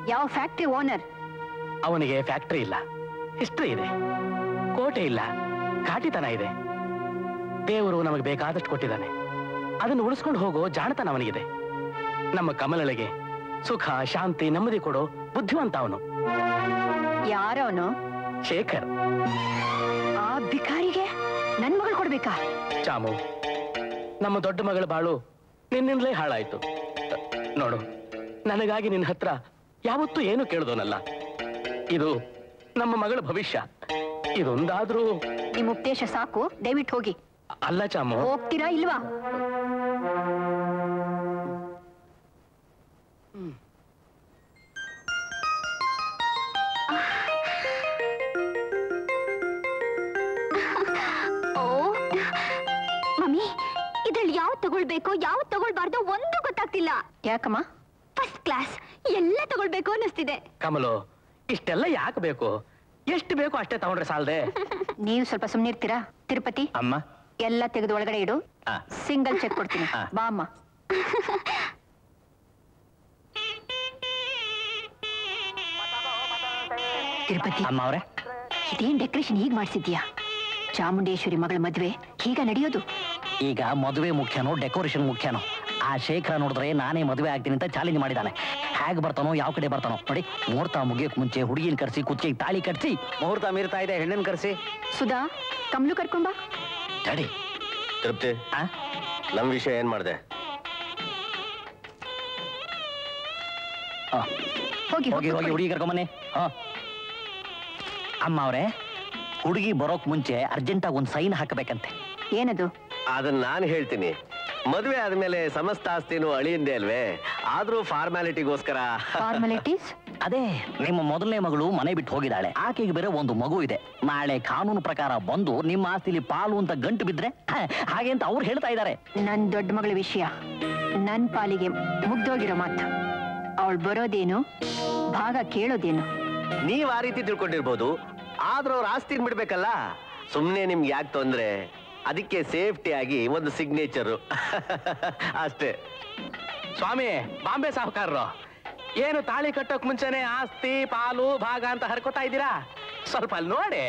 Speaker 2: ಯಾವ ಫ್ಯಾಕ್ಟ್ರಿ ಓನರ್
Speaker 8: ಅವನಿಗೆ ಫ್ಯಾಕ್ಟರಿ ಇಲ್ಲ ಹಿಸ್ಟ್ರಿ ಇದೆ ಕೋಟೆ ಇಲ್ಲ ಘಾಟಿತನ ಇದೆ ದೇವರು ನಮಗೆ ಬೇಕಾದಷ್ಟು ಕೊಟ್ಟಿದ್ದಾನೆ ಅದನ್ನು ಉಳಿಸ್ಕೊಂಡು ಹೋಗೋ ಜಾಣತನ ಅವನಿಗಿದೆ ನಮ್ಮ ಕಮಲಳಿಗೆ ಸುಖ ಶಾಂತಿ ನೆಮ್ಮದಿ ಕೊಡೋ ಬುದ್ಧಿವಂತ ಅವನು
Speaker 2: ಯಾರವನು
Speaker 8: ಶೇಖರ್
Speaker 2: ಆ ಭಿಕಾರಿಗೆ ನನ್ ಮಗಳು ಕೊಡ್ಬೇಕಾ
Speaker 8: ಚಾಮು ನಮ್ಮ ದೊಡ್ಡ ಮಗಳ ಬಾಳು ನಿನ್ನಿಂದಲೇ ಹಾಳಾಯ್ತು ನೋಡು ನನಗಾಗಿ ನಿನ್ನ ಹತ್ರ ಯಾವತ್ತೂ ಏನು ಕೇಳ್ದೋನಲ್ಲ ಇದು ನಮ್ಮ ಮಗಳ ಭವಿಷ್ಯ ಇದೊಂದಾದ್ರೂ
Speaker 2: ನಿಮ್ ಉಪದೇಶ ಸಾಕು ದಯವಿಟ್ಟು ಹೋಗಿ
Speaker 8: ಅಲ್ಲ ಚಾಮು
Speaker 2: ಹೋಗ್ತೀರಾ ಇಲ್ವಾ
Speaker 1: ಓ ಮಮ್ಮಿ ಇದ್ರಲ್ಲಿ ಯಾವ್ದು ತಗೊಳ್ಬೇಕು ಯಾವ್ದು ತಗೊಳ್ಬಾರ್ದು ಒಂದು ಗೊತ್ತಾಗ್ತಿಲ್ಲ
Speaker 2: ಯಾಕಮ್ಮ
Speaker 1: ಫಸ್ಟ್ ಕ್ಲಾಸ್ ಎಲ್ಲ ತಗೊಳ್ಬೇಕು ಅನ್ನಿಸ್ತಿದೆ
Speaker 8: ಕಮಲು ಇಷ್ಟೆಲ್ಲ ಯಾಕೆ ಬೇಕು ಎಷ್ಟು ಬೇಕು ಅಷ್ಟೇ ತಗೊಂಡ್ರೆ ಸಾಲದೆ
Speaker 2: ನೀವು ಸ್ವಲ್ಪ ಸುಮ್ನೆ ಇರ್ತೀರಾ ತಿರುಪತಿ
Speaker 4: ಅಮ್ಮ
Speaker 2: ಎಲ್ಲ ತೆಗೆದು ಒಳಗಡೆ ಇಡು
Speaker 4: ಆ.
Speaker 2: ಸಿಂಗಲ್ ಚೆಕ್ ಕೊಡ್ತೀನಿ
Speaker 4: ಆ.
Speaker 2: ಬಾ ಅಮ್ಮ ತಿರುಪತಿ
Speaker 4: ಅಮ್ಮ ಅವ್ರೆ
Speaker 2: ಇದೇನ್ ಡೆಕೋರೇಷನ್ ಹೀಗ್ ಮಾಡ್ಸಿದ್ಯಾ ಚಾಮುಂಡೇಶ್ವರಿ ಮಗಳ ಮದ್ವೆ ಹೀಗ ನಡೆಯೋದು
Speaker 4: ಈಗ ಮದುವೆ ಮುಖ್ಯನೋ ಡೆಕೋರೇಷನ್ ಮುಖ್ಯನೋ ಆ ಶೇಖರ ನೋಡಿದ್ರೆ ನಾನೇ ಮದುವೆ ಆಗ್ತೀನಿ ಅಂತ ಚಾಲೆಂಜ್ ಮಾಡಿದ್ದಾನೆ ಹೇಗ್ ಬರ್ತಾನೋ ಯಾವ ಕಡೆ ಬರ್ತಾನೋ ನೋಡಿ ಮುಹೂರ್ತ ಮುಗಿಯಕ್ ಮುಂಚೆ ಹುಡುಗಿನ ಕರ್ಸಿ ಕುತ್ತಿಗೆ ತಾಳಿ ಕಟ್ಸಿ
Speaker 10: ಮುಹೂರ್ತ ಮೀರ್ತಾ ಇದೆ ಹೆಣ್ಣನ್ ಕರೆಸಿ
Speaker 2: ಸುಧಾ ಕಮ್ಲು ಕರ್ಕೊಂಬಾ
Speaker 4: ತಡಿ
Speaker 3: ತೃಪ್ತಿ
Speaker 4: ಆ?
Speaker 3: ನಮ್ ವಿಷಯ ಏನ್ ಮಾಡಿದೆ
Speaker 4: ಆ,
Speaker 2: ಹೋಗಿ
Speaker 4: ಹೋಗಿ ಹೋಗಿ ಹುಡುಗಿ ಕರ್ಕೊಂಬನ್ನಿ ಹಾ ಅಮ್ಮ ಅವ್ರೆ ಹುಡುಗಿ ಬರೋಕ್ ಮುಂಚೆ ಅರ್ಜೆಂಟಾಗಿ ಒಂದು ಸೈನ್ ಹಾಕಬೇಕಂತೆ
Speaker 2: ಏನದು
Speaker 3: ಅದನ್ನ ನಾನು ಹೇಳ್ತೀನಿ ಮದುವೆ ಆದ್ಮೇಲೆ ಸಮಸ್ತ ಆಸ್ತಿನೂ ಅಳಿಯಿಂದೆ ಅಲ್ವೇ ಆದ್ರೂ ಫಾರ್ಮ್ಯಾಲಿಟಿಗೋಸ್ಕರ
Speaker 2: ಫಾರ್ಮಾಲಿಟೀಸ್
Speaker 4: ಅದೇ ನಿಮ್ಮ ಮೊದಲನೇ ಮಗಳು ಮನೆ ಬಿಟ್ಟು ಹೋಗಿದ್ದಾಳೆ ಆಕೆಗೆ ಬೇರೆ ಒಂದು ಮಗು ಇದೆ ನಾಳೆ ಕಾನೂನು ಪ್ರಕಾರ ಬಂದು ನಿಮ್ಮ ಆಸ್ತಿಲಿ ಪಾಲು ಅಂತ ಗಂಟು ಬಿದ್ರೆ ಹ, ಹಾಗೆ ಅಂತ ಅವ್ರು ಹೇಳ್ತಾ ಇದ್ದಾರೆ
Speaker 2: ನನ್ ದೊಡ್ಡ ಮಗಳ ವಿಷಯ ನನ್ ಪಾಲಿಗೆ ಮುಗ್ದೋಗಿರೋ ಮಾತು ಅವಳು ಬರೋದೇನು ಭಾಗ ಕೇಳೋದೇನು
Speaker 3: ನೀವ್ ಆ ರೀತಿ ತಿಳ್ಕೊಂಡಿರ್ಬೋದು ಆದ್ರೂ ಅವ್ರ ಆಸ್ತಿನ್ ಬಿಡ್ಬೇಕಲ್ಲ ಸುಮ್ನೆ ನಿಮ್ಗೆ ಯಾಕೆ ತೊಂದ್ರೆ ಅದಕ್ಕೆ ಸೇಫ್ಟಿ ಆಗಿ ಒಂದು ಸಿಗ್ನೇಚರು ಅಷ್ಟೇ
Speaker 8: ಸ್ವಾಮಿ ಬಾಂಬೆ ಸಾಹುಕಾರರು ಏನು ತಾಳಿ ಕಟ್ಟೋಕ್ ಮುಂಚೆನೆ ಆಸ್ತಿ ಪಾಲು ಭಾಗ ಅಂತ ಹರ್ಕೋತಾ ಇದ್ದೀರಾ ಸ್ವಲ್ಪ ಅಲ್ಲಿ ನೋಡಿ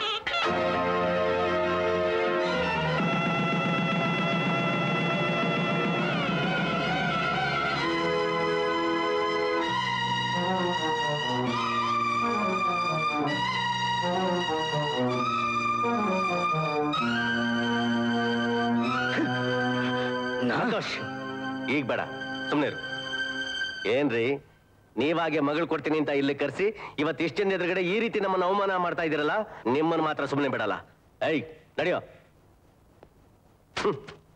Speaker 3: ಸಂತೋಷ್ ಈಗ ಬೇಡ ಸುಮ್ನೆ ಇರು. ಏನ್ರಿ ನೀವಾಗೆ ಮಗಳು ಕೊಡ್ತೀನಿ ಅಂತ ಇಲ್ಲಿ ಕರ್ಸಿ ಇವತ್ತು ಇಷ್ಟಿನ ಎದುರುಗಡೆ ಈ ರೀತಿ ನಮ್ಮನ್ನ ಅವಮಾನ ಮಾಡ್ತಾ ಇದ್ದೀರಲ್ಲ ನಿಮ್ಮನ್ನ ಮಾತ್ರ ಸುಮ್ಮನೆ ಬಿಡಲ್ಲ ಐ ನಡೆಯೋ ಹ್ಮ್.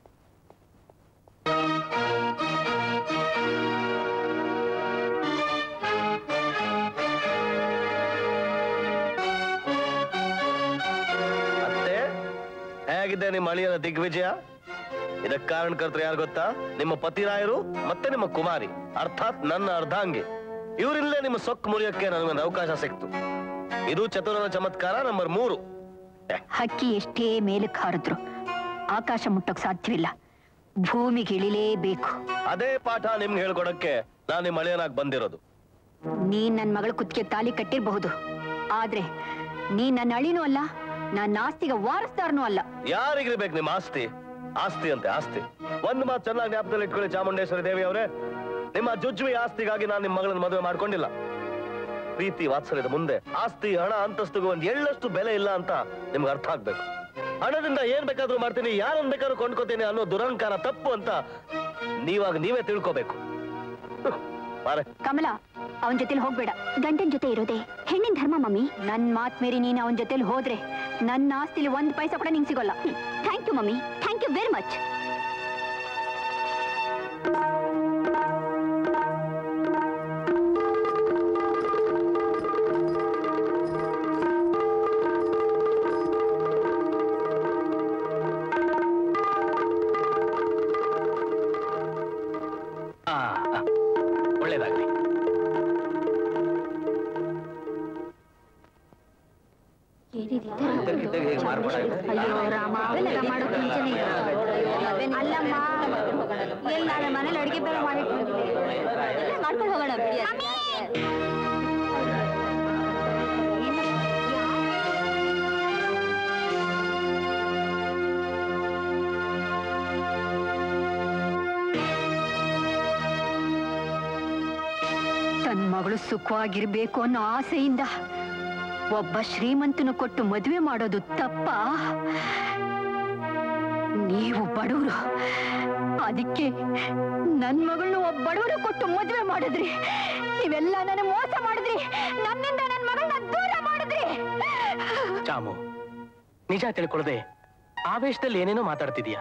Speaker 3: ಅತ್ತೆ ಹೇಗಿದೆ ನಿಮ್ಮ ಅಳಿಯನ ದಿಗ್ವಿಜಯ ಇದಕ್ಕೆ ಕಾರಣಕರ್ತರು ಯಾರು ಗೊತ್ತಾ ನಿಮ್ಮ ಪತಿರಾಯರು ಮತ್ತೆ ನಿಮ್ಮ ಕುಮಾರಿ ಅರ್ಥಾತ್ ನನ್ನ ಅರ್ಧಾಂಗಿ ಇವರಿಲ್ಲೇ ನಿಮ್ಮ ಸೊಕ್ಕು ಮುರಿಯಕ್ಕೆ ನನಗೊಂದು ಅವಕಾಶ ಸಿಕ್ತು ಇದು ಚತುರನ ಚಮತ್ಕಾರ ನಂಬರ್ ಮೂರು
Speaker 2: ಹಕ್ಕಿ ಎಷ್ಟೇ ಮೇಲಕ್ಕೆ ಹಾರಿದ್ರು ಆಕಾಶ ಮುಟ್ಟೋಕ್ ಸಾಧ್ಯವಿಲ್ಲ ಭೂಮಿಗೆ ಇಳಿಲೇಬೇಕು
Speaker 3: ಅದೇ ಪಾಠ ನಿಮ್ಗೆ ಹೇಳ್ಕೊಡಕ್ಕೆ ನಾನು ನಿಮ್ಮ ಅಳಿಯನಾಗಿ ಬಂದಿರೋದು
Speaker 2: ನೀನ್ ನನ್ ಮಗಳ ಕುತ್ತಿಗೆ ತಾಲಿ ಕಟ್ಟಿರ್ಬಹುದು ಆದ್ರೆ ನೀ ನನ್ನ ಅಳಿನೂ ಅಲ್ಲ ನನ್ನ ಆಸ್ತಿಗೆ ವಾರಸ್ದಾರನೂ ಅಲ್ಲ
Speaker 3: ಯಾರಿಗಿರ್ಬೇಕು ನಿಮ್ಮ ಆಸ್ತಿ ಆಸ್ತಿ ಅಂತೆ ಆಸ್ತಿ ಒಂದು ಮಾತು ಚೆನ್ನಾಗಿ ಜ್ಞಾಪಕದಲ್ಲಿ ಇಟ್ಕೊಳ್ಳಿ ಚಾಮುಂಡೇಶ್ವರಿ ದೇವಿ ಅವರೇ ನಿಮ್ಮ ಜುಜ್ವಿ ಆಸ್ತಿಗಾಗಿ ನಾನು ನಿಮ್ಮ ಮಗಳನ್ನ ಮದುವೆ ಮಾಡ್ಕೊಂಡಿಲ್ಲ ಪ್ರೀತಿ ವಾತ್ಸಲ್ಯದ ಮುಂದೆ ಆಸ್ತಿ ಹಣ ಅಂತಸ್ತಿಗೂ ಒಂದ್ ಎಳ್ಳಷ್ಟು ಬೆಲೆ ಇಲ್ಲ ಅಂತ ನಿಮ್ಗೆ ಅರ್ಥ ಆಗ್ಬೇಕು ಹಣದಿಂದ ಏನ್ ಬೇಕಾದ್ರೂ ಮಾಡ್ತೀನಿ ಯಾರನ್ನ ಬೇಕಾದ್ರೂ ಕೊಂಡ್ಕೋತೀನಿ ಅನ್ನೋ ದುರಹಂಕಾರ ತಪ್ಪು ಅಂತ ನೀವಾಗ ನೀವೇ ತಿಳ್ಕೋಬೇಕು ಹ್ಮ್. ಬಾರೆ
Speaker 2: ಕಮಲ ಅವನ್ ಜೊತೆಲಿ ಹೋಗ್ಬೇಡ
Speaker 1: ಗಂಡನ್ ಜೊತೆ ಇರೋದೇ ಹೆಣ್ಣಿನ ಧರ್ಮ ಮಮ್ಮಿ
Speaker 2: ನನ್ ಮಾತ್ ಮೀರಿ ನೀನ್ ಅವನ್ ಜೊತೆಲಿ ಹೋದ್ರೆ ನನ್ನ ಆಸ್ತಿಲಿ ಒಂದ್ ಪೈಸಾ ಕೂಡ ನಿಂಗ್ ಸಿಗೋಲ್ಲ
Speaker 1: thank you mummy thank you very much
Speaker 8: ಆ, ಆ, ಒಳ್ಳೇದಾಗ್ಲಿ
Speaker 1: ಅಯ್ಯೋ ರಾಮ ಅವೆಲ್ಲ ಮಾಡೋಕ್ ಮುಂಚೆನೆ ಇದು. ಅಲ್ಲಮ್ಮ ಎಲ್ಲ ನಾನು ಮನೇಲಿ ಅಡಿಗೆ ಬೇರೆ ಮಾಡಿಟ್ಬಿಟ್ಟಿದ್ದೀನಿ ಎಲ್ಲ ಮಾಡ್ಕೊಂಡು ಹೋಗೋಣ ಬಿಡಿ ಅದ್ಕೆ.
Speaker 2: ತನ್ನ ಮಗಳು ಸುಖವಾಗಿರ್ಬೇಕು ಅನ್ನೋ ಆಸೆಯಿಂದ ಒಬ್ಬ ಶ್ರೀಮಂತನ ಕೊಟ್ಟು ಮದುವೆ ಮಾಡೋದು ತಪ್ಪ ನೀವು ಬಡವರು ಅದಕ್ಕೆ ನನ್ ಮಗಳನ್ನ ಒಬ್ಬ ಬಡವರು ಕೊಟ್ಟು ಮದುವೆ ಮಾಡಿದ್ರಿ ನೀವೆಲ್ಲ ನನ್ನ ಮೋಸ ಮಾಡಿದ್ರಿ ನನ್ನಿಂದ ನನ್ನ ಮಗಳನ್ನ ದೂರ ಮಾಡಿದ್ರಿ
Speaker 8: ಚಾಮು ನಿಜ ತಿಳ್ಕೊಳ್ಳದೆ ಆವೇಶದಲ್ಲಿ ಏನೇನೋ ಮಾತಾಡ್ತಿದೀಯ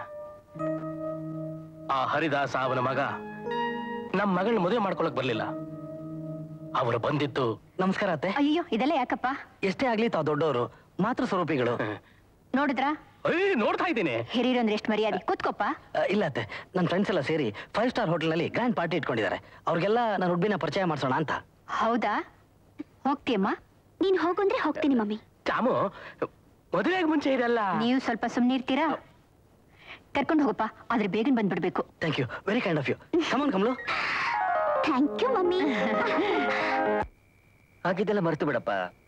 Speaker 8: ಆ ಹರಿದಾಸ ಅವನ ಮಗ ನಮ್ ಮಗಳನ್ನ ಮದುವೆ ಮಾಡ್ಕೊಳಕ್ ಬರ್ಲಿಲ್ಲ ಅವರು ಬಂದಿದ್ದು
Speaker 4: ನಮಸ್ಕಾರ ಅತ್ತೆ
Speaker 2: ಅಯ್ಯೋ ಇದೆಲ್ಲ ಯಾಕಪ್ಪ
Speaker 4: ಎಷ್ಟೇ ಆಗ್ಲಿ ತಾವು ದೊಡ್ಡವರು ಮಾತೃ ಸ್ವರೂಪಿಗಳು
Speaker 2: ನೋಡಿದ್ರಾ
Speaker 8: ಏಯ್, ನೋಡ್ತಾ ಇದ್ದೀನಿ
Speaker 2: ಹಿರಿಯರು ಅಂದ್ರೆ ಎಷ್ಟು ಮರ್ಯಾದೆ ಕೂತ್ಕೊಪ್ಪ
Speaker 4: ಆ, ಇಲ್ಲ ಅತ್ತೆ ನನ್ನ ಫ್ರೆಂಡ್ಸ್ ಎಲ್ಲ ಸೇರಿ ಫೈವ್ ಸ್ಟಾರ್ ಹೋಟೆಲ್ನಲ್ಲಿ ಗ್ರ್ಯಾಂಡ್ ಪಾರ್ಟಿ ಇಟ್ಕೊಂಡಿದ್ದಾರೆ ಅವ್ರಿಗೆಲ್ಲ ನನ್ನ ಹುಡ್ಬಿನ ಪರಿಚಯ ಮಾಡ್ಸೋಣ ಅಂತ
Speaker 2: ಹೌದಾ ಹೋಗ್ತೀಯಮ್ಮ
Speaker 1: ನೀನ್ ಹೋಗಂದ್ರೆ ಹೋಗ್ತೀನಿ ಮಮ್ಮಿ
Speaker 8: ಚಾಮು ಮದುವೆಗೆ ಮುಂಚೆ ಇದೆಲ್ಲ
Speaker 2: ನೀವು ಸ್ವಲ್ಪ ಸುಮ್ಮನೆ ಇರ್ತೀರಾ ಕರ್ಕೊಂಡು ಹೋಗಪ್ಪ ಆದ್ರೆ ಬೇಗನೆ ಬಂದ್ಬಿಡ್ಬೇಕು
Speaker 4: thank you very kind of you come on ಕಮಲು
Speaker 1: ಥ್ಯಾಂಕ್ ಯು ಮಮ್ಮಿ
Speaker 7: ಹಾಗಿದ್ದೆಲ್ಲ ಮರೆತು ಬಿಡಪ್ಪ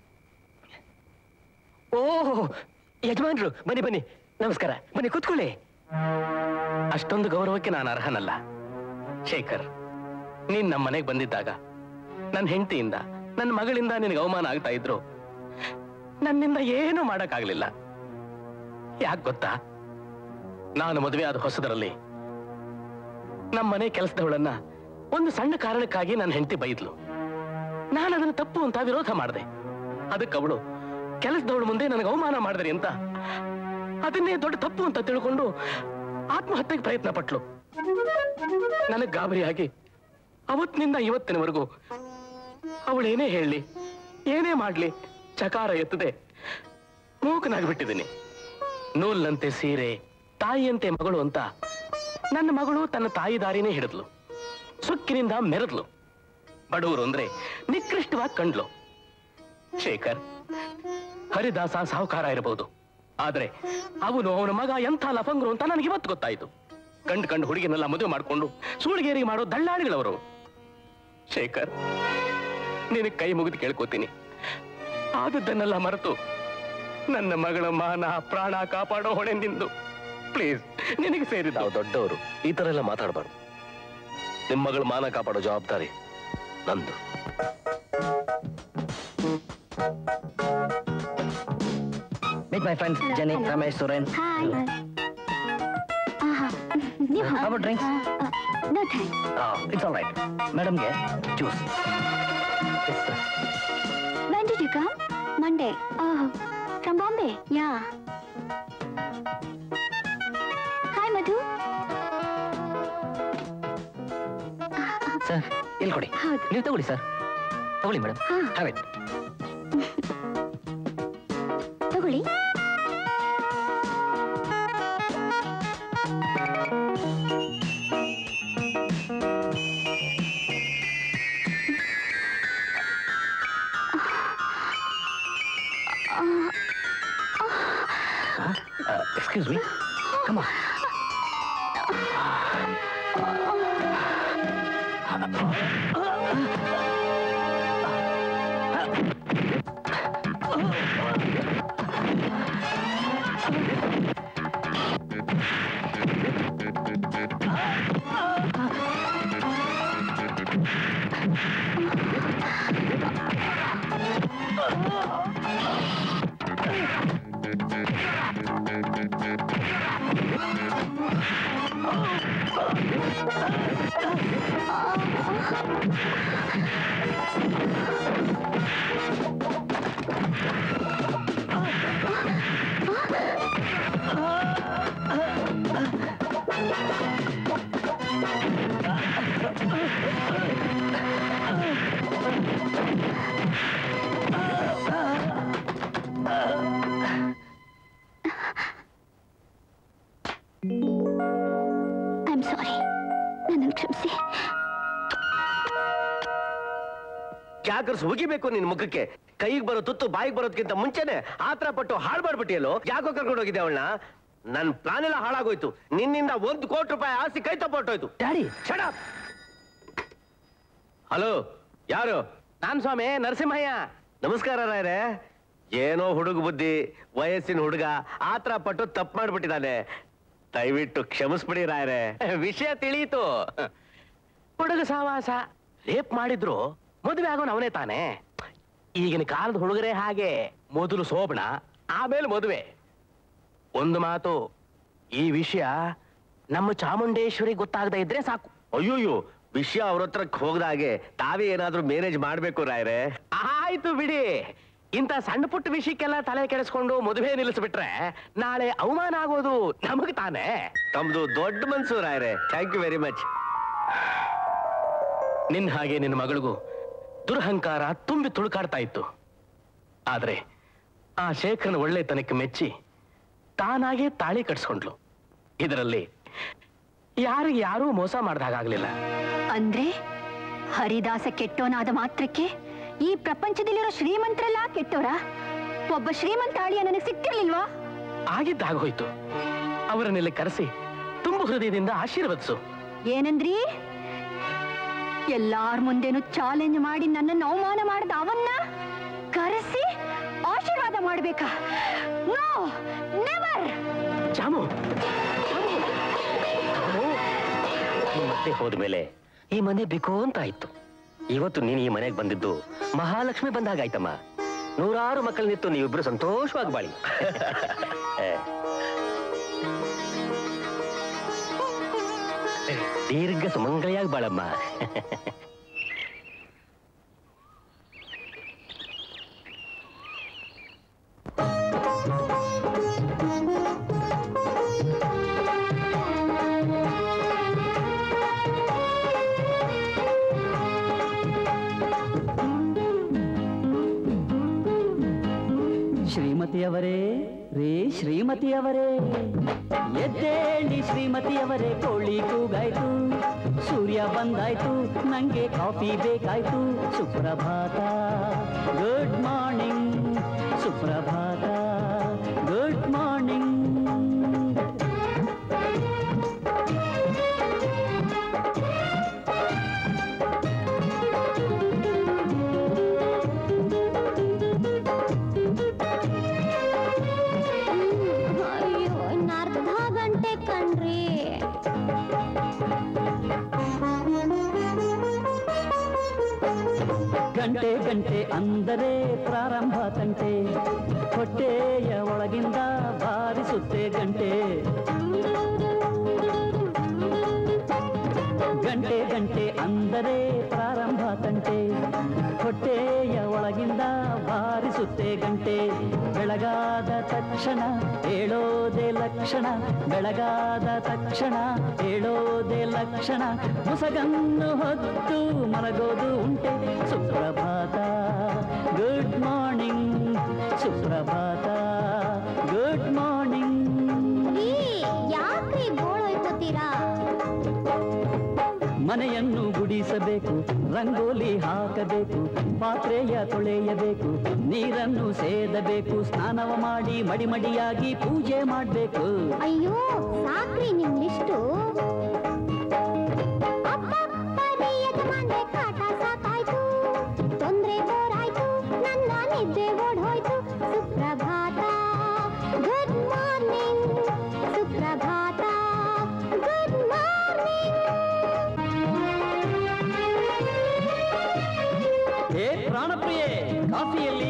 Speaker 7: ಓ ಯಜಮಾನ್ರು ಬನ್ನಿ ಬನ್ನಿ ನಮಸ್ಕಾರ ಬನ್ನಿ ಕೂತ್ಕೊಳ್ಳಿ
Speaker 8: ಅಷ್ಟೊಂದು ಗೌರವಕ್ಕೆ ನಾನು ಅರ್ಹನಲ್ಲ ಶೇಖರ್ ನೀನ್ ನಮ್ಮ ಮನೆಗೆ ಬಂದಿದ್ದಾಗ ನನ್ನ ಹೆಂಡತಿಯಿಂದ ನನ್ನ ಮಗಳಿಂದ ನಿನಗೆ ಅವಮಾನ ಆಗ್ತಾ ಇದ್ರು ನನ್ನಿಂದ ಏನೂ ಮಾಡಕ್ಕಾಗ್ಲಿಲ್ಲ ಯಾಕೆ ಗೊತ್ತಾ ನಾನು ಮದುವೆ ಆದ ಹೊಸದರಲ್ಲಿ ನಮ್ಮ ಮನೆ ಕೆಲಸದವಳನ್ನ ಒಂದು ಸಣ್ಣ ಕಾರಣಕ್ಕಾಗಿ ನನ್ನ ಹೆಂಡತಿ ಬೈದ್ಲು ನಾನು ಅದನ್ನು ತಪ್ಪು ಅಂತ ವಿರೋಧ ಮಾಡಿದೆ ಅದಕ್ಕೆ ಅವಳು ಕೆಲಸದವಳು ಮುಂದೆ ನನಗೆ ಅವಮಾನ ಮಾಡಿದ್ರಿ ಅಂತ ಅದನ್ನೇ ದೊಡ್ಡ ತಪ್ಪು ಅಂತ ತಿಳ್ಕೊಂಡು ಆತ್ಮಹತ್ಯೆಗೆ ಪ್ರಯತ್ನ ಪಟ್ಲು ನನಗ್ ಗಾಬರಿಯಾಗಿ ಅವತ್ತಿನಿಂದ ಇವತ್ತಿನವರೆಗೂ ಅವಳೇನೇ ಹೇಳಲಿ ಏನೇ ಮಾಡ್ಲಿ ಚಕಾರ ಎತ್ತದೆ ಮೂಕನಾಗ್ಬಿಟ್ಟಿದ್ದೀನಿ ನೂಲ್ನಂತೆ ಸೀರೆ ತಾಯಿಯಂತೆ ಮಗಳು ಅಂತ ನನ್ನ ಮಗಳು ತನ್ನ ತಾಯಿ ದಾರಿನೇ ಹಿಡಿದ್ಲು ಸುಕ್ಕಿನಿಂದ ಮೆರೆದ್ಲು ಬಡವರು ಅಂದ್ರೆ ನಿಕೃಷ್ಟವಾಗಿ ಕಂಡ್ಲು ಶೇಖರ್ ಹರಿದಾಸ ಸಾಹುಕಾರ ಇರಬಹುದು ಆದ್ರೆ ಅವನು ಅವನ ಮಗ ಎಂಥ ಲಫಂಗ್ರು ಅಂತ ನನಗೆ ಇವತ್ತು ಗೊತ್ತಾಯ್ತು ಕಂಡು ಕಂಡು ಹುಡುಗಿನೆಲ್ಲ ಮದುವೆ ಮಾಡ್ಕೊಂಡು ಸೂಳಿಗೇರಿಗೆ ಮಾಡೋ ದಳ್ಳಾಳಿಗಳವರು ಶೇಖರ್ ನಿನಗೆ ಕೈ ಮುಗಿದು ಕೇಳ್ಕೋತೀನಿ ಆದದ್ದನ್ನೆಲ್ಲ ಮರೆತು ನನ್ನ ಮಗಳ ಮಾನ ಪ್ರಾಣ ಕಾಪಾಡೋ ಹೊಣೆ ನಿಂದು ಪ್ಲೀಸ್ ನಿನಗೆ ಸೇರಿದ
Speaker 3: ನಾವು ದೊಡ್ಡವರು ಈ ತರ ಎಲ್ಲ ಮಾತಾಡಬಾರ್ದು ನಿಮ್ಮ ಮಗಳ ಮಾನ ಕಾಪಾಡೋ ಜವಾಬ್ದಾರಿ ನಂದು
Speaker 4: meet my friends Jenny Ramesh Suren
Speaker 1: hi ನೀವು
Speaker 4: How about drinks?
Speaker 1: No thanks
Speaker 4: it's all right ಮೇಡಮ್ಗೆ juice
Speaker 1: When did you come? Monday. Oh, from Bombay. Yeah. Hi, Madhu.
Speaker 4: Sir ಇಲ್ಲಿ ಕೊಡಿ
Speaker 1: ಹೌದು.
Speaker 4: ನೀವು ತಗೊಳ್ಳಿ ಸರ್ ತಗೊಳ್ಳಿ ಮೇಡಮ್
Speaker 1: ಹಾ.
Speaker 4: ಹ್ಯಾವ್ ಇಟ್
Speaker 1: ತಗೊಳ್ಳಿ
Speaker 4: ಎಕ್ಸ್ಕ್ಯೂಸ್ ಮೀ ಕಮ
Speaker 1: ಐ ಆಮ್ ಸಾರಿ ನನ್ನನ್ನು ಕ್ಷಮಿಸಿ
Speaker 7: ಕ್ಯಾಕರ್ಸ್ ಉಗಿಬೇಕು ನಿನ್ ಮುಖಕ್ಕೆ ಕೈಗೆ ಬರೋ ತುತ್ತು ಬಾಯಿಗೆ ಬರೋದಕ್ಕಿಂತ ಮುಂಚೆನೆ ಆತರ ಪಟ್ಟು ಹಾಳು ಮಾಡ್ಬಿಟ್ಟಿಯಲ್ಲೋ ಯಾಕೋ ಕರ್ಕೊಂಡು ಹೋಗಿದ್ದೆ ಅವಳನ್ನ ನನ್ ಪ್ಲಾನ್ ಎಲ್ಲ ಹಾಳಾಗೋಯ್ತು ನಿನ್ನಿಂದ ಒಂದು ಕೋಟಿ ರೂಪಾಯಿ ಆಸ್ತಿ ಕೈ ತಪ್ಪೊಟ್ಟೋಯ್ತು
Speaker 8: ಡ್ಯಾಡಿ
Speaker 7: ಹಲೋ ಯಾರು
Speaker 8: ನಾನ್ ಸ್ವಾಮಿ ನರಸಿಂಹಯ್ಯ
Speaker 7: ನಮಸ್ಕಾರ ರಾಯರೇ ಏನೋ ಹುಡುಗ ಬುದ್ಧಿ ವಯಸ್ಸಿನ ಹುಡುಗ ಆತರ ಪಟ್ಟು ತಪ್ಪು ಮಾಡ್ಬಿಟ್ಟಿದ್ದಾನೆ ದಯವಿಟ್ಟು ಕ್ಷಮಿಸ್ಬಿಡಿ ರಾಯರೇ
Speaker 8: ವಿಷಯ ತಿಳಿಯಿತು ಹುಡುಗ ಸಾವಾಸ ರೇಪ್ ಮಾಡಿದ್ರು ಮದುವೆ ಆಗೋನ್ ಅವನೇ ತಾನೆ ಈಗಿನ ಕಾಲದ ಹುಡುಗರೇ ಹಾಗೆ ಮೊದಲು ಸೋಬಣ ಆಮೇಲೆ ಮದುವೆ ಒಂದು ಮಾತು ಈ ವಿಷಯ ನಮ್ಮ ಚಾಮುಂಡೇಶ್ವರಿ ಗೊತ್ತಾಗದೇ ಇದ್ರೆ ಸಾಕು
Speaker 7: ಅಯ್ಯೋಯ್ಯೋ ವಿಷಯ ಅವ್ರ ಹತ್ರಕ್ಕೆ ಹೋಗ್ದಾಗೆ ತಾವೇ ಏನಾದ್ರೂ ಮ್ಯಾನೇಜ್ ಮಾಡ್ಬೇಕು ರಾಯರೇ
Speaker 8: ಆಯ್ತು ಬಿಡಿ ಇಂಥ ಸಣ್ಣ ಪುಟ್ಟ ವಿಷಯಕ್ಕೆಲ್ಲ ತಲೆ ಕೆಡಿಸ್ಕೊಂಡು ಮದುವೆ ನಿಲ್ಲಿಸ್ಬಿಟ್ರೆ ನಾಳೆ ಅವಮಾನ ಆಗೋದು ನಮಗ್ ತಾನೇ
Speaker 7: ತಮ್ದು ದೊಡ್ಡ ಮನ್ಸು ರಾಯರೇ ಥ್ಯಾಂಕ್ ಯು ವೆರಿ ಮಚ್
Speaker 8: ನಿನ್ ಹಾಗೆ ನಿನ್ನ ಮಗಳಿಗೂ ದುರಹಂಕಾರ ತುಂಬಿ ತುಳುಕಾಡ್ತಾ ಇತ್ತು ಆದ್ರೆ ಆ ಶೇಖರನ ಒಳ್ಳೆತನಕ್ಕೆ ಮೆಚ್ಚಿ ತಾನಾಗೆ ತಾಳಿ ಕಟ್ಸ್ಕೊಂಡ್ಲು ಇದರಲ್ಲಿ ಯಾರಿಗೆ ಯಾರೂ ಮೋಸ ಮಾಡ್ದಾಗಲಿಲ್ಲ
Speaker 1: ಅಂದ್ರೆ ಹರಿದಾಸ ಕೆಟ್ಟೋನಾದ ಮಾತ್ರಕ್ಕೆ ಈ ಪ್ರಪಂಚದಲ್ಲಿರೋ ಶ್ರೀಮಂತರೆಲ್ಲ ಕೆಟ್ಟೋರ ಒಬ್ಬ ಶ್ರೀಮಂತ ಅಳಿಯ ನನಗೆ ಸಿಕ್ತಿರ್ಲಿಲ್ವಾ
Speaker 8: ಆಗಿದ್ದಾಗೋಯ್ತು ಅವರನ್ನೆಲ್ಲ ಕರೆಸಿ ತುಂಬ ಹೃದಯದಿಂದ ಆಶೀರ್ವದಿಸು
Speaker 1: ಏನಂದ್ರಿ ಎಲ್ಲಾರ್ ಮುಂದೆನು ಚಾಲೆಂಜ್ ಮಾಡಿ ನನ್ನನ್ನು ಅವಮಾನ ಮಾಡಿದ ಅವನ್ನ ಕರೆಸಿ ಆಶೀರ್ವಾದ ಮಾಡ್ಬೇಕಾ ನೋ ನೆವರ್
Speaker 8: ಜಾಮು
Speaker 7: ನೀನ್ ಮತ್ತೆ ಹೋದ್ಮೇಲೆ ಈ ಮನೆ ಬೇಕು ಅಂತ ಆಯ್ತು ಇವತ್ತು ನೀನು ಈ ಮನೆಗೆ ಬಂದಿದ್ದು ಮಹಾಲಕ್ಷ್ಮಿ ಬಂದಾಗಾಯ್ತಮ್ಮ ನೂರಾರು ಮಕ್ಕಳನ್ನಿತ್ತು ನೀವಿಬ್ರು ಸಂತೋಷವಾಗಿ ಬಾಳಿ ಏ. ದೀರ್ಘ ಸುಮಂಗಲಿಯಾಗಿ ಬಾಳಮ್ಮ
Speaker 11: ಶ್ರೀಮತಿಯವರೇ ರೇ ಶ್ರೀಮತಿಯವರೇ ಎದ್ದೇಳಿ ಶ್ರೀಮತಿಯವರೇ ಕೋಳಿ ಕೂಗಾಯ್ತು ಸೂರ್ಯ ಬಂದಾಯ್ತು ನಂಗೆ ಕಾಫಿ ಬೇಕಾಯ್ತು ಸುಪ್ರಭಾತ ಗುಡ್ ಮಾರ್ನಿಂಗ್ ಸುಪ್ರಭಾತ ಗುಡ್ ಮಾರ್ನಿಂಗ್
Speaker 9: ಅಯ್ಯೋ ಇನ್ನು ಅರ್ಧ ಗಂಟೆ ಕಣ್ರಿ
Speaker 11: ಗಂಟೆ ಗಂಟೆ ಅಂದರೆ ಪ್ರಾರಂಭ ತಂಟೆ ಹೊಟ್ಟೆಯ ಒಳಗಿಂದ ಬಾರಿಸುತ್ತೆ ಗಂಟೆ ಗಂಟೆ ಗಂಟೆ ಅಂದರೆ ಪ್ರಾರಂಭ ತಂಟೆ ಹೊಟ್ಟೆಯ ಒಳಗಿಂದ ಬಾರಿಸುತ್ತೆ ಗಂಟೆ ಬೆಳಗಾದ ತಕ್ಷಣ ಹೇಳೋದೆ ಲಕ್ಷಣ ಬೆಳಗಾದ ತಕ್ಷಣ ಹೇಳೋದೆ ಲಕ್ಷಣ ಮುಸಗನ್ನು ಹೊತ್ತು ಮಲಗೋದು ಉಂಟೆ ಸುಪ್ರಭಾತ ಗುಡ್ ಮಾರ್ನಿಂಗ್ ಸುಪ್ರಭಾತ ಗುಡ್ ಮಾರ್ನಿಂಗ್
Speaker 9: ರೀ ಯಾಕ್ರಿ ಗೋಳೊಯ್ಕೋತೀರಾ
Speaker 11: ಮನೆಯನ್ನು ಗುಡಿಸಬೇಕು ರಂಗೋಲಿ ಹಾಕಬೇಕು ಪಾತ್ರೆಯ ತೊಳೆಯಬೇಕು ನೀರನ್ನು ಸೇದಬೇಕು ಸ್ನಾನವ ಮಾಡಿ ಮಡಿಮಡಿಯಾಗಿ ಪೂಜೆ ಮಾಡಬೇಕು
Speaker 9: ಅಯ್ಯೋ ಸಾಕ್ರಿ ನಿಮ್ ಲಿಸ್ಟು ಅಪ್ಪಪ್ಪನೇ ಯಜಮಾನ್ರೆ ಕಾಟ ಸಾಕಾಯ್ತು ತೊಂದ್ರೆ ಬೋರಾಯ್ತು ನನ್ನ ನಿದ್ದೆ ಓಡ್ಹೋಯ್ತು ಸುಪ್ರಭಾತ ಗುಡ್ ಮಾರ್ನಿಂಗ್ ಸುಪ್ರಭಾತ ಗುಡ್ ಮಾರ್ನಿಂಗ್
Speaker 11: ಹೇ ಪ್ರಾಣಪ್ರಿಯೆ ಕಾಫಿಯಲ್ಲಿ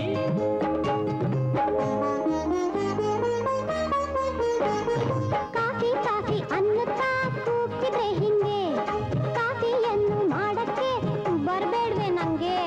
Speaker 9: ಕಾಫಿ ಕಾಫಿ ಅನ್ನುತ್ತಾ ಕೂಗ್ತಿದ್ರೆ ಹಿಂಗೆ ಕಾಫಿಯನ್ನು ಮಾಡಕ್ಕೆ ಬರ್ಬೇಡ್ವೆ ನಂಗೆ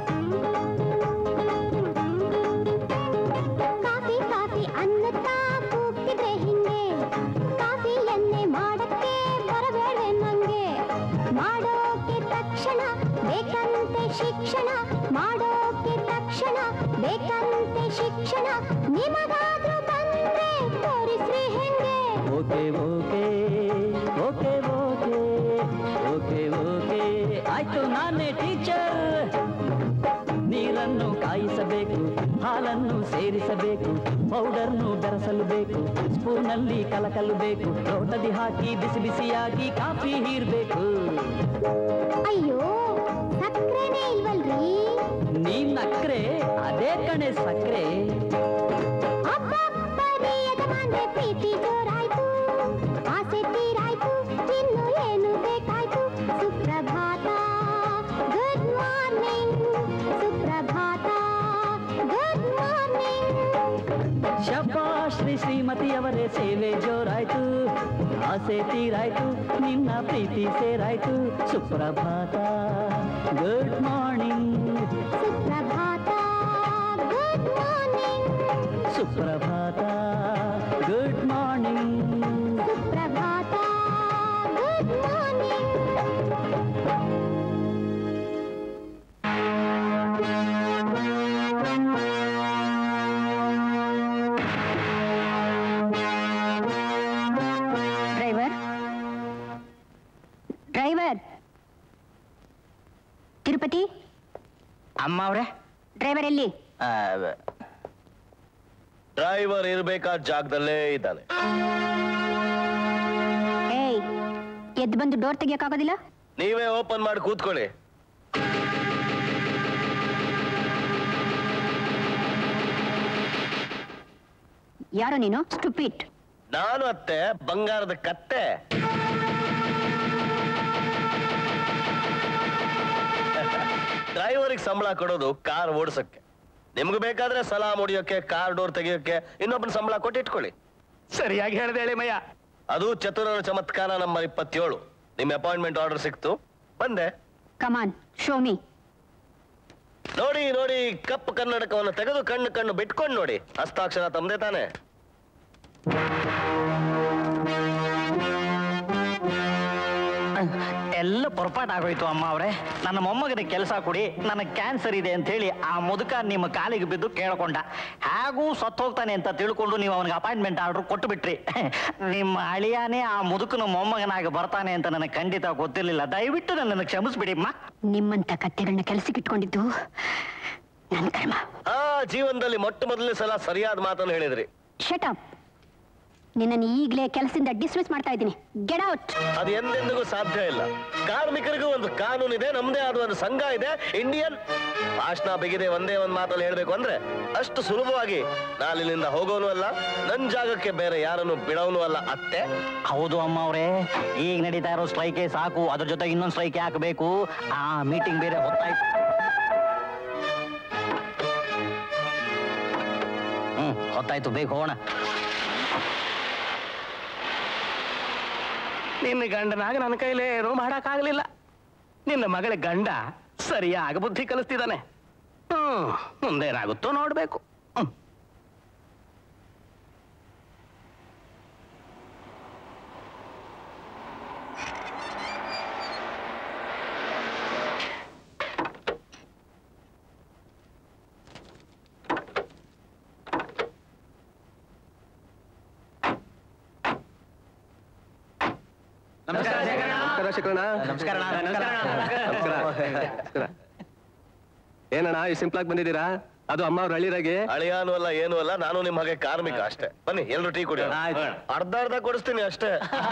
Speaker 9: ಕಾಫಿ ಕಾಫಿ ಅನ್ನುತ್ತಾ ಕೂಗ್ತಿದ್ರೆ ಹಿಂಗೆ ಕಾಫಿಯನ್ನೇ ಮಾಡಕ್ಕೆ ಬರಬೇಡ್ವೆ ನಂಗೆ ಮಾಡೋಕೆ ತಕ್ಷಣ ಬೇಕಂತೆ ಶಿಕ್ಷಣ ಮಾಡೋಕೆ ತಕ್ಷಣ ಬೇಕಂತೆ ಶಿಕ್ಷಣ ನಿಮಗಾದ್ರೂ ಬಂದ್ರೆ ತೋರಿಸ್ರಿ ಹೆಂಗೆ
Speaker 11: okay okay okay okay okay okay ಆಯ್ತು ನಾನೇ ಟೀಚರ್ ನೀರನ್ನು ನೀರನ್ನು ಕಾಯಿಸಬೇಕು ಹಾಲನ್ನು ಸೇರಿಸಬೇಕು ಪೌಡರ್ನು ಬೆರೆಸಲು ಬೇಕು ಸ್ಪೂನಲ್ಲಿ ಕಲಕಲು ಬೇಕು ಲೋಟದಿ ಹಾಕಿ ಬಿಸಿ ಬಿಸಿಯಾಗಿ ಕಾಫಿ ಹೀರ್ಬೇಕು
Speaker 9: ಅಯ್ಯೋ ಸಕ್ಕರೆನೇ ಇಲ್ವಲ್ರಿ
Speaker 11: ನೀನ್ ನಕ್ರೆ ಅದೇ ಕಣೆ ಸಕ್ರೆ
Speaker 9: ಅಬ್ಬಬ್ಬರೇ ಯಜಮಾನ್ರೆ ಪ್ರೀತಿ ಜೋರಾಯ್ತು ಆಸೆ ತೀರಾಯ್ತು ಇನ್ನು ಏನು ಬೇಕಾಯ್ತು ಸುಪ್ರಭಾತ ಗುಡ್ ಮಾರ್ನಿಂಗ್ ಸುಪ್ರಭಾತ ಗುಡ್ ಮಾರ್ನಿಂಗ್
Speaker 11: ಶಬಾಷ್ ಶ್ರೀ ಶ್ರೀಮತಿಯವರೇ ಸೇವೆ ಜೋರಾಯ್ತು ಆಸೆ ತೀರಾಯ್ತು ನಿನ್ನ ಪ್ರೀತಿ ಸೇರಾಯ್ತು ಸುಪ್ರಭಾತ ಗುಡ್ ಮಾರ್ನಿಂಗ್
Speaker 9: ಸುಪ್ರಭಾತ ಗುಡ್ ಮಾರ್ನಿಂಗ್
Speaker 11: ಸುಪ್ರಭಾತ ಗುಡ್ ಮಾರ್ನಿಂಗ್
Speaker 9: ಸುಪ್ರಭಾತ good morning
Speaker 1: driver driver Tirupati
Speaker 4: ಅಮ್ಮ ಅವ್ರೆ
Speaker 1: ಡ್ರೈವರ್ ಎಲ್ಲಿ
Speaker 3: ಡ್ರೈವರ್ ಇರ್ಬೇಕಾದ ಜಾಗದಲ್ಲೇ ಇದ್ದಾನೆ
Speaker 1: ಏಯ್ ಎದ್ದು ಬಂದು ಡೋರ್ ತೆಗಿಯಕ್ಕಾಗೋದಿಲ್ಲ
Speaker 3: ನೀವೇ ಓಪನ್ ಮಾಡಿ ಕೂತ್ಕೊಳ್ಳಿ
Speaker 1: ಯಾರು ನೀನು ಸ್ಟುಪಿಟ್
Speaker 3: ನಾನು ಅತ್ತೆ ಬಂಗಾರದ ಕತ್ತೆ ಡ್ರೈವರಿಗೆ ಸಂಬಳ ಕೊಡೋದು ಕಾರ್ ಓಡಿಸಕ್ಕೆ ನಿಮ್ಗೆ ಬೇಕಾದ್ರೆ ಸಲಾಮ್ ಹೊಡಿಯೋಕೆ ಕಾರ್ ಡೋರ್ ತೆಗಿಯೋಕೆ ಇನ್ನೊಬ್ಬನ ಸಂಬಳ ಕೊಟ್ಟಿಟ್ಕೊಳ್ಳಿ
Speaker 8: ಸರಿಯಾಗಿ ಹೇಳ್ದೆ ಎಳೆಮಯ್ಯ
Speaker 3: ಅದು ಚತುರರ ಚಮತ್ಕಾರ ನಂಬರ್ ಇಪ್ಪತ್ತೇಳು ನಿಮ್ ಅಪಾಯಿಂಟ್ಮೆಂಟ್ ಆರ್ಡರ್ ಸಿಕ್ತು ಬಂದೆ
Speaker 1: ಕಮಾನ್ ಶೋ ಮೀ
Speaker 3: ನೋಡಿ ನೋಡಿ ಕಪ್ಪು ಕನ್ನಡಕವನ್ನು ತೆಗೆದು ಕಣ್ಣು ಕಣ್ಣು ಬಿಟ್ಕೊಂಡು ನೋಡಿ ಹಸ್ತಾಕ್ಷರ ತಮ್ಮದೇ ತಾನೆ
Speaker 4: ಎಲ್ಲ పొరపాటు ಆಗೋಯ್ತು ಅಮ್ಮ ಅವರೇ ನನ್ನ ಮೊಮ್ಮಗನಿಗೆ ಕೆಲಸ ಕೊಡಿ ನನಗೆ ಕ್ಯಾನ್ಸರ್ ಇದೆ ಅಂತ ಹೇಳಿ ಆ ಮುದುಕ ನಿಮ್ಮ ಕಾಲಿಗೆ ಬಿದ್ದು ಕೇಳ್ಕೊಂಡ ಹಾಗೂ ಸತ್ತು ಹೋಗ್ತಾನೆ ಅಂತ ತಿಳ್ಕೊಂಡು ನೀವು ಅವನಿಗೆ ಅಪಾಯಿಂಟ್ಮೆಂಟ್ ಆರ್ಡರ್ ಕೊಟ್ಟು ಬಿಟ್ರಿ ನಿಮ್ಮ ಅಳಿಯಾನೇ ಆ ಮುದುಕನ ಮೊಮ್ಮಗನಾಗಿ ಬರ್ತಾನೆ ಅಂತ ನನಗೆ ಖಂಡಿತ ಗೊತ್ತಿರಲಿಲ್ಲ ದಯವಿಟ್ಟು ನನ್ನನ್ನು ಕ್ಷಮಿಸ್ಬಿಡಿ ಅಮ್ಮ
Speaker 1: ನಿಮ್ಮಂತ ಕತ್ತೆಗಳನ್ನ ಕೆಲಸಕ್ಕೆ ಇಟ್ಕೊಂಡಿದ್ದು ನನ್ನ ಕರ್ಮ
Speaker 3: ಆ ಜೀವನದಲ್ಲಿ ಮೊಟ್ಟ ಮೊದಲನೇ ಸಲ ಸರಿಯಾದ ಮಾತನ್ನು ಹೇಳಿದ್ರಿ
Speaker 1: ಶಟ್ ಅಪ್ ನಿನ್ನನ್ನು ಈಗಲೇ ಕೆಲಸದಿಂದ ಡಿಸ್ಮಿಸ್ ಮಾಡ್ತಾ ಇದ್ದೀನಿ ಗೆಟ್ ಔಟ್
Speaker 3: ಅದು ಎಂದೆಂದಿಗೂ ಸಾಧ್ಯ ಇಲ್ಲ ಕಾರ್ಮಿಕರಿಗೂ ಒಂದು ಕಾನೂನು ಇದೆ ನಮ್ದೇ ಆದ ಒಂದು ಸಂಘ ಇದೆ ಇಂಡಿಯನ್ ಭಾಷಣ ಬಿಗಿದೆ ಒಂದೇ ಒಂದು ಮಾತಲ್ಲಿ ಹೇಳ್ಬೇಕು ಅಂದ್ರೆ ಅಷ್ಟು ಸುಲಭವಾಗಿ ನಾಲಿನಿಂದ ಹೋಗೋನು ಅಲ್ಲ ನನ್ ಜಾಗಕ್ಕೆ ಬೇರೆ ಯಾರನ್ನು ಬಿಡೋನು ಅಲ್ಲ ಅತ್ತೆ
Speaker 4: ಹೌದು ಅಮ್ಮ ಅವರೇ ಈಗ ನಡೀತಾ ಇರೋ ಸ್ಟ್ರೈಕೆ ಸಾಕು ಅದ್ರ ಜೊತೆ ಇನ್ನೊಂದು ಸ್ಟ್ರೈಕ್ ಹಾಕಬೇಕು ಆ ಮೀಟಿಂಗ್ ಬೇರೆ ಹೊತ್ತಾಯ್ತು ಹ್ಮ್ ಹೊತ್ತಾಯ್ತು ಬೇಗ ಹೋಗೋಣ
Speaker 8: ನಿನ್ನ ಗಂಡನಾಗ ನನ್ನ ಕೈಲೇ ಏನೂ ಮಾಡಕ್ಕಾಗಲಿಲ್ಲ ನಿನ್ನ ಮಗಳ ಗಂಡ ಸರಿಯಾಗಿ ಬುದ್ಧಿ ಕಲಿಸ್ತಿದ್ದಾನೆ ಹ್ಮ್ ಮುಂದೇನಾಗುತ್ತೋ ನೋಡ್ಬೇಕು ಹ್ಮ್.
Speaker 12: ನಮಸ್ಕಾರ ಶೇಖರಣ್ಣ
Speaker 4: ನಮಸ್ಕಾರ
Speaker 12: ನಮಸ್ಕಾರ ಏನಣ್ಣ ಈ ಸಿಂಪ್ಲಾಗಿ ಬಂದಿದ್ದೀರಾ ಅದು ಅಮ್ಮ ಅವ್ರ ಹಳ್ಳಿರಾಗೆ
Speaker 3: ಅಳಿಯಾನು ಅಲ್ಲ ಏನು ಅಲ್ಲ ನಾನು ನಿಮ್ಮ ಹಾಗೆ ಕಾರ್ಮಿಕ ಅಷ್ಟೇ ಬನ್ನಿ ಎಲ್ರು ಟೀ ಕುಡಿಯೋಣ ಅರ್ಧ ಅರ್ಧ ಕೊಡಿಸ್ತೀನಿ ಅಷ್ಟೇ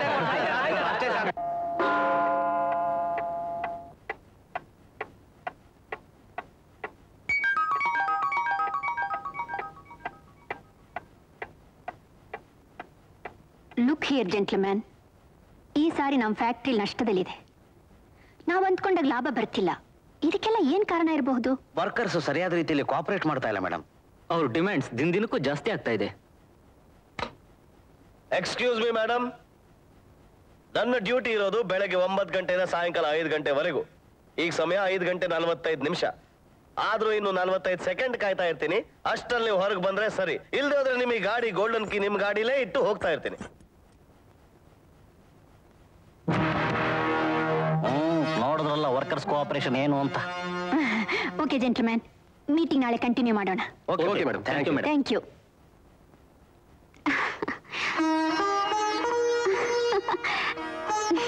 Speaker 1: ಲುಕ್ ಹಿಯರ್ ಜೆಂಟ್ಲ್ಮ್ಯಾನ್ ಈ ಸಾರಿ ನಮ್ಮ ಫ್ಯಾಕ್ಟ್ರಿ ನಷ್ಟದಲ್ಲಿದೆ ನಾವು ಅಂದ್ಕೊಂಡಾಗ ಲಾಭ ಬರ್ತಿಲ್ಲ ಇದಕ್ಕೆಲ್ಲ ಏನ್ ಕಾರಣ ಇರಬಹುದು
Speaker 10: ವರ್ಕರ್ಸ್ ಸರಿಯಾದ ರೀತಿಯಲ್ಲಿ ಕೋಆಪರೇಟ್ ಮಾಡ್ತಾ ಇಲ್ಲ ಮೇಡಮ್
Speaker 6: ಅವ್ರ ಡಿಮ್ಯಾಂಡ್ಸ್ ದಿನ ದಿನಕ್ಕೂ ಜಾಸ್ತಿ ಆಗ್ತಾ ಇದೆ
Speaker 3: ಎಕ್ಸ್ಕ್ಯೂಸ್ ಮಿ ಮೇಡಮ್ ನನ್ನ ಡ್ಯೂಟಿ ಇರೋದು ಬೆಳಗ್ಗೆ ಒಂಬತ್ತು ಗಂಟೆಯಿಂದ ಸಾಯಂಕಾಲ ಐದು ಗಂಟೆವರೆಗೂ ಈಗ ಸಮಯ ಐದು ಗಂಟೆ ನಲವತ್ತೈದು ನಿಮಿಷ ಆದ್ರೂ ಇನ್ನು ನಲವತ್ತೈದು ಸೆಕೆಂಡ್ ಕಾಯ್ತಾ ಇರ್ತೀನಿ ಅಷ್ಟರಲ್ಲಿ ನೀವು ಹೊರಗೆ ಬಂದ್ರೆ ಸರಿ ಇಲ್ದೇ ಹೋದ್ರೆ ನಿಮಗೆ ಗಾಡಿ ಗೋಲ್ಡನ್ ಕೀ ನಿಮ್ ಗಾಡಿಲೇ ಇಟ್ಟು ಹೋಗ್ತಾ ಇರ್ತೀನಿ
Speaker 4: ಹ್ಮ್ ನೋಡಿದ್ರಲ್ಲ ವರ್ಕರ್ಸ್ ಕೋಆಪರೇಷನ್ ಏನು ಅಂತ
Speaker 1: ಓಕೆ ಜೆಂಟ್ಲ್ಮ್ಯಾನ್ ಮೀಟಿಂಗ್ ನಾಳೆ ಕಂಟಿನ್ಯೂ ಮಾಡೋಣ
Speaker 12: okay madam thank you madam
Speaker 1: thank you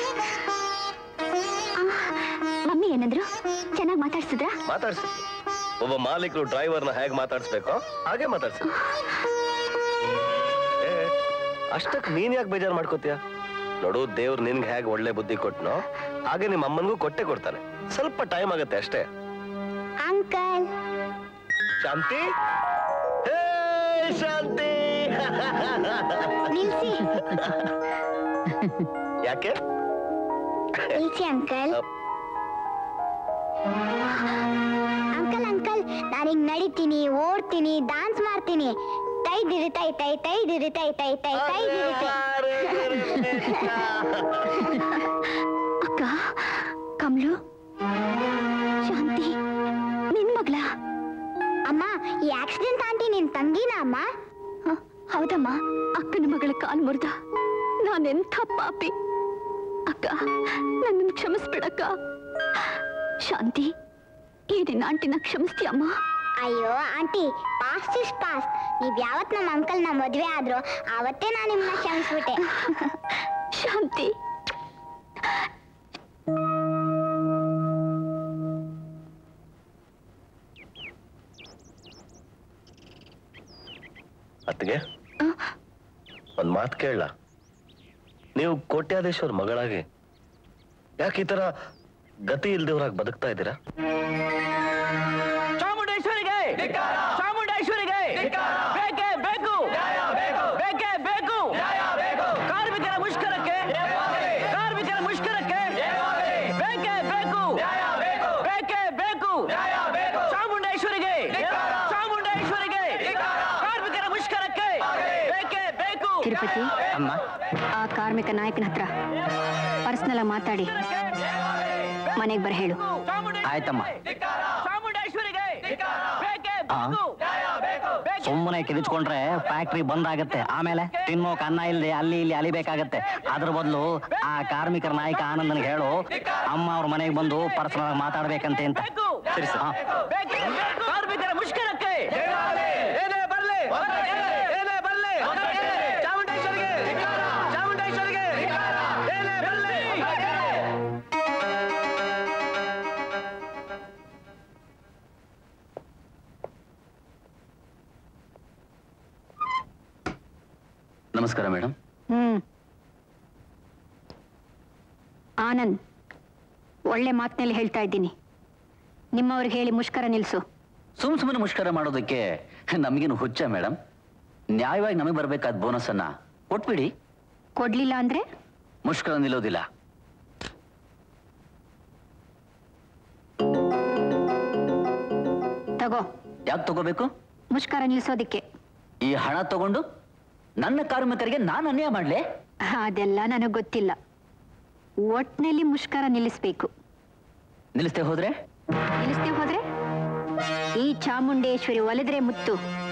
Speaker 1: mummy ಏನಂದ್ರು ಚೆನ್ನಾಗಿ ಮಾತಾಡ್ಸಿದ್ರಾ
Speaker 3: ಮಾತಾಡ್ಸಿ ಒಬ್ಬ ಮಾಲೀಕರು ಡ್ರೈವರ್ನ ಹೇಗೆ ಮಾತಾಡ್ಸ್ಬೇಕು ಹಾಗೆ ಮಾತಾಡ್ಸಿ ಏ, ಅಷ್ಟಕ್ಕೆ ನೀನ್ ಯಾಕೆ ಬೇಜಾರು ಮಾಡ್ಕೋತೀಯ ನೋಡು ದೇವ್ರು ನಿನ್ಗೆ ಹೇಗೆ ಒಳ್ಳೆ ಬುದ್ಧಿ ಕೊಟ್ನೋ ಹಾಗೆ ನಿಮ್ಮ ಅಮ್ಮನಿಗೂ ಕೊಟ್ಟೆ ಕೊಡ್ತಾನೆ ಸ್ವಲ್ಪ ಟೈಮ್ ಆಗತ್ತೆ ಅಷ್ಟೇ
Speaker 9: ಅಂಕಲ್
Speaker 3: ಶಾಂತಿ ಹೇ, ಶಾಂತಿ
Speaker 9: ನಿಲ್ಸಿ
Speaker 3: ಯಾಕೆ
Speaker 9: ನಿಲ್ಸಿ ಅಂಕಲ್ ಅಂಕಲ್ ಅಂಕಲ್ ನಾನು ಹಿಂಗ್ ನಡಿತೀನಿ ಓಡ್ತೀನಿ ಡಾನ್ಸ್ ಮಾಡ್ತೀನಿ ತೈ ದಿರಿ ತೈ ತೈ ತೈ ದಿರಿ ತೈ ತೈ ತೈ ತೈ ದಿರಿ ತೈ
Speaker 1: ಅಕ್ಕ ಕಮ್ಲು ಶಾಂತಿ ನಿನ್ ಮಗ್ಳ
Speaker 9: ಅಮ್ಮ ಈ ಆಕ್ಸಿಡೆಂಟ್ ಆಂಟಿ ನಿನ್ ತಂಗಿನ ಅಮ್ಮ
Speaker 1: ಹ, ಹೌದಮ್ಮ ಅಕ್ಕನ ಮಗಳ ಕಾಲ್ ಮುರ್ದ ನಾನೆಂಥ ಪಾಪಿ ಅಕ್ಕ ನನ್ನನ್ನು ಕ್ಷಮಿಸ್ಬಿಡಕ್ಕ ಶಾಂತಿ ಈ ದಿನ ಆಂಟಿನ ಕ್ಷಮಿಸ್ತೀಯಮ್ಮ
Speaker 9: ಅಯ್ಯೋ ಆಂಟಿ ಪಾಸ್ಟ್ ಇಸ್ ಪಾಸ್ಟ್ ನೀವ್ ಯಾವತ್ ನಮ್ಮ ಅಂಕಲ್ ನ ಮದ್ವೆ ಆದ್ರೋ ಅವತ್ತೇ ನಾನು ನಿಮ್ಮನ್ನ ಕ್ಷಮಿಸ್ಬಿಟ್ಟೆ
Speaker 1: ಶಾಂತಿ
Speaker 3: ಅತ್ತಿಗೆ ಒಂದ್ ಮಾತು ಕೇಳಲ್ಲ ನೀವು ಕೋಟ್ಯಾಧೀಶ್ವರ ಮಗಳಾಗಿ ಯಾಕೆ ಈ ತರ ಗತಿ ಇಲ್ದೇವ್ರಾಗಿ ಬದುಕ್ತಾ ಇದ್ದೀರಾ
Speaker 4: ಚಾಮುಂಡೇಶ್ವರಿಗೆ ಚಾಮುಂಡೇಶ್ವರಿಗೆ ಬೇಕೇ ಬೇಕು ಬೇಕೇ ಬೇಕು ಕಾರ್ಮಿಕರ ಮುಷ್ಕರಕ್ಕೆ ಕಾರ್ಮಿಕರ ಮುಷ್ಕರಕ್ಕೆ ಬೇಕೇ ಬೇಕು ಬೇಕೇ ಬೇಕು ಚಾಮುಂಡೇಶ್ವರಿಗೆ ಚಾಮುಂಡೇಶ್ವರಿಗೆ ಕಾರ್ಮಿಕರ ಮುಷ್ಕರಕ್ಕೆ ಬೇಕೇ ಬೇಕು
Speaker 1: ತಿರುಪತಿ
Speaker 4: ಅಮ್ಮ
Speaker 1: ಆ ಕಾರ್ಮಿಕ ನಾಯಕನ ಹತ್ರ ಪರ್ಸನಲ್ ಮಾತಾಡಿ ಮನೆಗೆ ಬರ ಹೇಳು
Speaker 4: ಆಯ್ತಮ್ಮ
Speaker 8: ಚಾಮುಂಡೇಶ್ವರಿಗೆ ಬೇಕೇ
Speaker 4: ಆ? ಸುಮ್ಮನೆ ಕಿರಿಚ್ಕೊಂಡ್ರೆ ಫ್ಯಾಕ್ಟ್ರಿ ಬಂದ್ ಆಗತ್ತೆ ಆಮೇಲೆ ತಿನ್ನೋಕ್ ಅನ್ನ ಇಲ್ಲದೆ ಅಲ್ಲಿ ಇಲ್ಲಿ ಅಲಿಬೇಕಾಗತ್ತೆ ಅದ್ರ ಬದಲು ಆ ಕಾರ್ಮಿಕರ ನಾಯಕ ಆನಂದನಿಗೆ ಹೇಳು ಅಮ್ಮ ಅವ್ರ ಮನೆಗೆ ಬಂದು ಪರ್ಸನಲ್ ಮಾತಾಡ್ಬೇಕಂತೆ ಅಂತ ಸರಿ ಸರ್ ಕಾರ್ಮಿಕರ ಮುಷ್ಕರಕ್ಕೆ
Speaker 8: ಏನೇ ಬರ್ಲಿ ಏನೇ ಬರ್ಲಿ ಚಾಮುಂಡೇಶ್ವರಿಗೆ ಚಾಮುಂಡೇಶ್ವರಿಗೆ ಏನೇ ಬರ್ಲಿ
Speaker 13: ನಮಸ್ಕಾರ ಮೇಡಮ್
Speaker 1: ಹ್ಮ್ ಆನಂದ್ ಒಳ್ಳೆ ಮಾತಿನಲ್ಲಿ ಹೇಳ್ತಾ ಇದ್ದೀನಿ ನಿಮ್ಮವ್ರಿಗೆ ಹೇಳಿ ಮುಷ್ಕರ ನಿಲ್ಸು
Speaker 13: ಸುಮ್ ಸುಮ್ಮನೆ ಮುಷ್ಕರ ಮಾಡೋದಕ್ಕೆ ನಮಗೇನು ಹುಚ್ಚ ಮೇಡಮ್ ನ್ಯಾಯವಾಗಿ ನಮಗೆ ಬರಬೇಕಾದ ಬೋನಸ್ ಅನ್ನ ಕೊಟ್ಬಿಡಿ
Speaker 1: ಕೊಡ್ಲಿಲ್ಲ ಅಂದ್ರೆ
Speaker 13: ಮುಷ್ಕರ ನಿಲ್ಲೋದಿಲ್ಲ
Speaker 1: ತಗೋ
Speaker 13: ಯಾಕೆ ತಗೋಬೇಕು
Speaker 1: ಮುಷ್ಕರ ನಿಲ್ಸೋದಿಕ್ಕೆ
Speaker 13: ಈ ಹಣ ತಗೊಂಡು ನನ್ನ ಕಾರ್ಮಿಕರಿಗೆ ನಾನು ಅನ್ಯಾಯ ಮಾಡ್ಲೆ
Speaker 1: ಅದೆಲ್ಲ ನನಗೆ ಗೊತ್ತಿಲ್ಲ ಒಟ್ನಲ್ಲಿ ಮುಷ್ಕರ ನಿಲ್ಲಿಸ್ಬೇಕು
Speaker 13: ನಿಲ್ಲಿಸ್ತೇ ಹೋದ್ರೆ
Speaker 1: ನಿಲ್ಲಿಸ್ದೆ ಹೋದ್ರೆ ಈ ಚಾಮುಂಡೇಶ್ವರಿ ಒಲೆದ್ರೆ ಮುತ್ತು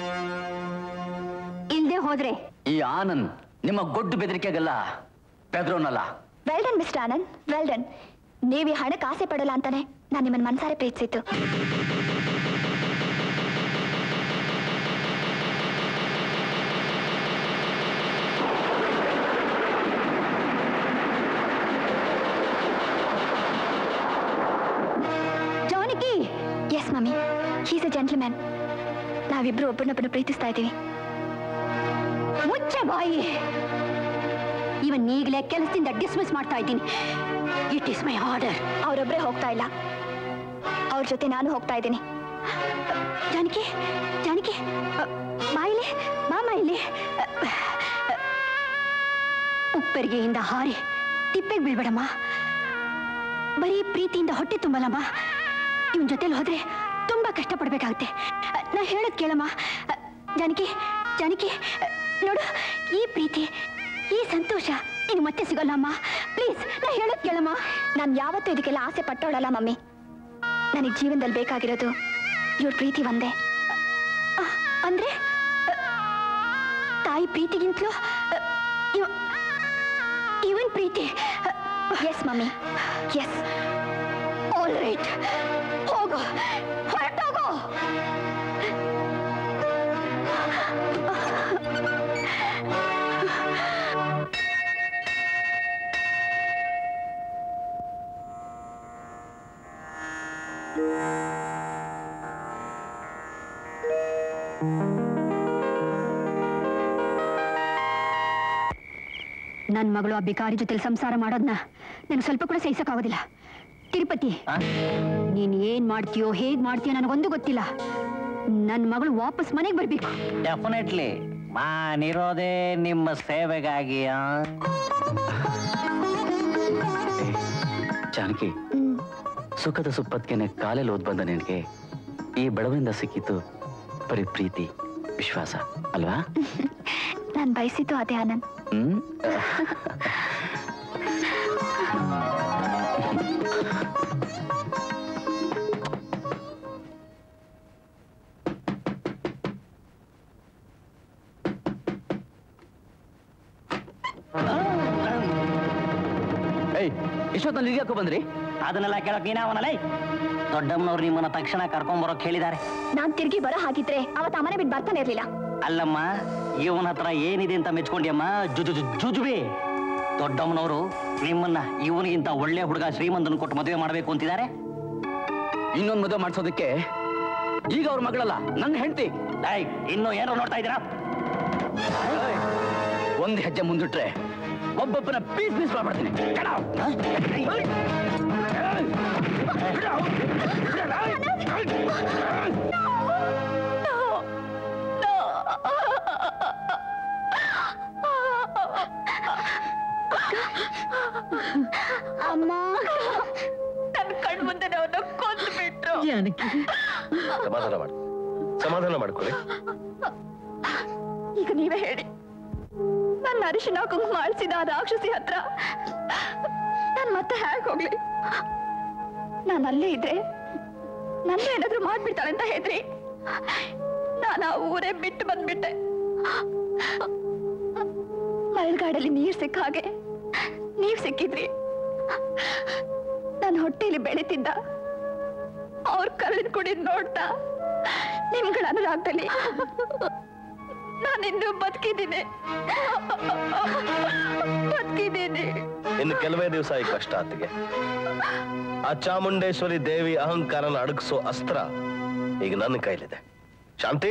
Speaker 1: ಇಲ್ದೆ ಹೋದ್ರೆ
Speaker 13: ಈ ಆನಂದ್ ನಿಮ್ಮ ಗೊಡ್ಡು ಬೆದರಿಕೆಗೆಲ್ಲ ಬೆದ್ರೋನಲ್ಲ
Speaker 14: well done mister Anand well done ನೀವು ಈ ಹಣಕ್ಕೆ ಆಸೆ ಪಡಲ್ಲ ಅಂತಾನೆ ನಾನು ನಿಮ್ಮನ್ನ ಮನ್ಸಾರೆ ಪ್ರೀತಿಸಿದ್ದು Janaki yes mummy he's a gentleman ನಾವಿಬ್ರು ಒಬ್ಬರನ್ನೊಬ್ಬರು ಪ್ರೀತಿಸ್ತಾ ಇದ್ದೀವಿ
Speaker 1: ಮುಚ್ಚೆ ಬಾಯಿ ಇವನ್ ಈಗಲೇ ಕೆಲಸದಿಂದ ಡಿಸ್ಮಿಸ್ ಮಾಡ್ತಾ ಇದ್ದೀನಿ ಇಟ್ ಇಸ್ ಮೈ ಆರ್ಡರ್
Speaker 14: ಅವರೊಬ್ಬರೇ ಹೋಗ್ತಾ ಇಲ್ಲ ಅವ್ರ ಜೊತೆ ನಾನು ಹೋಗ್ತಾ ಇದ್ದೀನಿ
Speaker 1: ಜಾನಕಿ ಜಾನಕಿ ಅ, ಬಾಯಿಲೆ ಮಾಮ ಇಲ್ಲಿ ಅ, ಅ, ಉಪ್ಪೆರಿಗೆಯಿಂದ ಹಾರಿ ತಿಪ್ಪೆಗೆ ಬೀಳ್ಬೇಡಮ್ಮ ಬರೀ ಪ್ರೀತಿಯಿಂದ ಹೊಟ್ಟೆ ತುಂಬಲ್ಲಮ್ಮ ಇವನ್ ಜೊತೆಲಿ ಹೋದ್ರೆ ತುಂಬಾ ಕಷ್ಟಪಡ್ಬೇಕಾಗುತ್ತೆ ಅ, ನಾ ಹೇಳೋದ್ ಕೇಳಮ್ಮ ಅ, ಜಾನಕಿ ಜಾನಕಿ ಅ, ನೋಡು ಈ ಪ್ರೀತಿ ಈ ಸಂತೋಷ ನಿನ್ ಮತ್ತೆ ಸಿಗಲ್ಲ ಅಮ್ಮ ಪ್ಲೀಸ್ ನಾ ಹೇಳೋದ್ ಕೇಳಮ್ಮ
Speaker 14: ನಾನು ಯಾವತ್ತೂ ಇದಕ್ಕೆಲ್ಲ ಆಸೆ ಪಟ್ಟೋಳಲ್ಲ ಮಮ್ಮಿ ನನಗೆ ಜೀವನದಲ್ಲಿ ಬೇಕಾಗಿರೋದು ಇವ್ರ ಪ್ರೀತಿ ಒಂದೇ
Speaker 1: ಅ, ಅಂದ್ರೆ ಅ, ತಾಯಿ ಪ್ರೀತಿಗಿಂತಲೂ ಅ, ಇವ- ಇವನ್ ಪ್ರೀತಿ
Speaker 14: yes mummy yes
Speaker 1: all right ಹೋಗು ಹೊರಟೋಗು
Speaker 14: ನನ್ನ ಮಗಳು ಆ ಬಿಕಾರಿ ಜೊತೆ ಸಂಸಾರ ಮಾಡೋದನ್ನ ನನಗೆ ಸ್ವಲ್ಪ ಕೂಡ ಸಹಿಸಕ್ಕಾಗೋದಿಲ್ಲ ತಿರುಪತಿ ನೀನ್ ಏನ್ ಮಾಡ್ತೀಯೋ ಹೇಗ್ ಮಾಡ್ತೀಯೋ ನನಗೊಂದು ಗೊತ್ತಿಲ್ಲ ನನ್ನ ಮಗಳು ವಾಪಸ್ ಮನೆಗೆ ಬರ್ಬೇಕು
Speaker 4: ಡೆಫಿನೆಟ್ಲಿ ನಾನಿರೋದೇ ನಿಮ್ಮ ಸೇವೆಗಾಗಿ ಆ?
Speaker 13: ಜಾನಕಿ ಸುಖದ ಸುಪ್ಪತ್ಗೆನೆ ಕಾಲೆಲ್ಲಿ ಓದ್ ಬಂದ ನಿನಗೆ ಈ ಬೆಳವಿಂದ ಸಿಕ್ಕಿತ್ತು ಬರೀ ಪ್ರೀತಿ ವಿಶ್ವಾಸ ಅಲ್ವಾ
Speaker 14: ನಾನು ಬಯಸಿದ್ದು ಅದೇ ಆನಂದ್
Speaker 13: ಹ್ಮ್ ಏಯ್ ಇಷ್ಟೊತ್ತಲ್ಲಿ ಇಲ್ಲಿ ಯಾಕೋ ಬಂದ್ರಿ
Speaker 4: ಅದನ್ನೆಲ್ಲ ಕೇಳಕ್ ನೀನೇ ಅವನಲ್ಲ ದೊಡ್ಡಮ್ಮನವ್ರು ನಿಮ್ಮನ್ನ ತಕ್ಷಣ ಕರ್ಕೊಂಬರೋಕ್ ಹೇಳಿದ್ದಾರೆ
Speaker 14: ನಾನ್ ತಿರುಗಿ ಬರೋ ಹಾಗಿದ್ರೆ ಅವತ್ತ ಮನೆ ಬಿಟ್ಟು ಬರ್ತಾನೆ ಇರ್ಲಿಲ್ಲ
Speaker 4: ಅಲ್ಲಮ್ಮ ಇವನ ಹತ್ರ ಏನಿದೆ ಅಂತ ಮೆಚ್ಕೊಂಡಿಯಮ್ಮ ಜುಜು ಜು- ಜುಜುಬಿ ದೊಡ್ಡಮ್ಮನವರು ನಿಮ್ಮನ್ನ ಇವನಿಗಿಂತ ಒಳ್ಳೆ ಹುಡುಗ ಶ್ರೀಮಂತನ ಕೊಟ್ಟು ಮದುವೆ ಮಾಡಬೇಕು ಅಂತಿದ್ದಾರೆ
Speaker 13: ಇನ್ನೊಂದು ಮದುವೆ ಮಾಡಿಸೋದಕ್ಕೆ ಈಗ ಅವ್ರ ಮಗಳಲ್ಲ ನನ್ನ ಹೆಂಡತಿ
Speaker 4: ಇನ್ನು ಏನೋ ನೋಡ್ತಾ ಇದ್ದೀರಾ
Speaker 13: ಒಂದ್ ಹೆಜ್ಜೆ ಮುಂದಿಟ್ರೆ ಒಬ್ಬೊಬ್ಬನ ಪೀಸ್ ಪೀಸ್ ಮಾಡ್ಬಿಡ್ತೀನಿ Get out.
Speaker 9: ಅಮ್ಮ
Speaker 14: ನನ್ನ ಕಣ್ ಮುಂದೆ ಅವನ್ನ ಕೊಂದು ಬಿಟ್ರು
Speaker 2: ಜಾನಕಿ
Speaker 3: ಸಮಾಧಾನ ಮಾಡಿ ಸಮಾಧಾನ ಮಾಡ್ಕೊಳ್ಳಿ
Speaker 14: ಈಗ ನೀವೇ ಹೇಳಿ ನನ್ನ ಅರಿಶಿನ ಕುಂಕುಮ ಅಳಿಸಿದ ಆ ರಾಕ್ಷಸಿ ಹತ್ರ ನಾನು ಮತ್ತೆ ಹೇಗೆ ಹೋಗ್ಲಿ ನಾನು ಅಲ್ಲೇ ಇದ್ರೆ ನನ್ನ ಏನಾದ್ರೂ ಮಾಡ್ಬಿಡ್ತಾಳೆ ಅಂತ ಹೆದ್ರಿ ನಾನು ಆ ಊರೇ ಬಿಟ್ಟು ಬಂದ್ಬಿಟ್ಟೆ ಮಳೆಗಾಡಲ್ಲಿ ನೀರ್ ಸಿಕ್ಕ ಹಾಗೆ ನೀವ್ ಸಿಕ್ಕಿದ್ರಿ ನನ್ನ ಹೊಟ್ಟೆಲಿ ಬೆಳೀತಿದ್ದ ಅವ್ರ ಕರಳಿನ ಕುಡಿದ್ ನೋಡ್ತಾ ನಿಮ್ಗಳ ಅನುರಾಗದಲ್ಲಿ ನಾನಿನ್ನು ಬದುಕಿದ್ದೀನಿ ಬದುಕಿದ್ದೀನಿ
Speaker 3: ಇನ್ನು ಕೆಲವೇ ದಿವಸ ಈ ಕಷ್ಟ ಆತಿಗೆ ಆ ಚಾಮುಂಡೇಶ್ವರಿ ದೇವಿ ಅಹಂಕಾರನ ಅಡಗಿಸೋ ಅಸ್ತ್ರ ಈಗ ನನ್ನ ಕೈಲಿದೆ ಶಾಂತಿ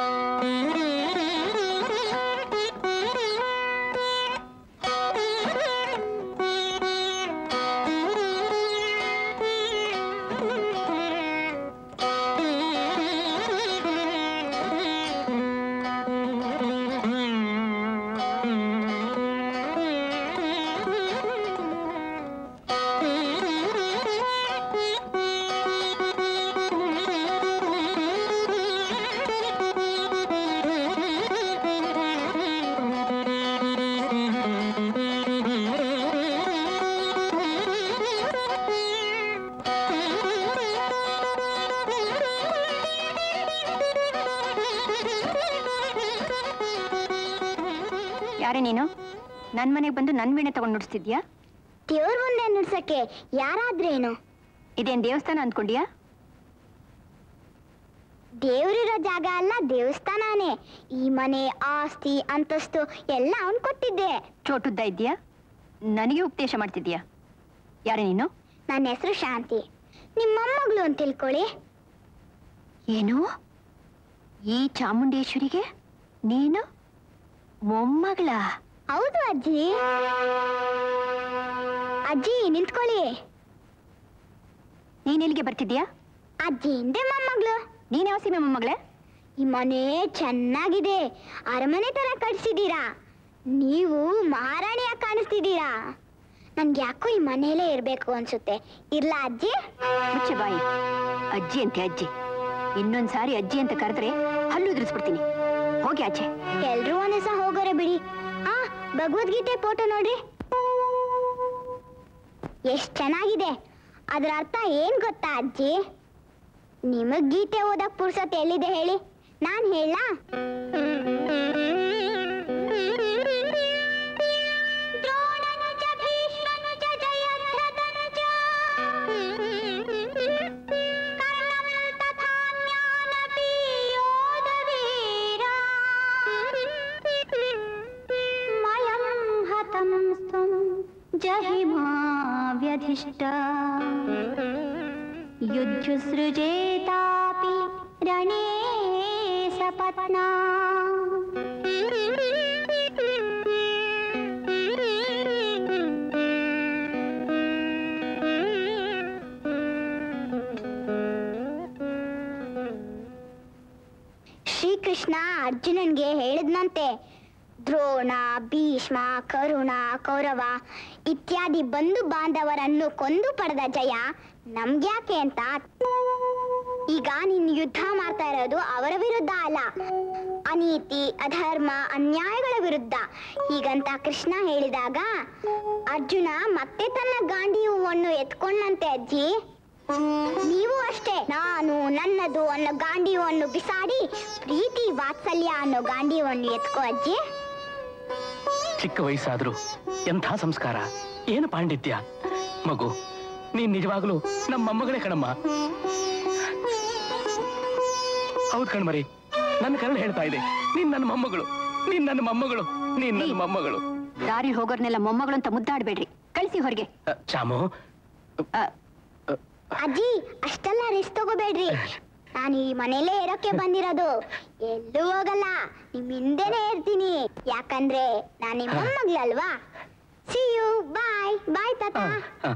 Speaker 14: ಯಾರೇ ನೀನು ನನ್ ಮನೆಗೆ ಬಂದು ನನ್ ವೀಣೆ ತಗೊಂಡು ನುಡಿಸ್ತಿದ್ಯಾ
Speaker 9: ದೇವ್ರ ಮುಂದೆ ನುಡ್ಸಕ್ಕೆ ಯಾರಾದ್ರೇನು
Speaker 14: ಇದೇನ್ ದೇವಸ್ಥಾನ ಅಂದ್ಕೊಂಡ್ಯಾ
Speaker 9: ದೇವ್ರಿರೋ ಜಾಗ ಅಲ್ಲ ದೇವಸ್ಥಾನನೇ ಈ ಮನೆ ಆಸ್ತಿ ಅಂತಸ್ತು ಎಲ್ಲ ಅವನ್ ಕೊಟ್ಟಿದ್ದೆ
Speaker 14: ಚೋಟುದ್ದ ಇದ್ಯಾ ನನಗೆ ಉಪದೇಶ ಮಾಡ್ತಿದ್ಯಾ ಯಾರೇ ನೀನು
Speaker 9: ನನ್ನ ಹೆಸರು ಶಾಂತಿ ನಿಮ್ಮ ಮೊಮ್ಮಗಳು ಅಂತ ತಿಳ್ಕೊಳ್ಳಿ
Speaker 14: ಏನು ಈ ಚಾಮುಂಡೇಶ್ವರಿಗೆ ನೀನು ಮೊಮ್ಮಗಳ
Speaker 9: ಹೌದು ಅಜ್ಜಿ ಅಜ್ಜಿ ನಿಂತ್ಕೊಳ್ಳಿ
Speaker 14: ನೀನ್ ಎಲ್ಲಿಗೆ ಬರ್ತಿದ್ಯಾ
Speaker 9: ಅಜ್ಜಿ ಹಿಂದೆ ಮೊಮ್ಮಗಳು
Speaker 14: ನೀನ್ ಯಾವ ಸೀಮೆ ಮೊಮ್ಮಗಳೇ
Speaker 9: ಈ ಮನೆ ಚೆನ್ನಾಗಿದೆ ಅರಮನೆ ತರ ಕಟ್ಸಿದೀರಾ ನೀವು ಮಹಾರಾಣಿಯಾಗಿ ಕಾಣಿಸ್ತಿದ್ದೀರಾ ನನ್ಗೆ ಯಾಕೋ ಈ ಮನೆಯಲ್ಲೇ ಇರ್ಬೇಕು ಅನ್ಸುತ್ತೆ ಇರ್ಲಾ ಅಜ್ಜಿ
Speaker 14: ಮುಚ್ಚೆ ಬಾಯಿ ಅಜ್ಜಿ ಅಂತೆ ಅಜ್ಜಿ ಇನ್ನೊಂದ್ ಸಾರಿ ಅಜ್ಜಿ ಅಂತ ಕರೆದ್ರೆ ಹಲ್ಲು ಉದುರಿಸ್ಬಿಡ್ತೀನಿ ಹೋಗಿ ಆಚೆ
Speaker 9: ಎಲ್ರೂ ಒಂದ್ಸ ಹೋಗೋರೆ ಬಿಡಿ ಆ ಭಗವದ್ಗೀತೆ ಫೋಟೋ ನೋಡ್ರಿ ಎಷ್ಟ್ ಚೆನ್ನಾಗಿದೆ ಅದ್ರ ಅರ್ಥ ಏನ್ ಗೊತ್ತಾ ಅಜ್ಜಿ ನಿಮಗ್ ಗೀತೆ ಓದಕ್ ಪುರ್ಸತ್ ಎಲ್ಲಿದೆ ಹೇಳಿ ನಾನ್ ಹೇಳ
Speaker 1: जहिमा व्यधिष्ठ युद्धसृजेतापि रणे स
Speaker 9: ಪಟ್ನ ಶ್ರೀಕೃಷ್ಣ ಅರ್ಜುನನ್ಗೆ ಹೇಳಿದ್ನಂತೆ ದ್ರೋಣ ಭೀಷ್ಮ ಕರುಣ ಕೌರವ ಇತ್ಯಾದಿ ಬಂಧು ಬಾಂಧವರನ್ನು ಕೊಂದು ಪಡೆದ ಜಯ ನಮ್ಗ್ಯಾಕೆ ಅಂತ ಈಗ ನೀನು ಯುದ್ಧ ಮಾಡ್ತಾ ಇರೋದು ಅವರ ವಿರುದ್ಧ ಅಲ್ಲ ಅನೀತಿ ಅಧರ್ಮ ಅನ್ಯಾಯಗಳ ವಿರುದ್ಧ ಹೀಗಂತ ಕೃಷ್ಣ ಹೇಳಿದಾಗ ಅರ್ಜುನ ಮತ್ತೆ ತನ್ನ ಗಾಂಡೀವವನ್ನು ಎತ್ಕೊಂಡಂತೆ ಅಜ್ಜಿ ನೀವು ಅಷ್ಟೇ ನಾನು ನನ್ನದು ಅನ್ನೋ ಗಾಂಡೀವವನ್ನು ಬಿಸಾಡಿ ಪ್ರೀತಿ ವಾತ್ಸಲ್ಯ ಅನ್ನೋ ಗಾಂಡೀವವನ್ನು ಎತ್ಕೋ ಅಜ್ಜಿ
Speaker 8: ಚಿಕ್ಕ ವಯಸ್ಸಾದ್ರೂ ಎಂಥ ಸಂಸ್ಕಾರ ಏನು ಪಾಂಡಿತ್ಯ ಮಗು ನೀನ್ ನಿಜವಾಗ್ಲೂ ನಮ್ಮ ಮೊಮ್ಮಗಳೇ ಕಣಮ್ಮ ಹೌದ್ ಕಣ್ಮರಿ ನನ್ನ ಕರಳು ಹೇಳ್ತಾ ಇದೆ ನೀನ್ ನನ್ನ ಮೊಮ್ಮಗಳು ನೀನ್ ನನ್ನ ಮೊಮ್ಮಗಳು ನೀನ್ ನನ್ನ ಮೊಮ್ಮಗಳು
Speaker 1: ದಾರಿ ಹೋಗೋರ್ನೆಲ್ಲ ಮೊಮ್ಮಗಳು ಅಂತ ಮುದ್ದಾಡ್ಬೇಡ್ರಿ ಕಳಿಸಿ ಹೊರಗೆ
Speaker 8: ಅ, ಚಾಮು
Speaker 9: ಅಜ್ಜಿ ಅಷ್ಟೆಲ್ಲ ರಿಸ್ಕ್ ತಗೋಬೇಡ್ರಿ ನಾನು ಈ ಮನೇಲೇ ಇರೋಕೆ ಬಂದಿರೋದು ಎಲ್ಲೂ ಹೋಗಲ್ಲ ನಿಮ್ ಹಿಂದೆನೆ ಇರ್ತೀನಿ ಯಾಕಂದ್ರೆ ನಾನು ನಿಮ್ಮ ಮೊಮ್ಮಗಳಲ್ವಾ ಸಿ ಯು ಬಾಯ್ ಬಾಯ್ ತಾತ
Speaker 8: ಆ,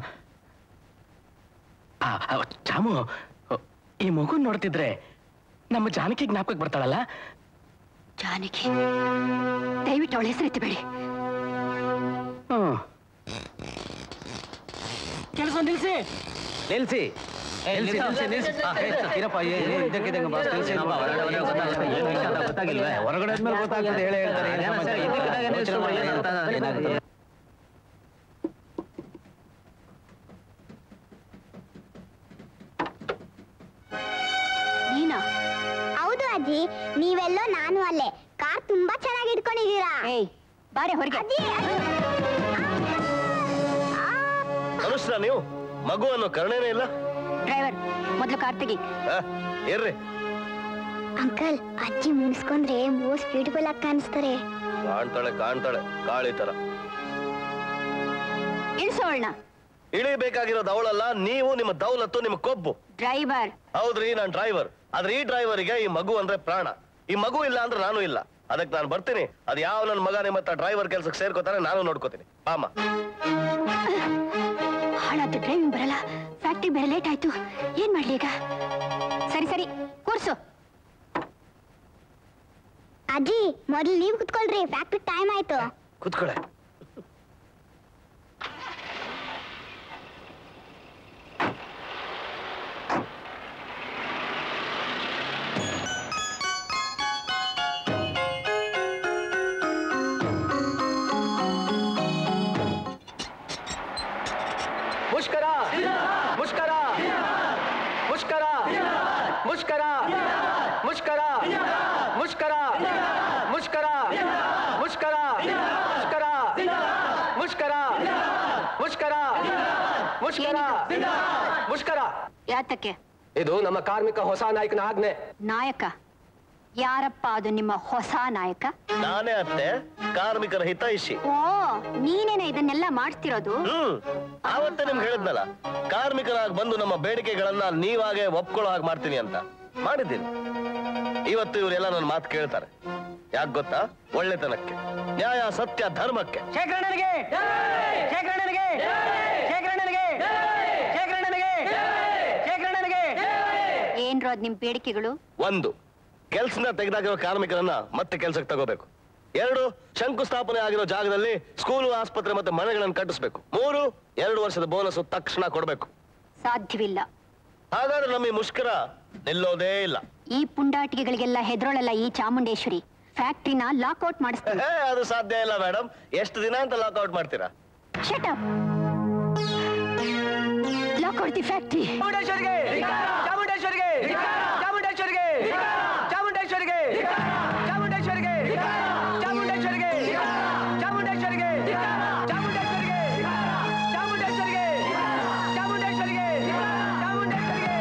Speaker 8: ಆ, ಚಾಮು ಈ ಮಗು ನೋಡ್ತಿದ್ರೆ ನಮ್ಮ ಜಾನಕಿ ಜ್ಞಾಪಕಕ್ಕೆ ಬರ್ತಾಳಲ್ಲ
Speaker 1: ಜಾನಕಿ ದಯವಿಟ್ಟು ಅವಳ ಹೆಸರು ಎತ್ತಬೇಡಿ
Speaker 8: ಹ್ಮ್ ಕೆಲಸ ನಿಲ್ಸಿ
Speaker 6: ನಿಲ್ಸಿ
Speaker 10: ಹೊರಗಡೆ ಮೇಲೆ ಗೊತ್ತಾಗ್ತದೆ ಹೇಳಿ ಹೇಳ್ತಾರೆ ಏನ್ ಸಮಾಚಾರ? ಯೋಚ್ನೆ ಮಾಡಿ ಏನಾಗುತ್ತೆ?
Speaker 1: ನೀನಾ
Speaker 9: ಹೌದು ಅಜ್ಜಿ ನೀವೆಲ್ಲೋ ನಾನು ಅಲ್ಲೇ ಕಾರ್ ತುಂಬಾ ಚೆನ್ನಾಗಿ ಇಟ್ಕೊಂಡಿದ್ದೀರಾ
Speaker 1: ಏಯ್ ಬಾರೆ ಹೊರಗೆ
Speaker 9: ಅಜ್ಜಿ ಅದು-
Speaker 3: ಮನುಷ್ಯರ ನೀವು ಮಗು ಅನ್ನೋ ಕರುಣೆನೇ ಇಲ್ಲ
Speaker 1: ಡ್ರೈವರ್ ಮೊದಲು ಕಾರ್ ತೆಗಿ
Speaker 3: ಆ, ಇರ್ರಿ
Speaker 9: ಅಂಕಲ್ ಅಜ್ಜಿ ಮುನ್ಸ್ಕೊಂಡ್ರೆ ಮೋಸ್ಟ್ ಬ್ಯೂಟಿಫುಲ್ ಆಗಿ ಕಾಣಿಸ್ತಾರೆ
Speaker 3: ಕಾಣ್ತಾಳೆ ಕಾಣ್ತಾಳೆ ಕಾಳಿ ತರ
Speaker 1: ಇಳಿಸೋಳ್ನ
Speaker 3: ಇಳಿಬೇಕಾಗಿರೋದು ಅವಳಲ್ಲ ನೀವು ನಿಮ್ಮ ದೌಲತ್ತು ನಿಮ್ಮ ಕೊಬ್ಬು
Speaker 1: ಡ್ರೈವರ್
Speaker 3: ಹೌದ್ರಿ ನಾನ್ ಡ್ರೈವರ್ ಆದ್ರೆ ಈ ಡ್ರೈವರಿಗೆ ಈ ಮಗು ಅಂದ್ರೆ ಪ್ರಾಣ ಈ ಮಗು ಇಲ್ಲ ಅಂದ್ರೆ ನಾನು ಇಲ್ಲ ಅದಕ್ಕೆ ನಾನು ಬರ್ತೀನಿ ಅದ್ ಯಾವ ನನ್ನ ಮಗ ನಿಮ್ಮ ಡ್ರೈವರ್ ಕೆಲ್ಸಕ್ಕೆ ಸೇರ್ಕೋತಾನೆ ನಾನು ನೋಡ್ಕೋತೀನಿ ಬಾಮ
Speaker 1: ಹಾಳಾದ ಡ್ರೈವಿಂಗ್ ಬರಲ್ಲ ಫ್ಯಾಕ್ಟ್ರಿ ಬೇರೆ ಲೇಟ್ ಆಯ್ತು ಏನ್ ಮಾಡ್ಲಿ ಈಗ ಸರಿ ಸರಿ ಕೂರ್ಸು
Speaker 9: ಅಜ್ಜಿ ಮೊದಲು ನೀವು ಕುತ್ಕೊಳ್ರಿ ಫ್ಯಾಕ್ಟ್ರಿ ಟೈಮ್ ಆಯ್ತು
Speaker 3: ಕುತ್ಕೊಳೆ
Speaker 6: ಮುಷ್ಕರ ಮುಷ್ಕರ ಮುಷ್ಕರ ಮುಷ್ಕರ ಮುಷ್ಕರ ಮುಷ್ಕರ ಮುಷ್ಕರ ಮುಷ್ಕರ ಮುಷ್ಕರ ಮುಷ್ಕರ ಮುಷ್ಕರ ಮುಷ್ಕರ ಮುಷ್ಕರ
Speaker 1: ಯಾತಕ್ಕೆ
Speaker 6: ಇದು ನಮ್ಮ ಕಾರ್ಮಿಕ ಹೊಸ ನಾಯಕನ ಆಜ್ಞೆ
Speaker 1: ನಾಯಕ ಯಾರಪ್ಪ ಅದು ನಿಮ್ಮ ಹೊಸ ನಾಯಕ
Speaker 3: ನಾನೇ ಅತ್ತೆ ಕಾರ್ಮಿಕರ ಹಿತೈಷಿ
Speaker 1: ಓ ನೀನೇನ ಇದನ್ನೆಲ್ಲ ಮಾಡ್ತಿರೋದು
Speaker 3: ಹ್ಮ್ ಆವತ್ತೇ ನಿಮ್ಗೆ ಹೇಳಿದ್ನಲ್ಲ ಕಾರ್ಮಿಕರಾಗಿ ಬಂದು ನಮ್ಮ ಬೇಡಿಕೆಗಳನ್ನ ನೀವಾಗೆ ಒಪ್ಕೊಳ್ಳೋ ಹಾಗೆ ಮಾಡ್ತೀನಿ ಅಂತ ಮಾಡಿದ್ದೀನಿ ಇವತ್ತು ಇವರೆಲ್ಲ ನನ್ನ ಮಾತು ಕೇಳ್ತಾರೆ ಯಾಕೆ ಗೊತ್ತಾ ಒಳ್ಳೆತನಕ್ಕೆ ನ್ಯಾಯ ಸತ್ಯ ಧರ್ಮಕ್ಕೆ
Speaker 4: ಶೇಖರಣೆಗೆ ಶೇಖರಣೆಗೆ ಶೇಖರಣೆಗೆ ಶೇಖರಣೆಗೆ ಶೇಖರಣೆಗೆ
Speaker 1: ಏನ್ರೋ ಅದ್ ನಿಮ್ ಬೇಡಿಕೆಗಳು
Speaker 3: ಒಂದು ಕೆಲ್ಸನ ತೆಗೆದಾಗಿರೋ ಕಾರ್ಮಿಕರನ್ನ ಮತ್ತೆ ಕೆಲ್ಸಕ್ಕೆ ತಗೋಬೇಕು ಎರಡು ಶಂಕುಸ್ಥಾಪನೆ ಆಗಿರೋ ಜಾಗದಲ್ಲಿ ಸ್ಕೂಲು ಆಸ್ಪತ್ರೆ ಮತ್ತೆ ಮನೆಗಳನ್ನು ಕಟ್ಟಿಸ್ಬೇಕು ಮೂರು ಎರಡು ವರ್ಷದ ಬೋನಸ್ ತಕ್ಷಣ ಕೊಡ್ಬೇಕು
Speaker 1: ಸಾಧ್ಯವಿಲ್ಲ
Speaker 3: ಹಾಗಾದ್ರೆ ನಮ್ಮ ಈ ಮುಷ್ಕರ ನಿಲ್ಲೋದೇ ಇಲ್ಲ
Speaker 1: ಈ ಪುಂಡಾಟಿಕೆಗಳಿಗೆಲ್ಲ ಹೆದರೋಳಲ್ಲ ಈ ಚಾಮುಂಡೇಶ್ವರಿ ಫ್ಯಾಕ್ಟ್ರಿನ ಲಾಕ್ಔಟ್ ಮಾಡಿಸ್ತೀನಿ
Speaker 3: ಏ, ಅದು ಸಾಧ್ಯ ಇಲ್ಲ ಮೇಡಮ್ ಎಷ್ಟು ದಿನ ಅಂತ ಲಾಕ್ಔಟ್ ಮಾಡ್ತೀರಾ
Speaker 1: shut up lockout the factory
Speaker 6: ಚಾಮುಂಡೇಶ್ವರಿಗೆ ಚಾಮುಂಡೇಶ್ವರಿಗೆ ಚಾಮುಂಡೇಶ್ವರಿಗೆ ಚಾಮುಂಡೇಶ್ವರಿಗೆ ಚಾಮುಂಡೇಶ್ವರಿಗೆ ಚಾಮುಂಡೇಶ್ವರಿಗೆ ಚಾಮುಂಡೇಶ್ವರಿಗೆ ಚಾಮುಂಡೇಶ್ವರಿಗೆ ಚಾಮುಂಡೇಶ್ವರಿಗೆ ಚಾಮುಂಡೇಶ್ವರಿಗೆ ಚಾಮುಂಡೇಶ್ವರಿಗೆ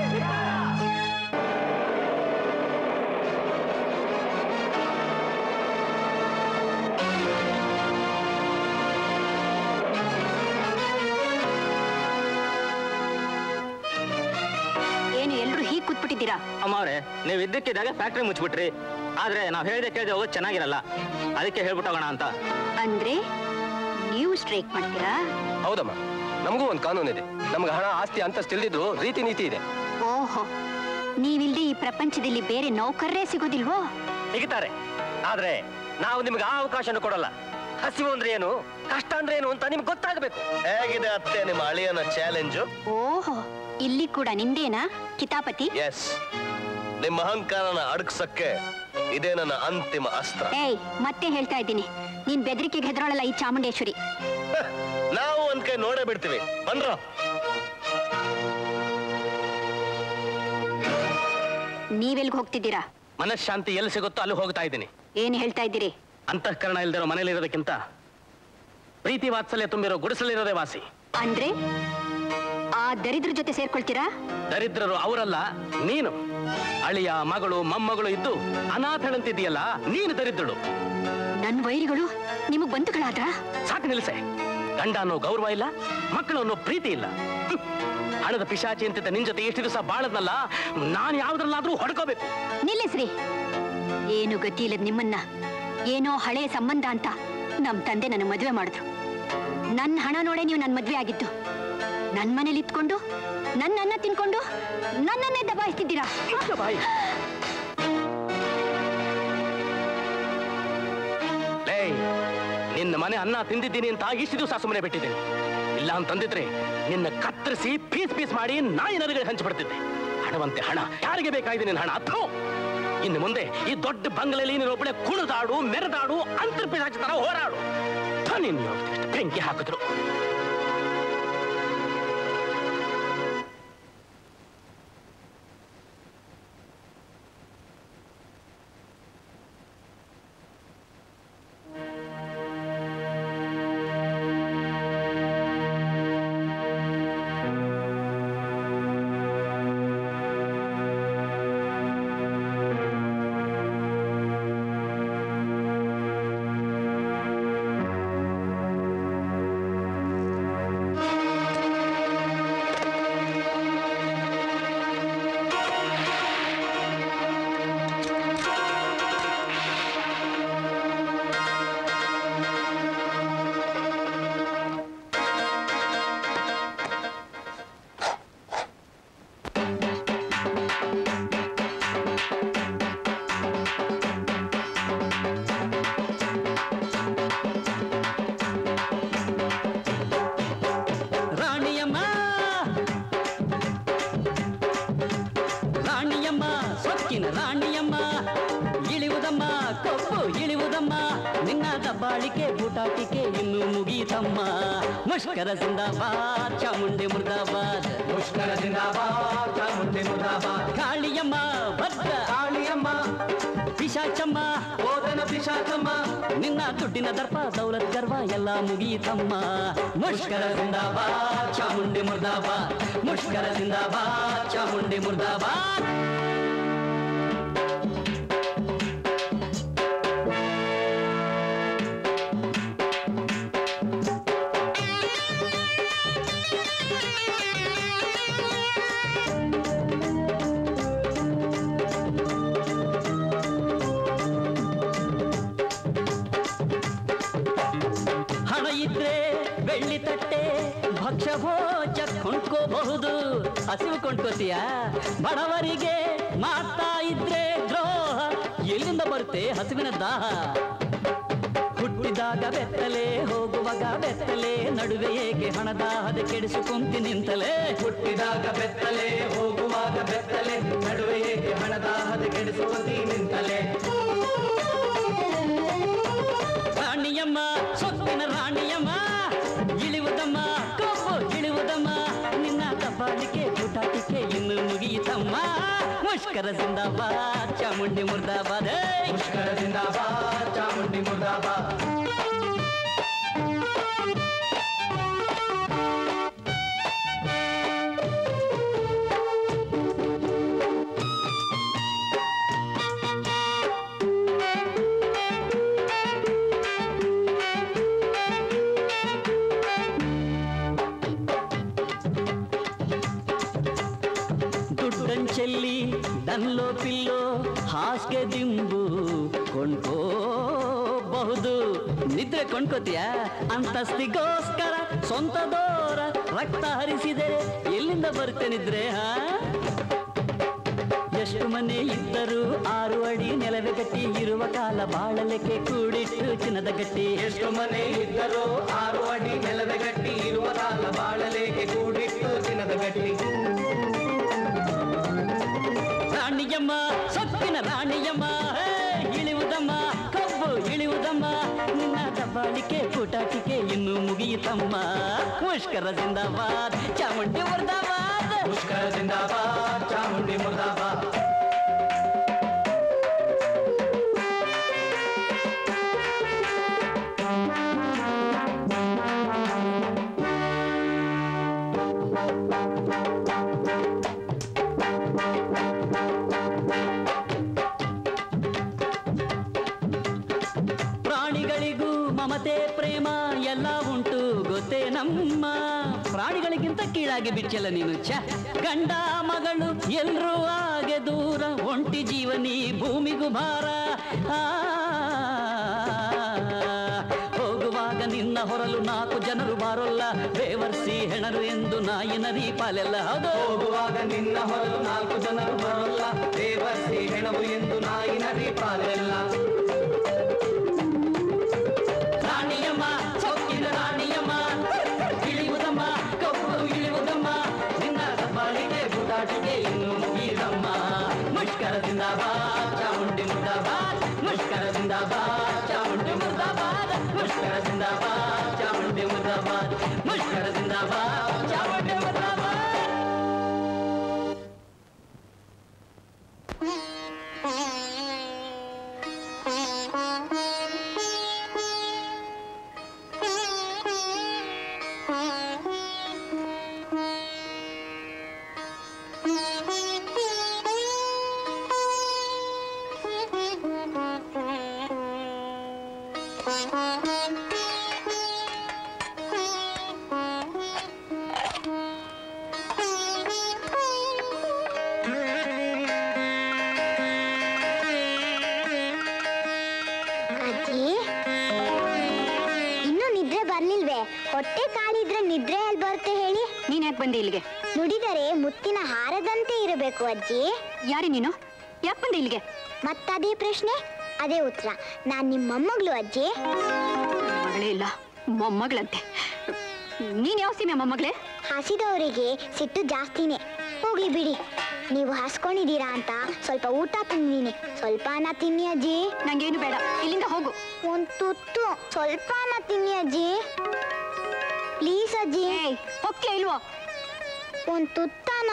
Speaker 1: ಏನು ಎಲ್ರು ಹೀಗ್ ಕೂತ್ಬಿಟ್ಟಿದ್ದೀರಾ
Speaker 4: ಅಮ್ಮವ್ರೆ ನೀವು ಇದ್ದಕ್ಕಿದ್ದಾಗ ಫ್ಯಾಕ್ಟ್ರಿ ಮುಚ್ಚಿಬಿಟ್ರಿ
Speaker 8: ಆದ್ರೆ ನಾವ್ ಹೇಳ್ದೆ ಕೇಳ್ದೆ ಹೋಗೋದು ಚೆನ್ನಾಗಿರಲ್ಲ ಅದಕ್ಕೆ ಹೇಳ್ಬಿಟ್ಟೋಗೋಣ ಅಂತ
Speaker 1: ಅಂದ್ರೆ ನೀವು ಸ್ಟ್ರೈಕ್ ಮಾಡ್ತೀರಾ
Speaker 12: ಹೌದಮ್ಮ ನಮಗೂ ಒಂದು ಕಾನೂನಿದೆ ನಮ್ಗೆ ಹಣ ಆಸ್ತಿ ಅಂತಸ್ತು ಇಲ್ದಿದ್ರು ರೀತಿ ನೀತಿ ಇದೆ
Speaker 1: ಓಹೋ ನೀವಿಲ್ದೆ ಈ ಪ್ರಪಂಚದಲ್ಲಿ ಬೇರೆ ನೌಕರರೇ ಸಿಗೋದಿಲ್ವೋ
Speaker 7: ತೆಗಿತಾರೆ ಆದ್ರೆ ನಾವು ನಿಮ್ಗೆ ಆ ಅವಕಾಶನ ಕೊಡಲ್ಲ ಹಸಿವು ಅಂದ್ರೆ ಏನು ಕಷ್ಟ ಅಂದ್ರೆ ಏನು ಅಂತ ನಿಮ್ಗೆ ಗೊತ್ತಾಗಬೇಕು
Speaker 3: ಹೇಗಿದೆ ಅತ್ತೆ ನಿಮ್ಮ ಅಳಿಯನ ಚಾಲೆಂಜು
Speaker 1: ಓಹೋ ಇಲ್ಲಿ ಕೂಡ ನಿಂದೇನಾ ಕಿತಾಪತಿ
Speaker 3: ಎಸ್ ನಿಮ್ಮ ಅಹಂಕಾರನ ಅಡಗ್ಸಕ್ಕೆ ಇದೇ ನನ್ನ ಅಂತಿಮ ಅಸ್ತ್ರ
Speaker 1: ಏಯ್ ಮತ್ತೆ ಹೇಳ್ತಾ ಇದ್ದೀನಿ ನೀನ್ ಬೆದರಿಕೆಗೆ ಹೆದರೋಳಲ್ಲ ಈ ಚಾಮುಂಡೇಶ್ವರಿ
Speaker 3: ನಾವು ಒಂದ್ ಕೈ ನೋಡೇ ಬಿಡ್ತೀವಿ ಬನ್ರ
Speaker 1: ನೀವೆಲ್ಗ್ ಹೋಗ್ತಿದ್ದೀರಾ
Speaker 8: ಮನಃಶಾಂತಿ ಎಲ್ಲಿ ಸಿಗುತ್ತೋ ಅಲ್ಲಿ ಹೋಗ್ತಾ ಇದ್ದೀನಿ
Speaker 1: ಏನ್ ಹೇಳ್ತಾ ಇದ್ದೀರಿ
Speaker 8: ಅಂತಃಕರಣ ಇಲ್ದಿರೋ ಮನೇಲಿರೋದಕ್ಕಿಂತ ಪ್ರೀತಿ ವಾತ್ಸಲ್ಯ ತುಂಬಿರೋ ಗುಡಿಸಲಿರೋದೇ ವಾಸಿ
Speaker 1: ಅಂದ್ರೆ ಆ ದರಿದ್ರ ಜೊತೆ ಸೇರ್ಕೊಳ್ತೀರಾ
Speaker 8: ದರಿದ್ರರು ಅವರಲ್ಲ ನೀನು ಅಳಿಯ ಮಗಳು ಮೊಮ್ಮಗಳು ಇದ್ದು ಅನಾಥಳಂತಿದೆಯಲ್ಲ ನೀನು ದರಿದ್ರಳು
Speaker 1: ನನ್ ವೈರಿಗಳು ನಿಮಗ್ ಬಂಧುಗಳಾದ್ರ
Speaker 8: ಸಾಕು ನಿಲ್ಸೆ ಗಂಡ ಅನ್ನೋ ಗೌರವ ಇಲ್ಲ ಮಕ್ಕಳು ಅನ್ನೋ ಪ್ರೀತಿ ಇಲ್ಲ ಹ್ಮ್. ಹಣದ ಪಿಶಾಚಿ ಅಂತಿದ್ದ ನಿನ್ ಜೊತೆ ಎಷ್ಟು ದಿವಸ ಬಾಳದ್ನಲ್ಲ ನಾನು ಯಾವ್ದ್ರಲ್ಲಾದ್ರೂ ಹೊಡ್ಕೋಬೇಕು
Speaker 1: ನಿಲ್ಲಿಸ್ರಿ ಏನು ಗತಿ ಇಲ್ಲದ ನಿಮ್ಮನ್ನ ಏನೋ ಹಳೆಯ ಸಂಬಂಧ ಅಂತ ನಮ್ ತಂದೆ ನನ್ನ ಮದುವೆ ಮಾಡಿದ್ರು ನನ್ನ ಹಣ ನೋಡೇ ನೀವು ನನ್ನ ಮದ್ವೆ ಆಗಿದ್ದು ನನ್ ಮನೇಲಿ ಇತ್ಕೊಂಡು ನನ್ನ ಅನ್ನ ತಿನ್ಕೊಂಡು ನನ್ನನ್ನೇ ದಬಾಯಿಸ್ತಿದ್ದೀರಾ
Speaker 8: ಬಾಯಿ ಲೇ ನಿನ್ನ ಮನೆ ಅನ್ನ ತಿಂದಿದ್ದೀನಿ ಅಂತ ಇಷ್ಟು ದಿವಸ ಸುಮ್ಮನೆ ಬಿಟ್ಟಿದ್ದೀನಿ ಇಲ್ಲ ಅಂತಂದಿದ್ರೆ ನಿನ್ನ ಕತ್ತರಿಸಿ ಪೀಸ್ ಪೀಸ್ ಮಾಡಿ ನಾಯಿ ನನಗೆ ಹಂಚಿಬಿಡ್ತಿದ್ದೆ ಹಣವಂತೆ ಹಣ ಯಾರಿಗೆ ಬೇಕಾಗಿದೆ ನಿನ್ನ ಹಣ ಅಥೋ ಇನ್ನು ಮುಂದೆ ಈ ದೊಡ್ಡ ಬಂಗಲೆಯಲ್ಲಿ ನೀನು ಒಬ್ಬಳೆ ಕುಣಿದಾಡು ಮೆರೆದಾಡು ಅಂತರ್ಪಿಸಾಚಿ ತರ ಹೋರಾಡು ಥು, ನಿನ್ನ ಎಷ್ಟು ಬೆಂಕಿ ಹಾಕಿದ್ರು
Speaker 11: ರಾಣಿಯಮ್ಮ ರಾಣಿಯಮ್ಮ ಸೊಕ್ಕಿನ ರಾಣಿಯಮ್ಮ ಇಳಿಯುವುದಮ್ಮ ಕೊಬ್ಬು ಇಳಿಯುವುದಮ್ಮ ನಿನ್ನ ದಬ್ಬಾಳಿಕೆ ಬೂಟಾಟಿಕೆ ಇನ್ನು ಮುಗೀತಮ್ಮ ಮುಷ್ಕರ ಜಿಂದಾಬಾದ್ ಚಾಮುಂಡಿ ಮುರ್ದಾಬಾದ್ ಮುಷ್ಕರ ಜಿಂದಾಬಾದ್ ಚಾಮುಂಡಿ ಮುರ್ದಾಬಾದ್ ಕಾಳಿಯಮ್ಮ ಭದ್ರ ಕಾಳಿಯಮ್ಮ ಪಿಶಾಚಮ್ಮ ಓದನ ಪಿಶಾಚಮ್ಮ ನಿನ್ನ ದುಡ್ಡಿನ ದರ್ಪ ದೌಲತ್ ಗರ್ವ ಎಲ್ಲ ಮುಗೀತಮ್ಮ ಮುಷ್ಕರ ಜಿಂದಾಬಾದ್ ಚಾಮುಂಡಿ ಮುರ್ದಾಬಾದ್ ಮುಷ್ಕರ ಜಿಂದಾಬಾದ್ ಚಾಮುಂಡಿ ಮುರ್ದಾಬಾದ್ ಹಣ ಇದ್ರೆ ಬೆಳ್ಳಿ ತಟ್ಟೆ ಭಕ್ಷ್ಯ ಭೋಜ ಕೊಂಡ್ಕೋಬಹುದು ಹಸಿವು ಕೊಂಡ್ಕೋತೀಯ ಬಡವರಿಗೆ ಮಾಡ್ತಾ ಇದ್ರೆ ದ್ರೋಹ ಎಲ್ಲಿಂದ ಬರುತ್ತೆ ಹಸಿವಿನ ದಾಹ ಹುಟ್ಟಿದಾಗ ಬೆತ್ತಲೆ ಹೋಗುವಾಗ ಬೆತ್ತಲೆ ನಡುವೆ ಏಕೆ ಹಣದಾಹದ ಕೆಡಿಸು ಕುಂತಿ ನಿಂತಲೇ ಹುಟ್ಟಿದಾಗ ಬೆತ್ತಲೆ ಹೋಗುವಾಗ ಬೆತ್ತಲೆ ನಡುವೆ ಏಕೆ ಹಣದಾಹದ ಕೆಡಿಸು ಕುಂತಿ ನಿಂತಲೇ ರಾಣಿಯಮ್ಮ ಸೊತ್ತಿನ ರಾಣಿಯಮ್ಮ ಇಳಿಯುವುದಮ್ಮ ಕೊಬ್ಬು ಇಳಿಯುವುದಮ್ಮ ನಿನ್ನ ದಬ್ಬಾಳಿಕೆ ಪುಟಾಟಿಕೆ ಇನ್ನು ಮುಗಿಯಿತಮ್ಮ ಮುಷ್ಕರ ಜಿಂದಾಬಾದ್ ಚಾಮುಂಡಿ ಮುರ್ದಾಬಾದ್ ಮುಷ್ಕರ ಜಿಂದಾಬಾದ್ ಚಾಮುಂಡಿ ಮುರ್ದಾಬಾದ್ ದುಡ್ಡಂಚೆಲ್ಲಿ ಡನ್ಲೋ ಪಿಲ್ಲೋ ಹಾಸಿ ಹಾಸ್ಗೆ ದಿಂಬು ಕೊಂಡ್ಕೋಬಹುದು ನಿದ್ರೆ ಕೊಂಡ್ಕೋತೀಯ ಅಂತಸ್ತಿಗೋಸ್ಕರ ಸ್ವಂತದೋರ ರಕ್ತ ಹರಿಸಿದೆ ಎಲ್ಲಿಂದ ಬರುತ್ತೆ ನಿದ್ರೆ ಹಾ ಎಷ್ಟು ಮನೆ ಇದ್ದರೂ ಆರು ಅಡಿ ನೆಲವೆ ಗಟ್ಟಿ ಇರುವ ಕಾಲ ಬಾಳಲಿಕ್ಕೆ ಕೂಡಿಟ್ಟು ಚಿನ್ನದ ಗಟ್ಟಿ
Speaker 15: ಎಷ್ಟು ಮನೆ ಇದ್ದರೂ ಆರು ಅಡಿ ನೆಲದ ಗಟ್ಟಿ ಇರುವ ಕಾಲ ಬಾಳಲೇಕೆ ಕೂಡಿಟ್ಟು ದಿನದ ಗಟ್ಟಿ
Speaker 11: ರಾಣಿಯಮ್ಮ ಸೊಕ್ಕಿನ ರಾಣಿಯಮ್ಮ ಹೇ, ಇಳಿಯುವುದಮ್ಮ ಕಬ್ಬು ಇಳಿಯುವುದಮ್ಮ ನಿನ್ನ ದಬ್ಬಾಳಿಕೆ ಕೂಟಾಟಿಕೆ ಇನ್ನು ಮುಗಿಯಿತಮ್ಮ ಮುಷ್ಕರ ಜಿಂದಾಬಾದ್ ಚಾಮುಂಡಿ ಮುರ್ದಾಬಾದ್
Speaker 15: ಮುಷ್ಕರ ಜಿಂದಾಬಾದ್ ಚಾಮುಂಡಿ ಮುರ್ದಾಬಾದ್
Speaker 11: ಪ್ರಾಣಿಗಳಿಗೂ ಮಮತೆ ಪ್ರೇಮ ಎಲ್ಲ ಉಂಟು ಗೊತ್ತೇ ನಮ್ಮ ಪ್ರಾಣಿಗಳಿಗಿಂತ ಕೀಳಾಗಿ ಬಿಚ್ಚಲ್ಲ ನೀನು ಛ ಗಂಡ ಮಗಳು ಎಲ್ರೂ ಹಾಗೆ ದೂರ ಒಂಟಿ ಜೀವನಿ ಭೂಮಿಗೂ ಭಾರ ಆ, ಹೋಗುವಾಗ ನಿನ್ನ ಹೊರಲು ನಾಲ್ಕು ಜನರು ಬಾರೋಲ್ಲ ಬೇವರ್ಸಿ ಹೆಣರು ಎಂದು ನಾಯಿ ನರಿ ಪಾಲೆಲ್ಲ ಹೌದು
Speaker 15: ಹೋಗುವಾಗ ನಿನ್ನ ಹೊರಲು ನಾಲ್ಕು ಜನರು ಬರೋಲ್ಲ ದೇವರ್ಸಿ ಹೆಣವು ಎಂದು ನಾಯಿ ನರಿ ಪಾಲೆಲ್ಲ
Speaker 11: ರಾಣಿಯಮ್ಮ ಸೊಕ್ಕಿನ ರಾಣಿಯಮ್ಮ ಇಳಿಯುವುದಮ್ಮ ಕಬ್ಬು ಇಳಿಯುವುದಮ್ಮ ನಿನ್ನ ದಬ್ಬಾಳಿಕೆ ಬುಟಾಟಿಕೆ ಇನ್ನು ಮುಗಿದಮ್ಮ ಮುಷ್ಕರದಿಂದ ಬಾ ಚಾಮುಂಡಿ ಮುರ್ದಾಬಾದ್ ಮುಷ್ಕರದಿಂದ ಬಾ ಚಾಮುಂಡಿ ಮುರ್ದಾಬಾದ್ ಮುಷ್ಕರದಿಂದ ಬಾ ಚಾಮುಂಡಿ ಮುರ್ದಾಬಾದ್ ಮುಷ್ಕರದಿಂದ ಬಾ ಚಾಮುಂಡಿ ಮುರ್ದಾಬಾದ್
Speaker 9: ಅಜ್ಜಿ ಇನ್ನೂ ನಿದ್ರೆ ಬರ್ಲಿಲ್ವೇ ಹೊಟ್ಟೆ ಕಾಲಿದ್ರೆ ನಿದ್ರೆ ಎಲ್ಲಿ ಬರುತ್ತೆ ಹೇಳಿ
Speaker 1: ನೀನ್ ಯಾಕೆ ಬಂದೆ ಇಲ್ಲಿಗೆ
Speaker 9: ನುಡಿದರೆ ಮುತ್ತಿನ ಹಾರದಂತೆ ಇರಬೇಕು ಅಜ್ಜಿ
Speaker 1: ಯಾರಿ ನೀನು ಯಾಕೆ ಬಂದೆ ಇಲ್ಲಿಗೆ
Speaker 9: ಮತ್ತದೇ ಪ್ರಶ್ನೆ ಅದೇ ಉತ್ತರ ನಾನ್ ನಿಮ್ಮ ಮೊಮ್ಮಗಳು ಅಜ್ಜಿ
Speaker 1: ಮಗಳೇ ಇಲ್ಲ ಮೊಮ್ಮಗಳಂತೆ ನೀನ್ ಯಾವ ಸೀಮೆ ಮೊಮ್ಮಗಳೇ
Speaker 9: ಹಸಿದವರಿಗೆ ಸಿಟ್ಟು ಜಾಸ್ತಿನೇ ಹೋಗಿ ಬಿಡಿ ನೀವು ಹಾಸ್ಕೊಂಡಿದ್ದೀರಾ ಅಂತ ಸ್ವಲ್ಪ ಊಟ ತಿಂದಿನಿ ಸ್ವಲ್ಪ ಅನ್ನ ತಿನ್ನಿ ಅಜ್ಜಿ
Speaker 1: ನಂಗೇನು ಬೇಡ ಇಲ್ಲಿಂದ ಹೋಗು
Speaker 9: ಒಂದ್ ತುತ್ತು ಸ್ವಲ್ಪ ಅನ್ನ ತಿನ್ನಿ ಅಜ್ಜಿ ಪ್ಲೀಸ್ ಅಜ್ಜಿ
Speaker 1: ಹೋಗ್ತೀಯ ಇಲ್ವೋ
Speaker 9: ಒಂದ್ ತುತ್ತನ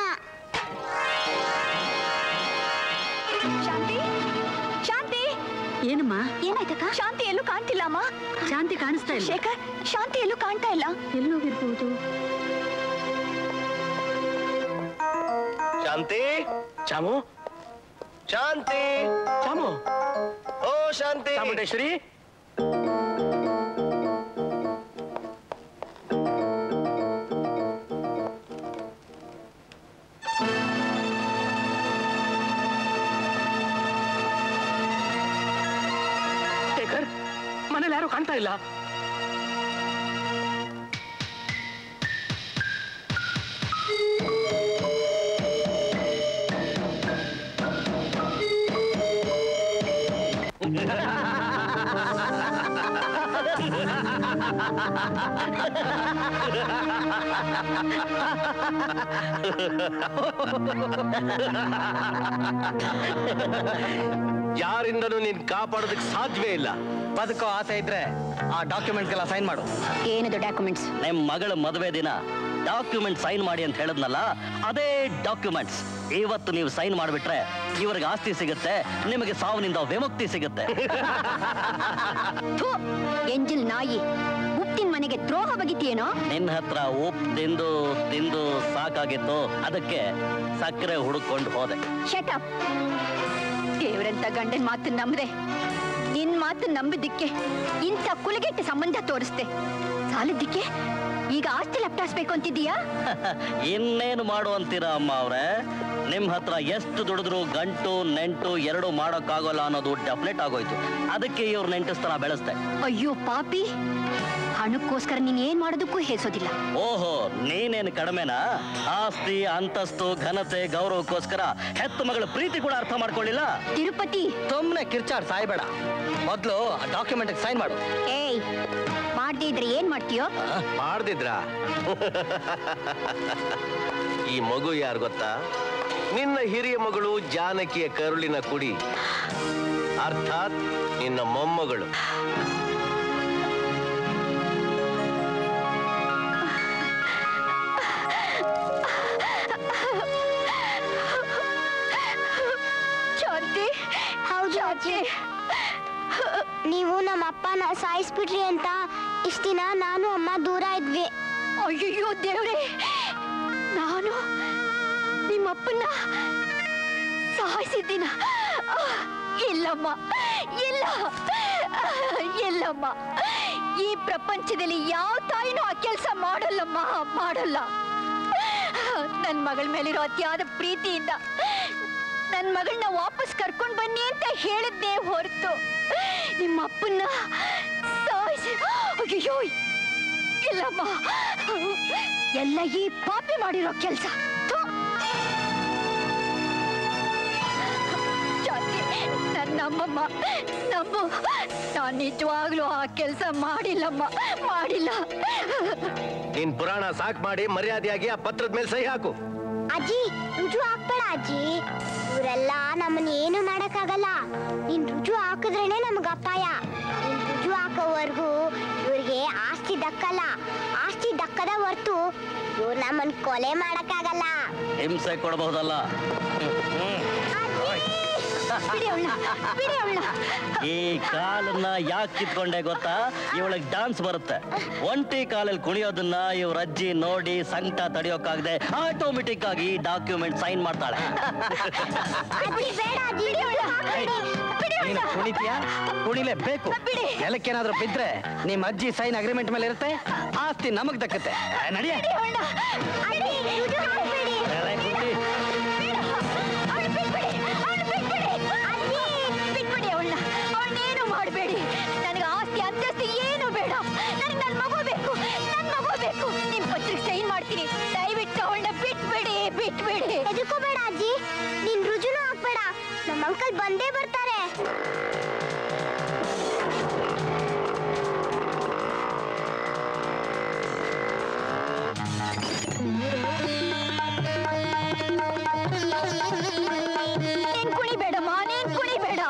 Speaker 14: ಶಾಂತಿ ಶಾಂತಿ
Speaker 2: ಏನಮ್ಮ
Speaker 14: ಏನಾಯ್ತಕ್ಕ ಶಾಂತಿ ಎಲ್ಲೂ ಕಾಣ್ತಿಲ್ಲ ಅಮ್ಮ
Speaker 2: ಶಾಂತಿ ಕಾಣಿಸ್ತಾ ಇಲ್ಲ
Speaker 14: ಶೇಖರ್ ಶಾಂತಿ ಎಲ್ಲೂ ಕಾಣ್ತಾ ಇಲ್ಲ
Speaker 2: ಎಲ್ಲೋಗಿರ್ಬೋದು
Speaker 3: ಶಾಂತಿ ಚಾಮು ಶಾಂತಿ ಚಾಮು ಓ ಶಾಂತಿ
Speaker 8: ಚಾಮುಂಡೇಶ್ವರಿ ಶೇಖರ್ ಮನೇಲಿ ಯಾರು ಕಾಣ್ತಾ ಇಲ್ಲ
Speaker 3: ಯಾರಿಂದನೂ ನೀನ್ ಕಾಪಾಡೋದಕ್ಕೆ ಸಾಧ್ಯವೇ ಇಲ್ಲ
Speaker 4: ಬದುಕೋ ಆಸೆ ಇದ್ರೆ ಆ ಡಾಕ್ಯುಮೆಂಟ್ಗೆಲ್ಲ ಸೈನ್ ಮಾಡು
Speaker 1: ಏನದು ಡಾಕ್ಯುಮೆಂಟ್ಸ್
Speaker 4: ನಿಮ್ ಮಗಳ ಮದುವೆ ದಿನ ಡಾಕ್ಯುಮೆಂಟ್ ಸೈನ್ ಮಾಡಿ ಅಂತ ಹೇಳಿದ್ನಲ್ಲ ಅದೇ ಡಾಕ್ಯುಮೆಂಟ್ಸ್ ಇವತ್ತು ನೀವು ಸೈನ್ ಮಾಡಿಬಿಟ್ರೆ ಇವ್ರಿಗೆ ಆಸ್ತಿ ಸಿಗುತ್ತೆ ನಿಮಗೆ ಸಾವಿನಿಂದ ವಿಮುಕ್ತಿ ಸಿಗುತ್ತೆ
Speaker 1: ಥು, ಎಂಜಿಲ್ ನಾಯಿ ಉಪ್ಪಿನ ಮನೆಗೆ ದ್ರೋಹ ಬಗಿತಿಯೇನೋ
Speaker 4: ನಿನ್ನ ಹತ್ರ ಉಪ್ಪು ತಿಂದು ತಿಂದು ಸಾಕಾಗಿತ್ತು ಅದಕ್ಕೆ ಸಕ್ಕರೆ ಹುಡುಕೊಂಡು ಹೋದೆ
Speaker 1: ಶಟಪ್ ದೇವರಂತ ಗಂಡನ್ ಮಾತು ನಂಬದೆ ನಿನ್ ಮಾತು ನಂಬಿದ್ದಕ್ಕೆ ಇಂಥ ಕುಲಗೆಟ್ಟ ಸಂಬಂಧ ತೋರಿಸ್ದೆ ಸಾಲದ್ದಕ್ಕೆ ಈಗ ಆಸ್ತಿ ಲಪ್ಟಾಸ್ಬೇಕು ಅಂತಿದ್ದೀಯಾ
Speaker 4: ಇನ್ನೇನು ಮಾಡು ಅಂತೀರಾ ಅಮ್ಮ ಅವ್ರೆ ನಿಮ್ ಹತ್ರ ಎಷ್ಟು ದುಡಿದ್ರು ಗಂಟು ನೆಂಟು ಎರಡು ಮಾಡೋಕ್ಕಾಗೋಲ್ಲ ಅನ್ನೋದು ಡೆಫಿನೆಟ್ ಆಗೋಯ್ತು ಅದಕ್ಕೆ ಇವ್ರ ನೆಂಟಸ್ತನ ಬೆಳೆಸ್ದೆ
Speaker 1: ಅಯ್ಯೋ ಪಾಪಿ ಹಣಕ್ಕೋಸ್ಕರ ನೀನ್ ಏನ್ ಮಾಡೋದಕ್ಕೂ ಹೇಸೋದಿಲ್ಲ
Speaker 4: ಓಹೋ ನೀನೇನು ಕಡಿಮೆನಾ ಆಸ್ತಿ ಅಂತಸ್ತು ಘನತೆ ಗೌರವಕ್ಕೋಸ್ಕರ ಹೆತ್ತ ಮಗಳ ಪ್ರೀತಿ ಕೂಡ ಅರ್ಥ ಮಾಡ್ಕೊಳ್ಳಿಲ್ಲ
Speaker 1: ತಿರುಪತಿ
Speaker 8: ಸುಮ್ನೆ ಕಿರ್ಚಾಡ್ ಸಾಯ್ಬೇಡ ಮೊದ್ಲು ಡಾಕ್ಯುಮೆಂಟ್ ಸೈನ್ ಮಾಡು
Speaker 1: ಏಯ್ ಮಾಡ್ದೇ ಇದ್ರೆ ಏನ್ ಮಾಡ್ತೀಯೋ
Speaker 3: ಮಾಡ್ದಿದ್ರಾ ಈ ಮಗು ಯಾರು ಗೊತ್ತಾ ನಿನ್ನ ಹಿರಿಯ ಮಗಳು ಜಾನಕಿಯ ಕರುಳಿನ ಕುಡಿ ಅರ್ಥಾತ್ ನಿನ್ನ ಮೊಮ್ಮಗಳು
Speaker 9: ಶಾಂತಿ ಹೌದು ಅಜ್ಜಿ ನೀವು ನಮ್ಮ ಅಪ್ಪನ ಸಾಯಿಸ್ಬಿಟ್ರಿ ಅಂತ ಇಷ್ಟ ದಿನ ನಾನು ಅಮ್ಮ ದೂರ ಇದ್ವಿ
Speaker 1: ಅಯ್ಯಯ್ಯೋ ದೇವ್ರೆ ನಾನು ನಿಮ್ಮಪ್ಪನ್ನ ಸಾಯಿಸಿದ್ದೀನ ಇಲ್ಲಮ್ಮ ಇಲ್ಲ ಇಲ್ಲಮ್ಮ ಈ ಪ್ರಪಂಚದಲ್ಲಿ ಯಾವ ತಾಯಿನೂ ಆ ಕೆಲಸ ಮಾಡಲ್ಲಮ್ಮ ಮಾಡಲ್ಲ ನನ್ನ ಮಗಳ ಮೇಲಿರೋ ಅತಿಯಾದ ಪ್ರೀತಿಯಿಂದ ನನ್ನ ಮಗಳನ್ನ ವಾಪಸ್ ಕರ್ಕೊಂಡು ಬನ್ನಿ ಅಂತ ಹೇಳಿದ್ದೆ ಹೊರತು ನಿಮ್ಮ ಅಪ್ಪನ್ನ ಸಾಯಿಸಿ ಅಯ್ಯೋ ಇಲ್ಲಮ್ಮ ಎಲ್ಲ ಈ ಪಾಪಿ ಮಾಡಿರೋ ಕೆಲಸ ನಮ್ಮಮ್ಮ ನಮ್ಮ ನಾನು ನಿಜವಾಗ್ಲೂ ಆ ಕೆಲಸ ಮಾಡಿಲ್ಲಮ್ಮ ಮಾಡಿಲ್ಲ
Speaker 3: ನಿನ್ ಪುರಾಣ ಸಾಕ್ ಮಾಡಿ ಮರ್ಯಾದೆಯಾಗಿ ಆ ಪತ್ರದ ಮೇಲೆ ಸಹಿ ಹಾಕು
Speaker 9: ಅಜ್ಜಿ ರುಜು ಹಾಕ್ಬೇಡ ಅಜ್ಜಿ ಇವರೆಲ್ಲ ನಮ್ಮನ್ನ ಏನು ಮಾಡಕ್ಕಾಗಲ್ಲ ನೀನ್ ರುಜು ಹಾಕಿದ್ರೇನೆ ನಮಗ ಅಪಾಯ ನೀನ್ ರುಜು ಹಾಕೋವರೆಗೂ ಇವ್ರಿಗೆ ಆಸ್ತಿ ದಕ್ಕಲ್ಲ ಆಸ್ತಿ ದಕ್ಕದ ಹೊರ್ತು ಇವ್ರು ನಮ್ಮನ್ ಕೊಲೆ ಮಾಡಕ್ಕಾಗಲ್ಲ
Speaker 4: ಹಿಂಸೆ ಕೊಡಬಹುದಲ್ಲ
Speaker 1: ಬಿಡಿ ಅವ್ಳ್ನ, ಬಿಡಿ ಅವ್ಳ್ನ.
Speaker 4: ಈ ಕಾಲನ್ನ ಯಾಕೆ ಕಿತ್ಕೊಂಡೆ ಗೊತ್ತಾ ಇವಳಿಗೆ ಡಾನ್ಸ್ ಬರುತ್ತೆ ಒಂಟಿ ಕಾಲಲ್ಲಿ ಕುಣಿಯೋದನ್ನ ಇವ್ರ ಅಜ್ಜಿ ನೋಡಿ ಸಂಕಟ ತಡೆಯೋಕ್ಕಾಗದೆ ಆಟೋಮೆಟಿಕ್ ಆಗಿ ಡಾಕ್ಯುಮೆಂಟ್ ಸೈನ್ ಮಾಡ್ತಾಳೆ
Speaker 9: ಅಜ್ಜಿ ಬೇಡ ಅಜ್ಜಿ ರುಜು ಹಾಕ್ಬೇಡಿ.
Speaker 8: ನೀನು ಕುಣಿತೀಯಾ ಕುಣಿಲೇಬೇಕು ನೆಲಕ್ಕೇನಾದ್ರೂ ಬಿದ್ರೆ ನಿಮ್ಮ ಅಜ್ಜಿ ಸೈನ್ ಅಗ್ರಿಮೆಂಟ್ ಮೇಲೆ ಇರುತ್ತೆ ಆಸ್ತಿ ನಮಗ್ ದಕ್ಕತ್ತೆ ಏ, ನಡಿಯ
Speaker 9: ಅಜ್ಜಿ ರುಜು ಹಾಕ್ಬೇಡಿ.
Speaker 1: ಬಿಟ್ಬಿಡಿ ಅವಳನ್ನ ಅವಳನ್ನೇನು ಮಾಡಬೇಡಿ ನನಗೆ ಆಸ್ತಿ ಅಂತಸ್ತಿ ಏನು ಬೇಡ ನನಗೆ ನನ್ನ ಮಗು ಬೇಕು ನನ್ನ ಮಗು ಬೇಕು ನಿಮ್ ಪತ್ರಿಕೆ ಸೈನ್ ಮಾಡ್ತೀನಿ ದಯವಿಟ್ಟು ಅವಳನ್ನ ಬಿಟ್ಬಿಡಿ ಬಿಟ್ಬಿಡಿ
Speaker 9: ಹೆದರ್ಕೋಬೇಡ ಅಜ್ಜಿ ನೀನ್ ರುಜುನು ಹಾಕ್ಬೇಡ ನಮ್ಮ ಅಂಕಲ್ ಬಂದೇ ಬರ್ತಾರೆ
Speaker 1: ನೀನ್ ಕುಣಿಬೇಡಮ್ಮ ನೀನ್ ಕುಣಿಬೇಡ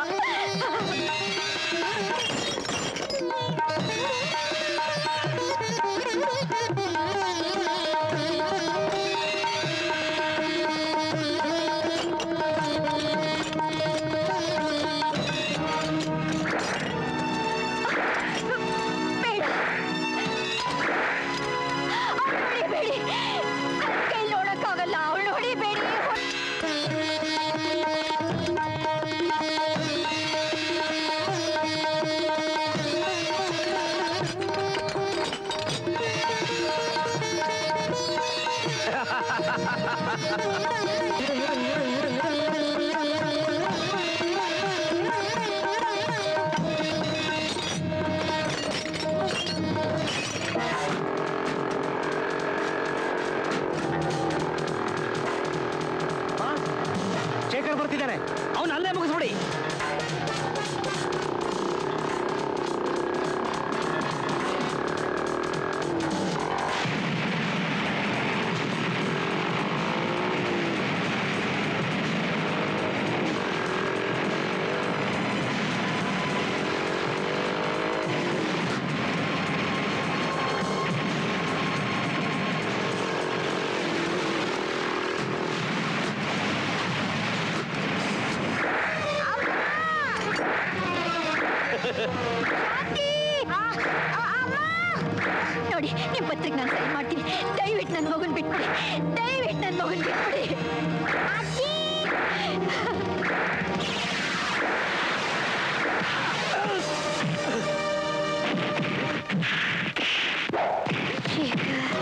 Speaker 1: ಬೇಡ ಅವ್ಳ್ ಹೊಡಿಬೇಡಿ ನನ್ ಕೈಲ್ ನೋಡಕ್ಕಾಗಲ್ಲ ಅವಳು ಹೊಡಿಬೇಡಿ
Speaker 8: ಶೇಖರ್ ಬರ್ತಿದ್ದಾನೆ ಅವನು ಅಲ್ಲೇ ಮುಗಿಸ್ಬಿಡಿ
Speaker 1: ನೋಡಿ ನಿಮ್ ಪತ್ರಿಕೆ ನಾನು ಸೈನ್ ಮಾಡ್ತೀನಿ ದಯವಿಟ್ಟು ನನ್ನ ಮಗನ್ ಬಿಟ್ಬಿಡಿ ದಯವಿಟ್ಟು ನನ್ನ ಮಗನ್ ಬಿಟ್ಬಿಡಿ ಶೇಖರ್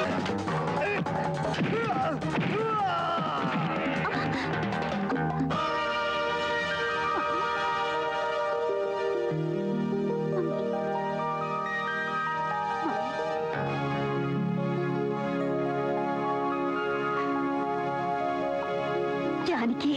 Speaker 14: ಜಾನಕಿ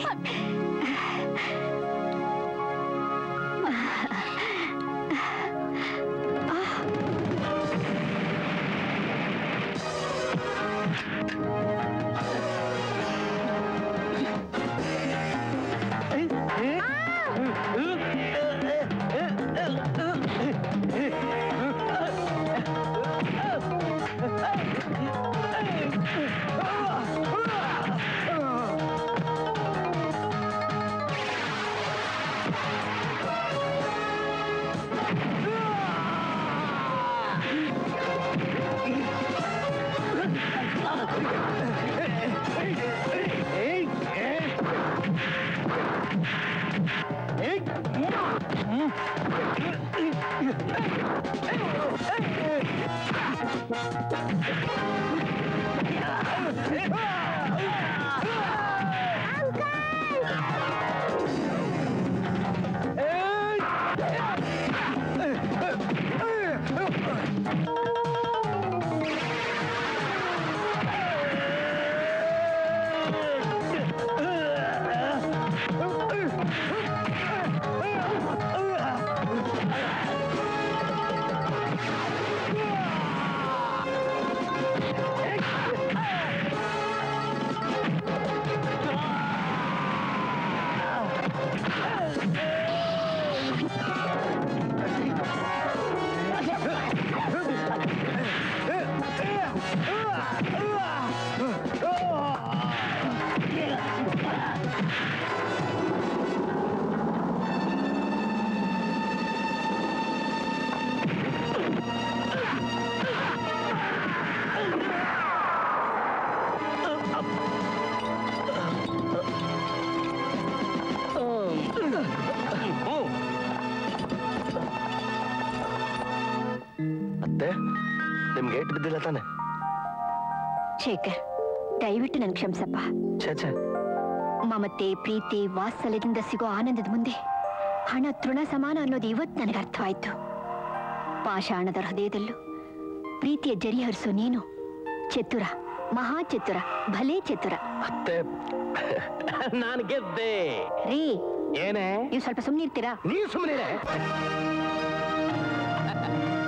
Speaker 3: ಅತ್ತೆ ನಿಮ್ಗೆ ಏಟ್ ಬಿದ್ದಿಲ್ಲ ತಾನೆ
Speaker 14: ಶೇಖರ್ ದಯವಿಟ್ಟು ನನ್ ಕ್ಷಮಿಸಪ್ಪ
Speaker 3: ಛೇ ಛೇ
Speaker 14: ಮಮತೆ ಪ್ರೀತಿ ವಾತ್ಸಲ್ಯದಿಂದ ಸಿಗೋ ಆನಂದದ ಮುಂದೆ ಹಣ ತೃಣ ಸಮಾನ ಅನ್ನೋದು ಇವತ್ತು ನನಗೆ ಅರ್ಥವಾಯ್ತು ಪಾಷಾಣದ ಹೃದಯದಲ್ಲೂ ಪ್ರೀತಿಯ ಜರಿ ಹರಿಸೋ ನೀನು ಚತುರ ಮಹಾ ಚತುರ ಭಲೇ ಚತುರ
Speaker 3: ಅತ್ತೆ
Speaker 8: ನಾನು ಗೆದ್ದೆ
Speaker 14: ರೀ
Speaker 8: ಏನೇ
Speaker 14: ನೀವು ಸ್ವಲ್ಪ ಸುಮ್ಮನಿರ್ತೀರಾ
Speaker 8: ನೀವು ಸುಮ್ಮನೆ